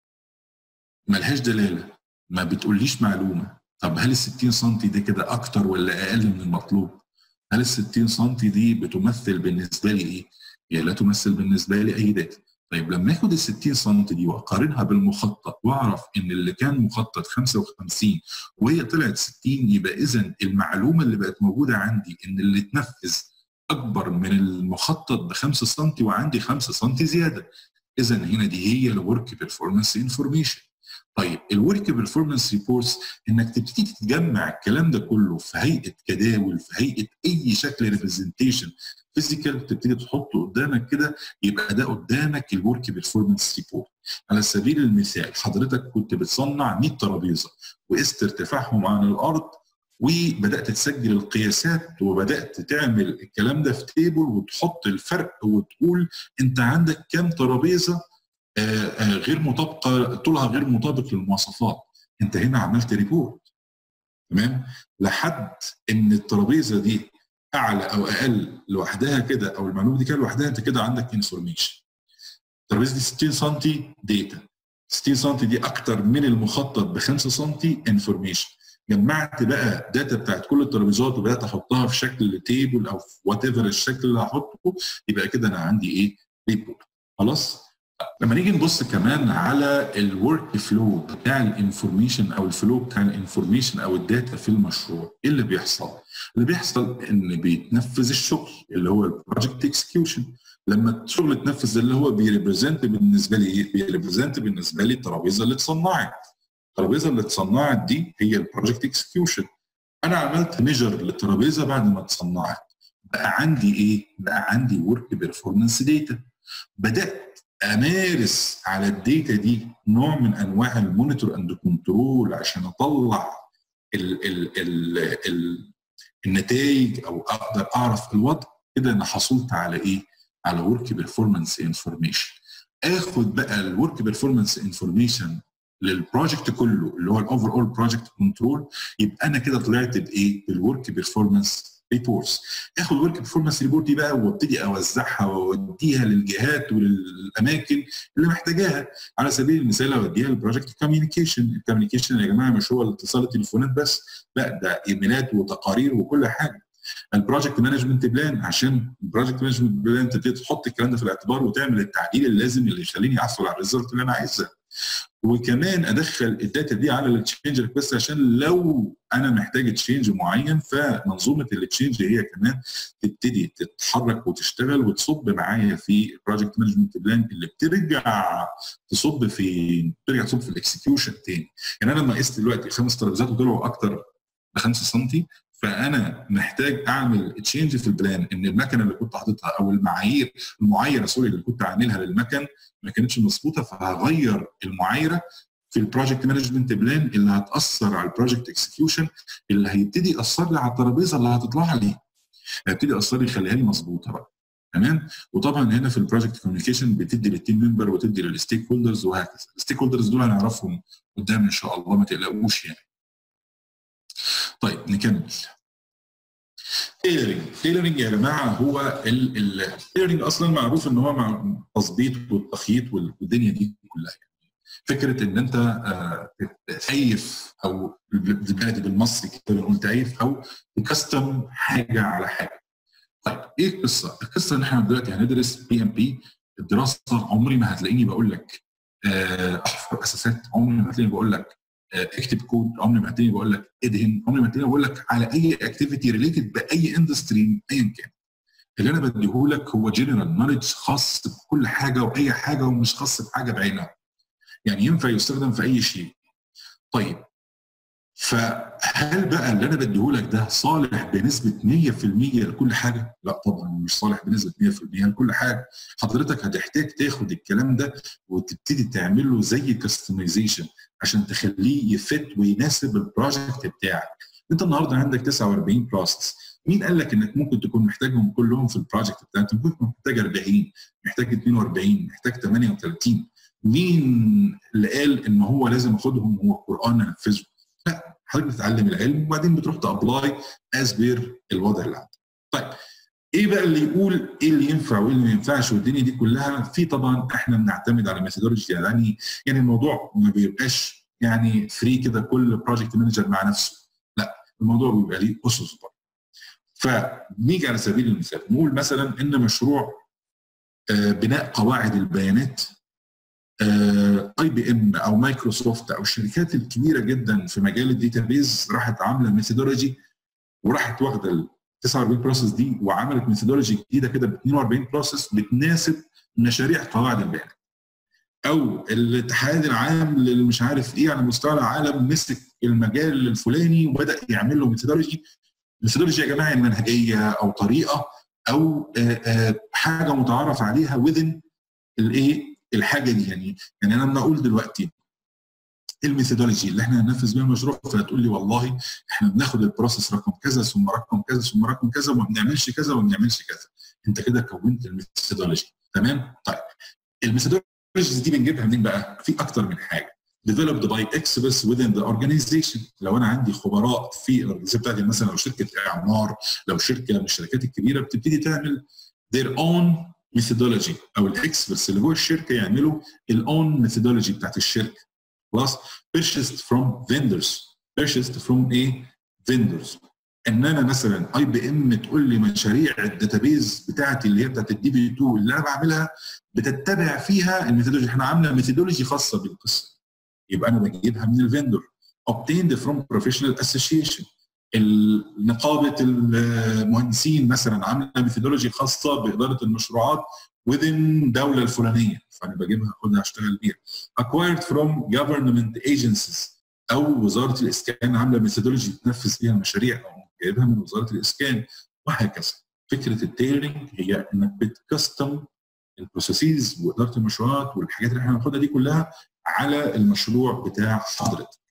ملهاش دلاله ما بتقوليش معلومه طب هل ال 60 سم دي كده اكتر ولا اقل من المطلوب؟ هل ال 60 سم دي بتمثل بالنسبه لي ايه؟ هي لا تمثل بالنسبه لي اي داتا. طيب لما اخد ال 60 سم دي واقارنها بالمخطط واعرف ان اللي كان مخطط 55 وهي طلعت 60 يبقى اذا المعلومه اللي بقت موجوده عندي ان اللي اتنفذ اكبر من المخطط ب 5 سم وعندي 5 سم زياده. اذا هنا دي هي الورك بيرفورمانس انفورميشن. طيب الورك بيرفورمانس ريبورتس انك تبتدي تجمع الكلام ده كله في هيئه جداول في هيئه اي شكل ريبرزنتيشن فيزيكال تبتدي تحطه قدامك كده يبقى ده قدامك الورك بيرفورمانس ريبورت على سبيل المثال حضرتك كنت بتصنع 100 ترابيزه وقست ارتفاعهم عن الارض وبدات تسجل القياسات وبدات تعمل الكلام ده في تيبل وتحط الفرق وتقول انت عندك كام ترابيزه غير مطابقه طولها غير مطابق للمواصفات انت هنا عملت ريبورت تمام لحد ان الترابيزه دي اعلى او اقل لوحدها كده او المعلومه دي كده لوحدها انت كده عندك انفورميشن الترابيزه دي 60 سم داتا 60 سم دي اكتر من المخطط ب 5 سم انفورميشن جمعت بقى داتا بتاعت كل الترابيزات وبدات احطها في شكل تيبل او في وات ايفر الشكل اللي هحطه يبقى كده انا عندي ايه ريبورت خلاص لما نيجي نبص كمان على الورك فلو بتاع الانفورميشن او الفلو بتاع الانفورميشن او الداتا في المشروع ايه اللي بيحصل؟ اللي بيحصل ان بيتنفذ الشغل اللي هو البروجكت اكسكيوشن لما الشغل اتنفذ اللي هو بيريبريزنت بالنسبه لي ايه؟ بيريبريزنت بالنسبه لي الترابيزه اللي اتصنعت الترابيزه اللي اتصنعت دي هي البروجكت اكسكيوشن انا عملت ميجر للترابيزه بعد ما اتصنعت بقى عندي ايه؟ بقى عندي ورك بيرفورمانس داتا بدات امارس على الداتا دي نوع من انواع المونيتور اند كنترول عشان اطلع ال ال ال ال النتائج او اقدر اعرف الوضع كده انا حصلت على ايه؟ على ورك بيرفورمانس انفورميشن. اخد بقى الورك بيرفورمانس انفورميشن للبروجكت كله اللي هو الاوفر اول بروجكت كنترول يبقى انا كده طلعت بايه؟ بالورك بيرفورمانس ريبورتس اخد الورك بيرفورمانس ريبورت دي بقى وابتدي اوزعها واوديها للجهات وللاماكن اللي محتاجاها على سبيل المثال اوديها للبروجكت كوميونيكيشن الكوميونيكيشن يا جماعه مش هو الاتصال التليفونات بس لا ده ايميلات وتقارير وكل حاجه البروجكت مانجمنت بلان عشان البروجكت مانجمنت بلان تبتدي تحط الكلام ده في الاعتبار وتعمل التعديل اللازم اللي يخليني احصل على الريزلت اللي انا عايزها وكمان ادخل الداتا دي على التشينج ريكوست عشان لو انا محتاج تشينج معين فمنظومه التشينج هي كمان تبتدي تتحرك وتشتغل وتصب معايا في البروجكت مانجمنت بلان اللي بترجع تصب في بترجع تصب في الاكسكيوشن تاني يعني انا لما قست دلوقتي خمس ترابيزات وطلعوا اكتر ب 5 سم فانا محتاج اعمل تشينج في البلان ان المكنه اللي كنت حاططها او المعايير المعايره سوري اللي كنت عاملها للمكن ما كانتش مظبوطه فهغير المعايره في البروجكت مانجمنت بلان اللي هتاثر على البروجكت اكسكيوشن اللي هيبتدي ياثر لي على الترابيزه اللي هتطلع لي هيبتدي ياثر لي يخليها لي مظبوطه بقى تمام وطبعا هنا في البروجكت كوميونيكيشن بتدي للتيم ممبر وتدي للستيك هولدرز وهكذا الستيك هولدرز دول هنعرفهم قدام ان شاء الله ما تقلقوش يعني طيب نكمل تيلرنج تيلرنج يا جماعه هو التيلرنج اصلا معروف ان هو مع التظبيط والتخييط والدنيا دي كلها فكره ان انت تكيف او بالبلدي بالمصري كده بنقول تكيف او تكستم حاجه على حاجه. طيب ايه القصه؟ القصه ان احنا دلوقتي هندرس بي ام بي الدراسه عمري ما هتلاقيني بقول لك احفر اساسات عمري ما هتلاقيني بقول لك اكتب كود عمري ما هتلاقيني بقول لك ادهن عمري ما هتلاقيني بقول لك على اي اكتيفيتي ريليتد باي اندستري ايا كان اللي انا بديهولك هو جنرال نولج خاص بكل حاجه واي حاجه ومش خاص بحاجه بعينها يعني ينفع يستخدم في اي شيء طيب فهل بقى اللي انا بديهولك ده صالح بنسبه 100% لكل حاجه؟ لا طبعا مش صالح بنسبه 100% لكل حاجه، حضرتك هتحتاج تاخد الكلام ده وتبتدي تعمل له زي كاستمايزيشن عشان تخليه يفت ويناسب البروجكت بتاعك. انت النهارده عندك 49 بروسس، مين قال لك انك ممكن تكون محتاجهم كلهم في البروجكت بتاعك؟ انت ممكن محتاج 40 محتاج 42 محتاج 38 مين اللي قال ان هو لازم اخدهم هو القران انفذه؟ لا حضرتك بتتعلم العلم وبعدين بتروح تابلاي از بير الوضع اللي عندك. طيب ايه بقى اللي يقول ايه اللي ينفع وايه اللي ما ينفعش والدنيا دي كلها في طبعا احنا بنعتمد على ميثودولوجي يعني يعني الموضوع ما بيبقاش يعني فري كده كل بروجكت مانجر مع نفسه لا الموضوع بيبقى ليه اسس برضه. فنيجي على سبيل المثال نقول مثلا ان مشروع بناء قواعد البيانات اي بي ام او مايكروسوفت او الشركات الكبيره جدا في مجال الداتابيز راحت عامله ميثودولوجي وراحت واخده ال 49 بروسيس دي وعملت ميثودولوجي جديده كده ب 42 بروسيس بتناسب مشاريع قواعد البيانات. او الاتحاد العام مش عارف ايه على مستوى العالم مسك المجال الفلاني وبدا يعمل له ميثودولوجي ميثودولوجي يا جماعه منهجيه او طريقه او حاجه متعارف عليها وذن الايه الحاجه دي يعني يعني انا لما اقول دلوقتي الميثودولوجي اللي احنا هننفذ بيها المشروع فتقول لي والله احنا بناخد البروسيس رقم كذا ثم رقم كذا ثم رقم كذا وما بنعملش كذا وما بنعملش كذا انت كده كونت الميثودولوجي تمام طيب الميثودولوجي دي بنجيبها منين بقى في اكتر من حاجه developed by experts within the organization لو انا عندي خبراء في الاورجنايزيشن بتاعتي مثلا لو شركه اعمار لو شركه من الشركات الكبيره بتبتدي تعمل their own methodology او الاكسبرتس اللي جوه الشركه يعملوا الاون methodology بتاعت الشركه خلاص purchased from vendors purchased from ايه vendors ان انا مثلا اي بي ام تقول لي مشاريع الداتابيز بتاعتي اللي هي بتاعت الدي بي 2 اللي انا بعملها بتتبع فيها الميثودولوجي احنا عامله ميثودولوجي خاصه بالقصه يبقى انا بجيبها من الفندور obtained from professional association نقابه المهندسين مثلا عامله ميثودولوجي خاصه باداره المشروعات within دوله الفلانيه فانا بجيبها اخدها اشتغل بيها acquired from government agencies او وزاره الاسكان عامله ميثودولوجي تنفذ بيها المشاريع او جايبها من وزاره الاسكان وهكذا فكره التيلرنج هي انك بتكستم البروسيسز واداره المشروعات والحاجات اللي احنا هناخدها دي كلها على المشروع بتاع حضرتك.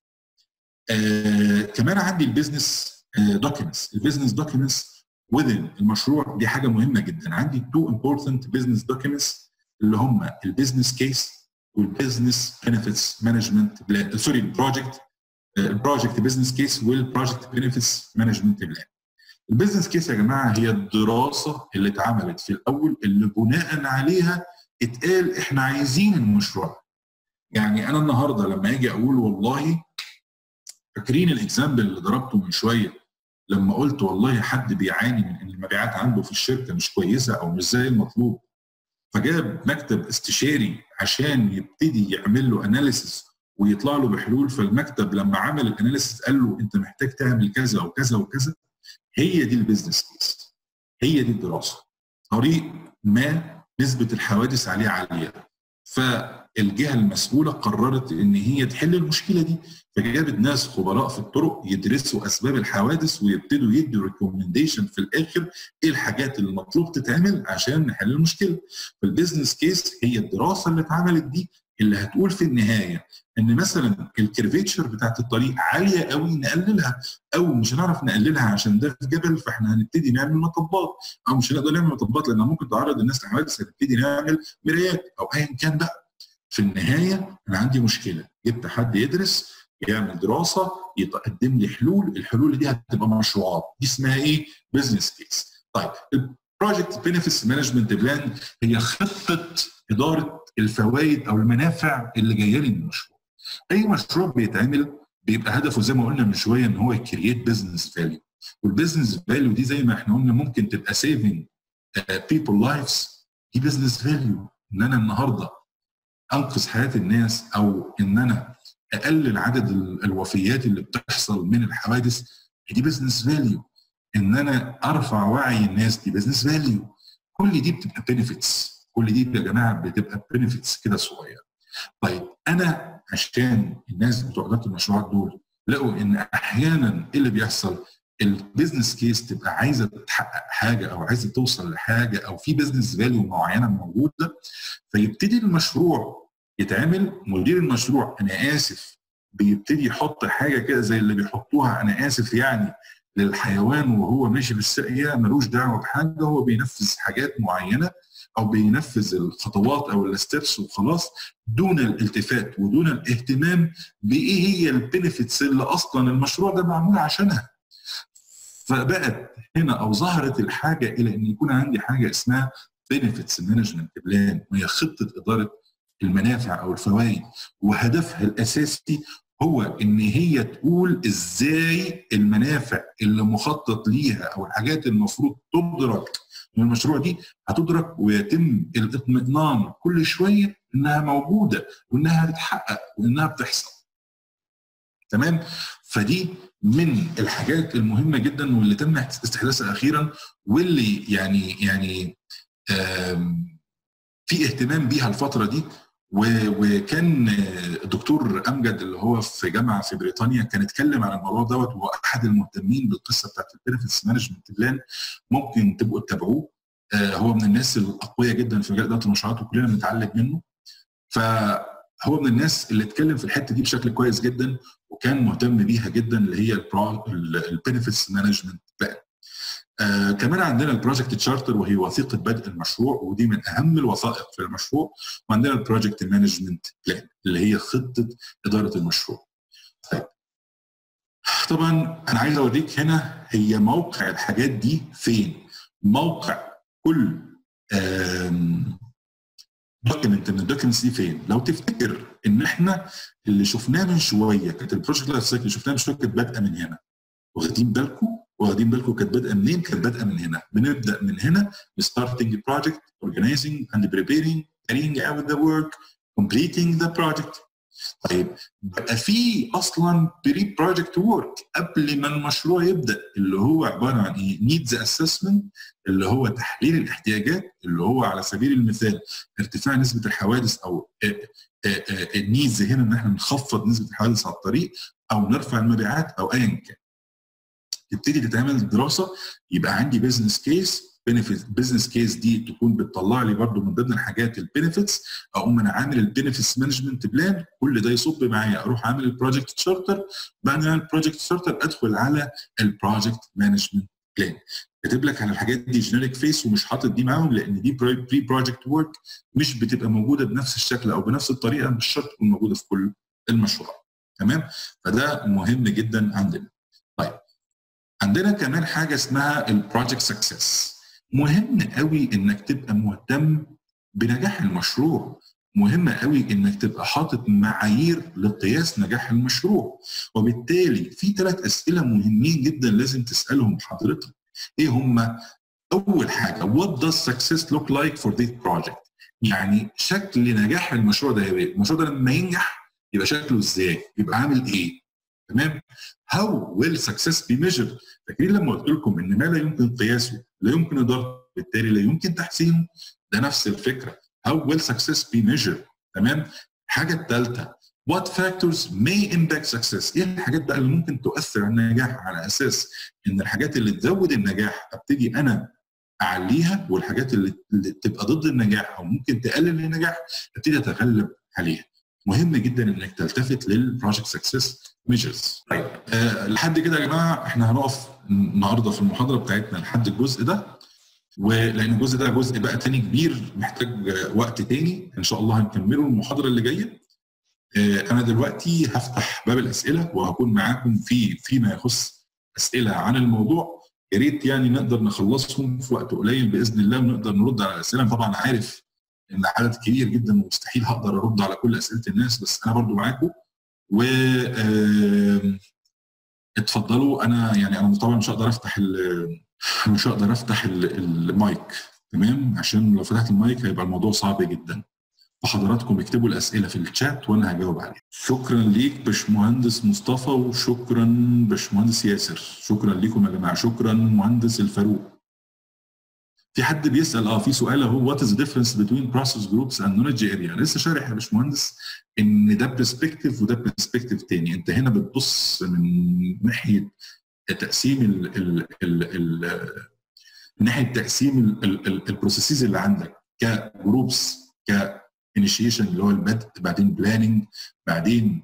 آه كمان عندي البيزنس دوكيومنتس البيزنس دوكيومنتس within المشروع دي حاجه مهمه جدا عندي تو امبورتنت بزنس دوكيومنتس اللي هم البيزنس كيس والبيزنس بنفيتس مانجمنت سوري البروجكت البروجكت بزنس كيس والبروجكت بنفيتس مانجمنت بلان البيزنس كيس يا جماعه هي الدراسه اللي اتعملت في الاول اللي بناء عليها اتقال احنا عايزين المشروع يعني انا النهارده لما اجي اقول والله فاكرين الاكزامبل اللي ضربته من شويه لما قلت والله حد بيعاني من ان المبيعات عنده في الشركه مش كويسه او مش زي المطلوب فجاب مكتب استشاري عشان يبتدي يعمل له اناليسيس ويطلع له بحلول فالمكتب لما عمل الاناليسيس قال له انت محتاج تعمل كذا وكذا وكذا هي دي البيزنس كيس هي دي الدراسه طريق ما نسبه الحوادث عليه عاليه فالجهه المسؤوله قررت ان هي تحل المشكله دي فجابت ناس خبراء في الطرق يدرسوا اسباب الحوادث ويبتدوا يدوا ريكومنديشن في الاخر ايه الحاجات اللي المطلوب تتعمل عشان نحل المشكله فالبيزنس كيس هي الدراسه اللي اتعملت دي اللي هتقول في النهايه ان مثلا الكيرفيتشر بتاعت الطريق عاليه قوي نقللها او مش هنعرف نقللها عشان ده في جبل فاحنا هنبتدي نعمل مطبات او مش هنقدر نعمل مطبات لانها ممكن تعرض الناس لحوادث هنبتدي نعمل مرايات او ايا كان بقى في النهايه انا عندي مشكله جبت حد يدرس يعمل دراسه يقدم لي حلول الحلول دي هتبقى مشروعات دي اسمها ايه بزنس كيس طيب بروجكت بينفيتس مانجمنت بلان هي خطه اداره الفوائد او المنافع اللي جايه لي من المشروع اي مشروع بيتعمل بيبقى هدفه زي ما قلنا من شويه ان هو يكريت بزنس فاليو والبزنس فاليو دي زي ما احنا قلنا ممكن تبقى سيفنج بيبل لايفز دي بزنس فاليو ان انا النهارده انقذ حياه الناس او ان انا اقلل عدد الوفيات اللي بتحصل من الحوادث دي بزنس فاليو ان انا ارفع وعي الناس دي بزنس فاليو كل دي بتبقى بنفيتس كل دي يا جماعه بتبقى بنفيتس كده صغيره طيب انا عشان الناس بتوع اداره المشروعات دول لقوا ان احيانا ايه اللي بيحصل البيزنس كيس تبقى عايزه تحقق حاجه او عايزه توصل لحاجه او في بزنس فاليو معينه موجوده فيبتدي المشروع يتعمل مدير المشروع انا اسف بيبتدي يحط حاجه كده زي اللي بيحطوها انا اسف يعني للحيوان وهو ماشي في الساقيه ملوش دعوه بحاجه هو بينفذ حاجات معينه او بينفذ الخطوات او الستبس وخلاص دون الالتفات ودون الاهتمام بايه هي البنفيتس اللي اصلا المشروع ده معمول عشانها فبقت هنا او ظهرت الحاجه الى ان يكون عندي حاجه اسمها بنفيتس مانجمنت بلان وهي خطه اداره المنافع او الفوائد وهدفها الاساسي هو ان هي تقول ازاي المنافع اللي مخطط ليها او الحاجات المفروض تدرك من المشروع دي هتدرك ويتم الاطمئنان كل شويه انها موجوده وانها هتتحقق وانها بتحصل. تمام؟ فدي من الحاجات المهمه جدا واللي تم استحداثها اخيرا واللي يعني يعني في اهتمام بيها الفتره دي وكان الدكتور امجد اللي هو في جامعه في بريطانيا كان اتكلم عن الموضوع دوت وهو احد المهتمين بالقصه بتاعت البنفيتس مانجمنت بلان ممكن تبقوا تتابعوه هو من الناس الاقوياء جدا في مجال اداره المشروعات وكلنا بنتعلم منه فهو من الناس اللي اتكلم في الحته دي بشكل كويس جدا وكان مهتم بيها جدا اللي هي البنفيتس مانجمنت بلان آه كمان عندنا البروجكت تشارتر وهي وثيقه بدء المشروع ودي من اهم الوثائق في المشروع وعندنا البروجكت مانجمنت بلان اللي هي خطه اداره المشروع. طيب طبعا انا عايز اوريك هنا هي موقع الحاجات دي فين؟ موقع كل دوكيمنت من الدوكيمنتس دي فين؟ لو تفتكر ان احنا اللي شفناه من شويه كانت البروجكت لايف سايكل اللي شفناه من شويه كانت بادئه من هنا. واخدين بالكم؟ واخدين بالكم كانت بادئه منين؟ كانت بادئه من هنا، بنبدا من هنا starting the project, organizing and preparing, carrying out the work, completing the project. طيب بقى في اصلا بري بروجكت ورك قبل ما المشروع يبدا اللي هو عباره عن ايه؟ نيدز اسسمنت اللي هو تحليل الاحتياجات اللي هو على سبيل المثال ارتفاع نسبه الحوادث او النيدز هنا ان احنا نخفض نسبه الحوادث على الطريق او نرفع المبيعات او ايا كان. تبتدي تتعمل دراسه يبقى عندي بزنس كيس بنفيت بزنس كيس دي تكون بتطلع لي برضو من ضمن الحاجات البنفيتس اقوم انا عامل البنفيتس مانجمنت بلان كل ده يصب معايا اروح عامل البروجكت تشارتر بعد ما البروجكت تشارتر ادخل على البروجكت مانجمنت بلان كاتب لك على الحاجات دي جينيريك فيس ومش حاطط دي معاهم لان دي بري بروجكت ورك مش بتبقى موجوده بنفس الشكل او بنفس الطريقه مش شرط تكون موجوده في كل المشروع تمام فده مهم جدا عندنا طيب عندنا كمان حاجه اسمها البروجكت سكسس مهم قوي انك تبقى مهتم بنجاح المشروع مهم قوي انك تبقى حاطط معايير لقياس نجاح المشروع وبالتالي في ثلاث اسئله مهمين جدا لازم تسالهم حضرتك ايه هم اول حاجه what does success look like for this project يعني شكل نجاح المشروع ده ايه المشروع ده لما ينجح يبقى شكله ازاي يبقى عامل ايه تمام how will success be measured فاكرين لما قلت لكم ان ما لا يمكن قياسه لا يمكن ادارته بالتالي لا يمكن تحسينه ده نفس الفكره how will success be measured تمام الحاجه الثالثه what factors may impact success ايه الحاجات بقى اللي ممكن تؤثر على النجاح على اساس ان الحاجات اللي تزود النجاح ابتدي انا اعليها والحاجات اللي, اللي تبقى ضد النجاح او ممكن تقلل النجاح ابتدي اتغلب عليها مهم جدا انك تلتفت للبروجكت سكسس ميجرز طيب أه لحد كده يا جماعه احنا هنقف النهارده في المحاضره بتاعتنا لحد الجزء ده ولان الجزء ده جزء بقى تاني كبير محتاج وقت تاني ان شاء الله هنكمله المحاضره اللي جايه أه انا دلوقتي هفتح باب الاسئله وهكون معاكم في فيما يخص اسئله عن الموضوع يا ريت يعني نقدر نخلصهم في وقت قليل باذن الله ونقدر نرد على الاسئله طبعا عارف ان عدد كبير جدا ومستحيل هقدر ارد على كل اسئله الناس بس انا برضو معاكم و اتفضلوا انا يعني انا طبعا مش هقدر افتح مش هقدر افتح المايك تمام عشان لو فتحت المايك هيبقى الموضوع صعب جدا فحضراتكم اكتبوا الاسئله في الشات وانا هجاوب عليها شكرا ليك باشمهندس مصطفى وشكرا باشمهندس ياسر شكرا ليكم يا جماعه شكرا مهندس الفاروق في حد بيسال اه في سؤال اهو وات از ديفرنس بين بروسيس جروبس اند نولج اريا لسه شارح يا باشمهندس ان ده برسبكتيف وده برسبكتيف تاني انت هنا بتبص من ناحيه تقسيم ال ال ال ال من ناحيه تقسيم البروسيسز اللي عندك كجروبس ك انيشيشن اللي هو البدء بعدين بلاننج بعدين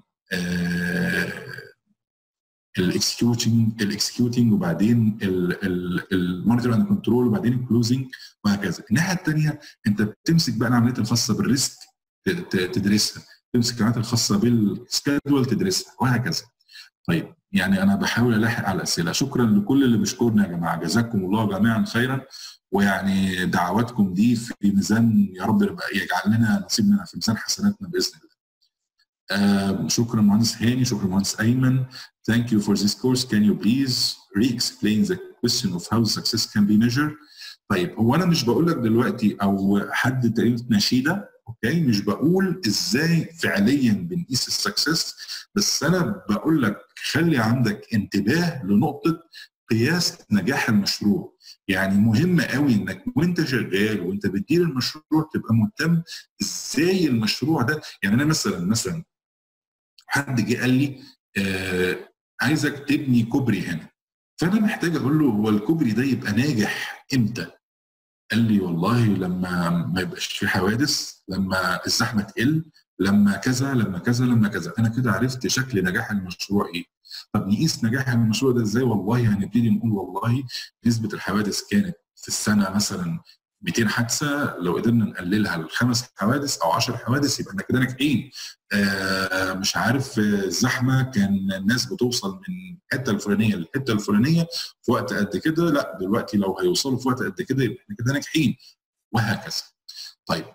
الاكسكيوتنج الاكسكيوتنج وبعدين المونيتور اند كنترول وبعدين الكلوزنج وهكذا الناحيه الثانيه انت بتمسك بقى العمليات الخاصه بالريسك تدرسها تمسك العمليات الخاصه بالسكادول تدرسها وهكذا طيب يعني انا بحاول الاحق على الاسئله شكرا لكل اللي بيشكرنا يا جماعه جزاكم الله جميعا خيرا ويعني دعواتكم دي في ميزان يا رب يجعل لنا نصيب منها في ميزان حسناتنا باذن الله. Uh, شكرا مهندس هاني شكرا مهندس ايمن thank you for this course can you please re-explain the question of how success can be measured طيب هو انا مش بقول لك دلوقتي او حد تقريبا نشيده اوكي مش بقول ازاي فعليا بنقيس السكسس بس انا بقول لك خلي عندك انتباه لنقطه قياس نجاح المشروع يعني مهم قوي انك وانت شغال وانت بتدير المشروع تبقى مهتم ازاي المشروع ده يعني انا مثلا مثلا حد جه قال لي آه عايزك تبني كوبري هنا فانا محتاج اقول له هو الكوبري ده يبقى ناجح امتى؟ قال لي والله لما ما يبقاش في حوادث لما الزحمه تقل لما كذا لما كذا لما كذا انا كده عرفت شكل نجاح المشروع ايه طب نقيس نجاح المشروع ده ازاي والله هنبتدي نقول والله نسبه الحوادث كانت في السنه مثلا 200 حادثه لو قدرنا نقللها لخمس حوادث او 10 حوادث يبقى احنا كده ناجحين آه مش عارف الزحمه كان الناس بتوصل من الحته الفلانيه للحته الفلانيه في وقت قد كده لا دلوقتي لو هيوصلوا في وقت قد كده يبقى احنا كده ناجحين وهكذا طيب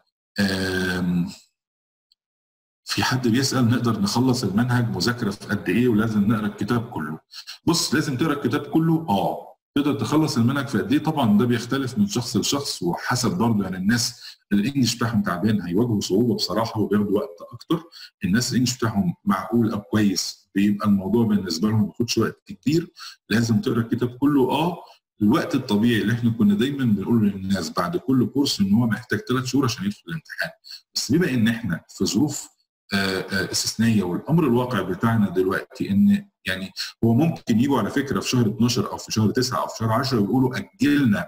في حد بيسال نقدر نخلص المنهج مذاكره في قد ايه ولازم نقرا الكتاب كله بص لازم تقرا الكتاب كله اه تقدر تخلص المنهج في قد ايه طبعا ده بيختلف من شخص لشخص وحسب برضه يعني الناس الانجليش بتاعهم تعبان هيواجهوا صعوبه بصراحه وبياخدوا وقت اكتر الناس الانجليش بتاعهم معقول او كويس بيبقى الموضوع بالنسبه لهم ما بياخدش وقت كتير لازم تقرا الكتاب كله اه الوقت الطبيعي اللي احنا كنا دايما بنقول للناس بعد كل كورس ان هو محتاج ثلاث شهور عشان يدخل الامتحان بس بما ان احنا في ظروف استثنائيه والامر الواقع بتاعنا دلوقتي ان يعني هو ممكن يجوا على فكره في شهر 12 او في شهر 9 او في شهر 10 ويقولوا اجلنا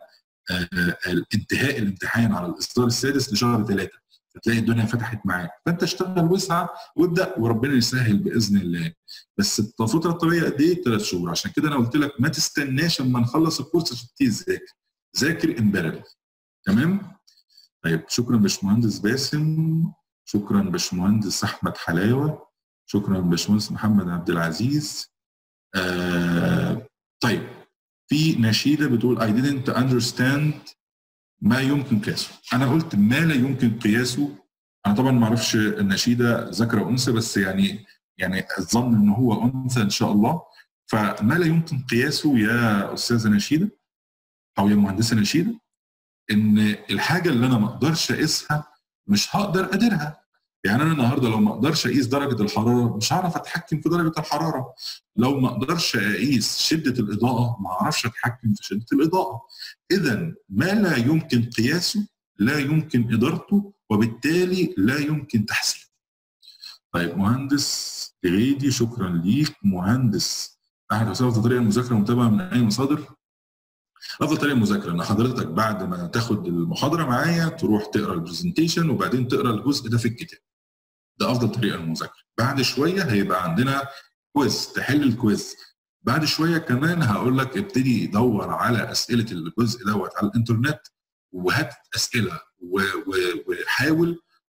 انتهاء الامتحان على الاصدار السادس لشهر 3 فتلاقي الدنيا فتحت معاك فانت اشتغل واسعى وابدا وربنا يسهل باذن الله بس الفتره الطبيعيه قد ايه؟ ثلاث شهور عشان كده انا قلت لك ما تستناش اما نخلص الكورس عشان تبتدي تذاكر ذاكر امبارح تمام؟ طيب شكرا باشمهندس باسم شكرا باشمهندس احمد حلاوه شكرا باشمهندس محمد عبد العزيز آه طيب في نشيده بتقول I didn't understand ما يمكن قياسه انا قلت ما لا يمكن قياسه انا طبعا ما اعرفش النشيده ذكر انثى بس يعني يعني الظن ان هو انثى ان شاء الله فما لا يمكن قياسه يا استاذه نشيده او يا مهندسه نشيده ان الحاجه اللي انا ما اقدرش اقيسها مش هقدر اديرها يعني انا النهارده لو ما اقدرش اقيس درجه الحراره مش هعرف اتحكم في درجه الحراره لو ما اقدرش اقيس شده الاضاءه ما اعرفش اتحكم في شده الاضاءه اذا ما لا يمكن قياسه لا يمكن ادارته وبالتالي لا يمكن تحسينه طيب مهندس غيدي شكرا ليك مهندس احد افضل طريقه المذاكره متابعه من اي مصادر افضل طريقه المذاكره ان حضرتك بعد ما تاخد المحاضره معايا تروح تقرا البرزنتيشن وبعدين تقرا الجزء ده في الكتاب ده افضل طريقه للمذاكره بعد شويه هيبقى عندنا كويز تحل الكويز بعد شويه كمان هقول لك ابتدي دور على اسئله الجزء دوت على الانترنت وهات اسئله وحاول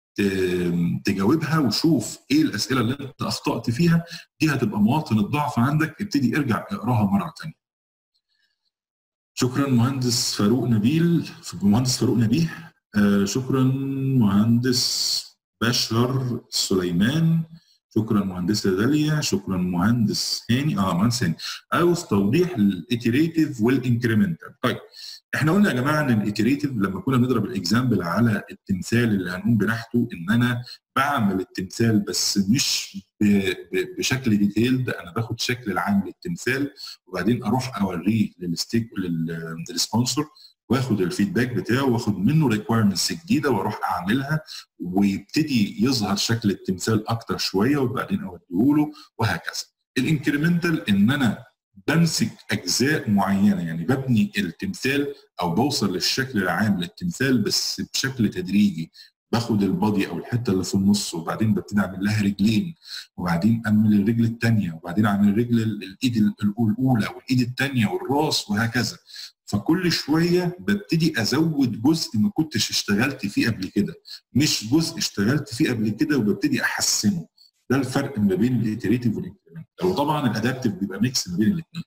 تجاوبها وشوف ايه الاسئله اللي انت اخطات فيها دي هتبقى مواطن الضعف عندك ابتدي ارجع اقراها مره ثانيه شكرا مهندس فاروق نبيل مهندس فاروق نبيه آه شكرا مهندس بشر سليمان شكرا مهندسه داليا شكرا مهندس هاني اه مهندس هاني عاوز توضيح الايتريتيف والانكريمنتال طيب احنا قلنا يا جماعه ان الايتريتيف لما كنا بنضرب الاكزامبل على التمثال اللي هنقوم بنحته ان انا بعمل التمثال بس مش بشكل ديتيلد انا باخد الشكل العام للتمثال وبعدين اروح اوريه للستيك للسبونسر واخد الفيدباك بتاعه واخد منه ريكويرمنتس جديده واروح اعملها ويبتدي يظهر شكل التمثال اكتر شويه وبعدين اوديه له وهكذا. الانكريمنتال ان انا بمسك اجزاء معينه يعني ببني التمثال او بوصل للشكل العام للتمثال بس بشكل تدريجي باخد البادي او الحته اللي في النص وبعدين ببتدي اعمل لها رجلين وبعدين اعمل الرجل الثانيه وبعدين اعمل الرجل الايد الاولى والايد الثانيه والراس وهكذا فكل شويه ببتدي ازود جزء ما كنتش اشتغلت فيه قبل كده مش جزء اشتغلت فيه قبل كده وببتدي احسنه ده الفرق ما بين الايتريتيف والانكريمنت وطبعا الادابتيف بيبقى ميكس ما بين الاثنين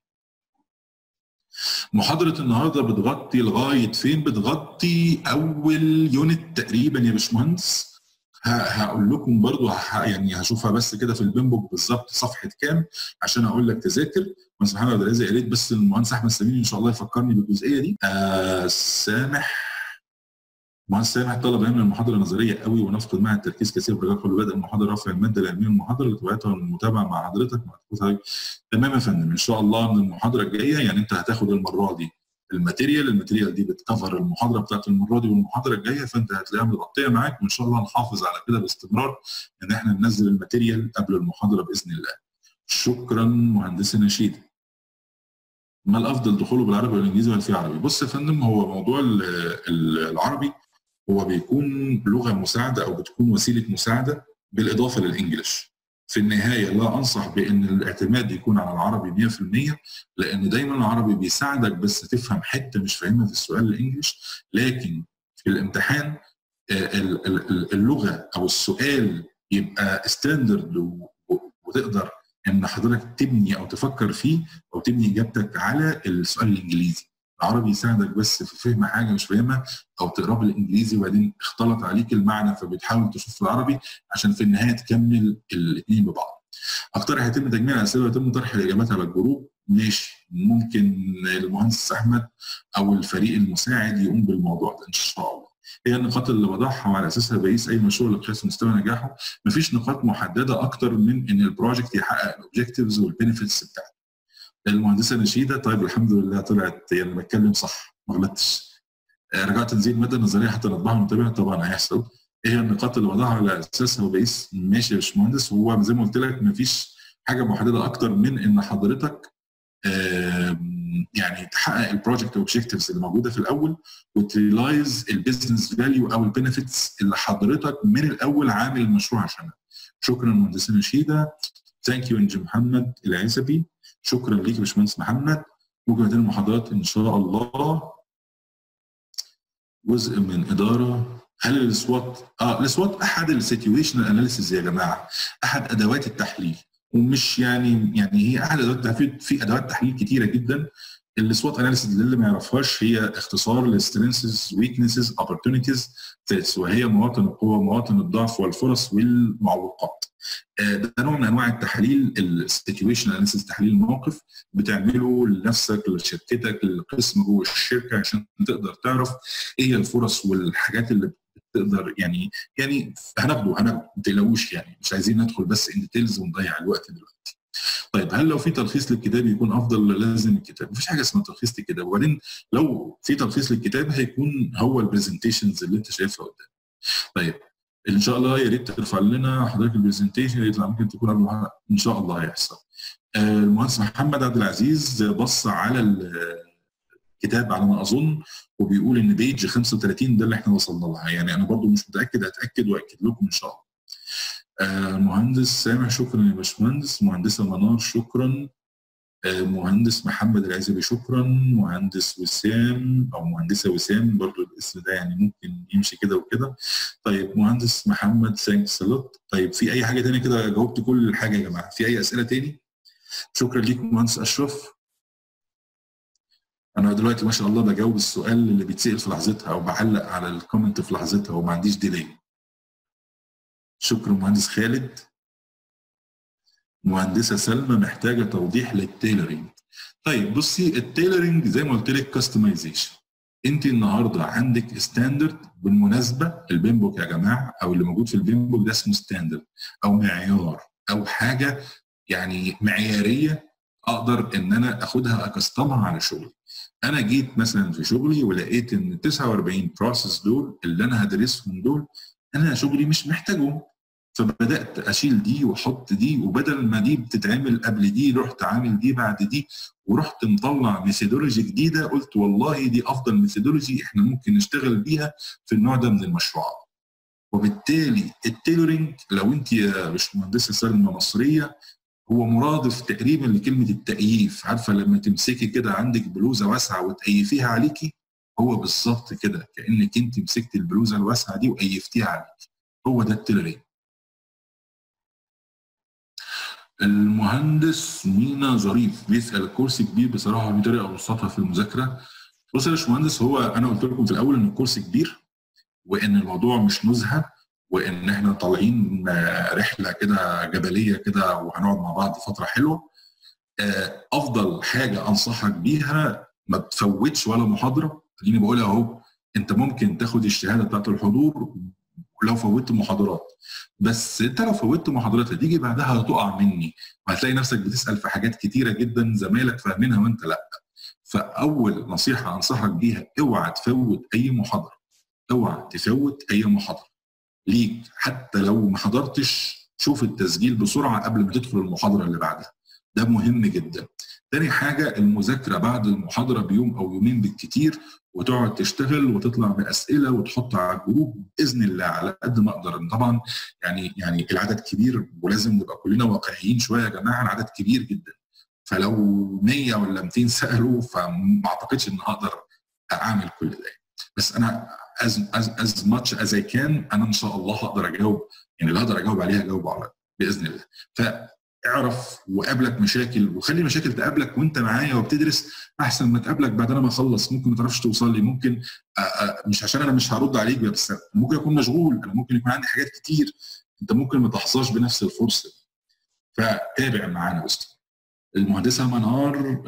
محاضرة النهاردة بتغطي لغاية فين؟ بتغطي أول يونت تقريبا يا باشمهندس هقول لكم برضو يعني هشوفها بس كده في البيمبوك بالظبط صفحة كام عشان أقول لك تذاكر مهندس محمد عبد العزيز يا ريت بس المهندس أحمد سمين إن شاء الله يفكرني بالجزئية دي آه سامح مهندس سامح طلب يعمل المحاضره نظريه قوي ونفقد معها التركيز كثير برجاء قبل بدء المحاضره رفع الماده العلميه المحاضره لطبيعتها والمتابعه مع حضرتك مع تمام يا فندم ان شاء الله من المحاضره الجايه يعني انت هتاخد المره دي الماتيريال الماتيريال دي بتكفر المحاضره بتاعت المره دي والمحاضره الجايه فانت هتلاقيها متغطيه معاك وان شاء الله نحافظ على كده باستمرار ان احنا ننزل الماتيريال قبل المحاضره باذن الله شكرا مهندسه نشيد ما الافضل دخوله بالعربي والانجليزي ولا في عربي بص يا فندم هو موضوع العربي هو بيكون لغه مساعده او بتكون وسيله مساعده بالاضافه للانجليش في النهايه لا انصح بان الاعتماد يكون على العربي 100% لان دايما العربي بيساعدك بس تفهم حته مش فاهمها في السؤال الانجليش لكن في الامتحان اللغه او السؤال يبقى ستاندرد وتقدر ان حضرتك تبني او تفكر فيه او تبني اجابتك على السؤال الانجليزي العربي يساعدك بس في فهم حاجه مش فاهمها او تقرا بالانجليزي وبعدين اختلط عليك المعنى فبتحاول تشوف في العربي عشان في النهايه تكمل الاثنين ببعض. اقترح يتم تجميع الاسئله ويتم طرح الاجابات على الجروب ماشي ممكن المهندس احمد او الفريق المساعد يقوم بالموضوع ده ان شاء الله. هي النقاط اللي بضعها وعلى اساسها بقيس اي مشروع لقياس مستوى نجاحه مفيش نقاط محدده اكتر من ان البروجكت يحقق الاوبجكتيفز والبينفيتس بتاعته. المهندسه نشيده طيب الحمد لله طلعت يعني بتكلم صح ما غلطتش رجعت تنزيل الماده النظريه حتى نطبعها ونتابع طبعا هيحصل ايه هي النقاط اللي وضعها على اساسها وبقيس ماشي يا باشمهندس هو زي ما قلت لك مفيش حاجه محدده اكتر من ان حضرتك يعني تحقق البروجكت اوبجكتيفز اللي موجوده في الاول وتريلايز البيزنس فاليو او البينفيتس اللي حضرتك من الاول عامل المشروع عشانها شكرا مهندسه نشيده ثانك يو انجي محمد العزبي شكرا ليك يا باشمهندس محمد ممكن عندنا المحاضرات ان شاء الله جزء من اداره هل السوات اه السوات احد السيتويشنال اناليسيز يا جماعه احد ادوات التحليل ومش يعني يعني هي احد ادوات التحليل في ادوات تحليل كتيره جدا السوات اناليسيز اللي ما يعرفهاش هي اختصار لسترينثز ويكنسز اوبورتونيتيز ثريتس وهي مواطن القوه مواطن الضعف والفرص والمعوقات ده نوع من انواع التحاليل السيتويشن اناليسيس تحليل الموقف بتعمله لنفسك لشركتك للقسم جوه الشركه عشان تقدر تعرف ايه هي الفرص والحاجات اللي تقدر يعني يعني هناخده هناخده ما تقلقوش يعني مش عايزين ندخل بس ان ديتيلز ونضيع الوقت دلوقتي. طيب هل لو في تلخيص للكتاب يكون افضل ولا لازم الكتاب؟ مفيش حاجه اسمها تلخيص للكتاب وبعدين لو في تلخيص للكتاب هيكون هو البرزنتيشنز اللي انت شايفها قدام. طيب ان شاء الله يا ريت ترفع لنا حضرتك البرزنتيشن يطلع ممكن تكون قبل ان شاء الله هيحصل. المهندس محمد عبد العزيز بص على الكتاب على ما اظن وبيقول ان بيج 35 ده اللي احنا وصلنا لها يعني انا برضو مش متاكد هتاكد واكد لكم ان شاء الله. مهندس سامح شكرا يا باشمهندس مهندسه منار شكرا مهندس محمد العزبي شكرا مهندس وسام او مهندسه وسام برضو الاسم ده يعني ممكن يمشي كده وكده طيب مهندس محمد ثانكس لوت طيب في اي حاجه تانية كده جاوبت كل حاجه يا جماعه في اي اسئله تاني شكرا ليك مهندس اشرف انا دلوقتي ما شاء الله بجاوب السؤال اللي بيتسال في لحظتها او بعلق على الكومنت في لحظتها وما عنديش ديلي شكرا مهندس خالد مهندسه سلمى محتاجه توضيح للتيلرنج طيب بصي التيلرنج زي ما قلت لك كاستمايزيشن انت النهارده عندك ستاندرد بالمناسبه البيمبوك يا جماعه او اللي موجود في البيمبوك ده اسمه ستاندرد او معيار او حاجه يعني معياريه اقدر ان انا اخدها اكستمها على شغلي انا جيت مثلا في شغلي ولقيت ان 49 بروسيس دول اللي انا هدرسهم دول انا شغلي مش محتاجهم فبدات اشيل دي واحط دي وبدل ما دي بتتعمل قبل دي رحت عامل دي بعد دي ورحت مطلع ميثودولوجي جديده قلت والله دي افضل ميثودولوجي احنا ممكن نشتغل بيها في النوع ده من المشروعات وبالتالي التيلورنج لو انت يا باشمهندسه سلمى مصريه هو مرادف تقريبا لكلمه التأييف عارفه لما تمسكي كده عندك بلوزه واسعه وتأيفيها عليكي هو بالظبط كده كانك انت مسكتي البلوزه الواسعه دي وأيفتيها عليكي هو ده التيلورنج المهندس مينا ظريف بيسال الكورس كبير بصراحه في طريقه ابسطها في المذاكره بص يا باشمهندس هو انا قلت لكم في الاول ان الكورس كبير وان الموضوع مش نزهه وان احنا طالعين رحله كده جبليه كده وهنقعد مع بعض فتره حلوه افضل حاجه انصحك بيها ما تفوتش ولا محاضره اديني بقولها اهو انت ممكن تاخد الشهاده بتاعت الحضور ولو فوتت محاضرات بس انت لو فوتت محاضرات هتيجي بعدها هتقع مني وهتلاقي نفسك بتسال في حاجات كتيره جدا زمايلك فاهمينها وانت لا فاول نصيحه انصحك بيها اوعى تفوت اي محاضره اوعى تفوت اي محاضره ليك حتى لو ما حضرتش شوف التسجيل بسرعه قبل ما تدخل المحاضره اللي بعدها ده مهم جدا تاني حاجة المذاكرة بعد المحاضرة بيوم أو يومين بالكتير وتقعد تشتغل وتطلع بأسئلة وتحطها على الجروب بإذن الله على قد ما أقدر طبعا يعني يعني العدد كبير ولازم نبقى كلنا واقعيين شوية يا جماعة العدد كبير جدا فلو 100 ولا 200 سألوا فما أعتقدش إن هقدر أعمل كل ده بس أنا as as as much as I can أنا إن شاء الله هقدر أجاوب يعني اللي هقدر أجاوب عليها أجاوب على بإذن الله ف اعرف وقابلك مشاكل وخلي مشاكل تقابلك وانت معايا وبتدرس احسن ما تقابلك بعد انا ما اخلص ممكن ما تعرفش توصل لي ممكن مش عشان انا مش هرد عليك بس ممكن اكون مشغول انا ممكن يكون عندي حاجات كتير انت ممكن ما تحظاش بنفس الفرصه فتابع معانا بس المهندسه منار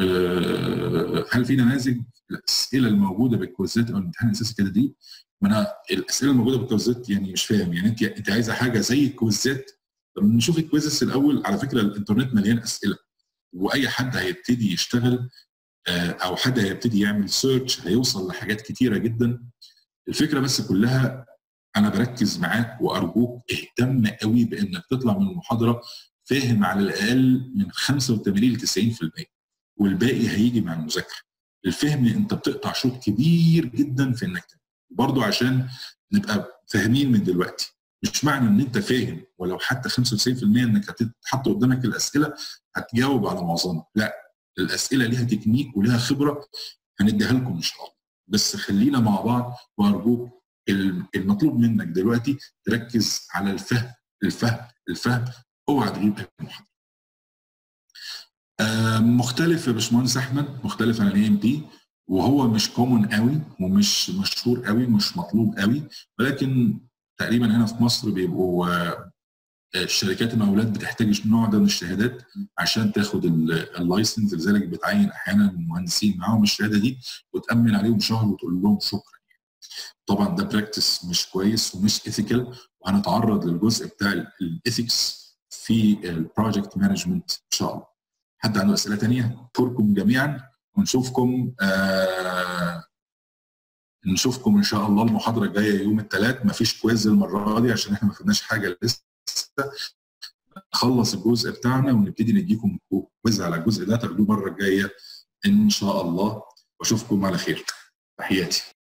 هل في نماذج الاسئله الموجوده بالكويزات او الامتحان الاساسي كده دي ما انا الاسئله الموجوده بالكويزات يعني مش فاهم يعني انت انت عايزه حاجه زي الكويزات نشوف الكويزز الاول على فكره الانترنت مليان اسئله واي حد هيبتدي يشتغل او حد هيبتدي يعمل سيرش هيوصل لحاجات كتيره جدا الفكره بس كلها انا بركز معاك وارجوك اهتم قوي بانك تطلع من المحاضره فاهم على الاقل من 85 ل 90% والباقي هيجي مع المذاكره الفهم انت بتقطع شوط كبير جدا في انك برضه عشان نبقى فاهمين من دلوقتي مش معنى ان انت فاهم ولو حتى 95% انك هتتحط قدامك الاسئله هتجاوب على معظمها لا الاسئله ليها تكنيك وليها خبره هنديها لكم ان شاء الله بس خلينا مع بعض وارجوك المطلوب منك دلوقتي تركز على الفهم الفهم الفهم اوعى تغيب المحاضره آه مختلف يا باشمهندس احمد مختلف عن الاي ام بي وهو مش كومون قوي ومش مشهور قوي مش مطلوب قوي ولكن تقريبا هنا في مصر بيبقوا الشركات المقاولات بتحتاج النوع ده من الشهادات عشان تاخد اللايسنس لذلك بتعين احيانا المهندسين معاهم الشهاده دي وتامن عليهم شهر وتقول لهم شكرا طبعا ده براكتس مش كويس ومش ايثيكال وهنتعرض للجزء بتاع الايثكس في البروجكت مانجمنت ان شاء الله حد عنده اسئله ثانيه اشكركم جميعا ونشوفكم آه نشوفكم ان شاء الله المحاضره الجايه يوم الثلاث مفيش كويز المره دي عشان احنا ما خدناش حاجه لسه نخلص الجزء بتاعنا ونبتدي نديكم كويز على الجزء ده تاخدوه المره الجايه ان شاء الله واشوفكم على خير تحياتي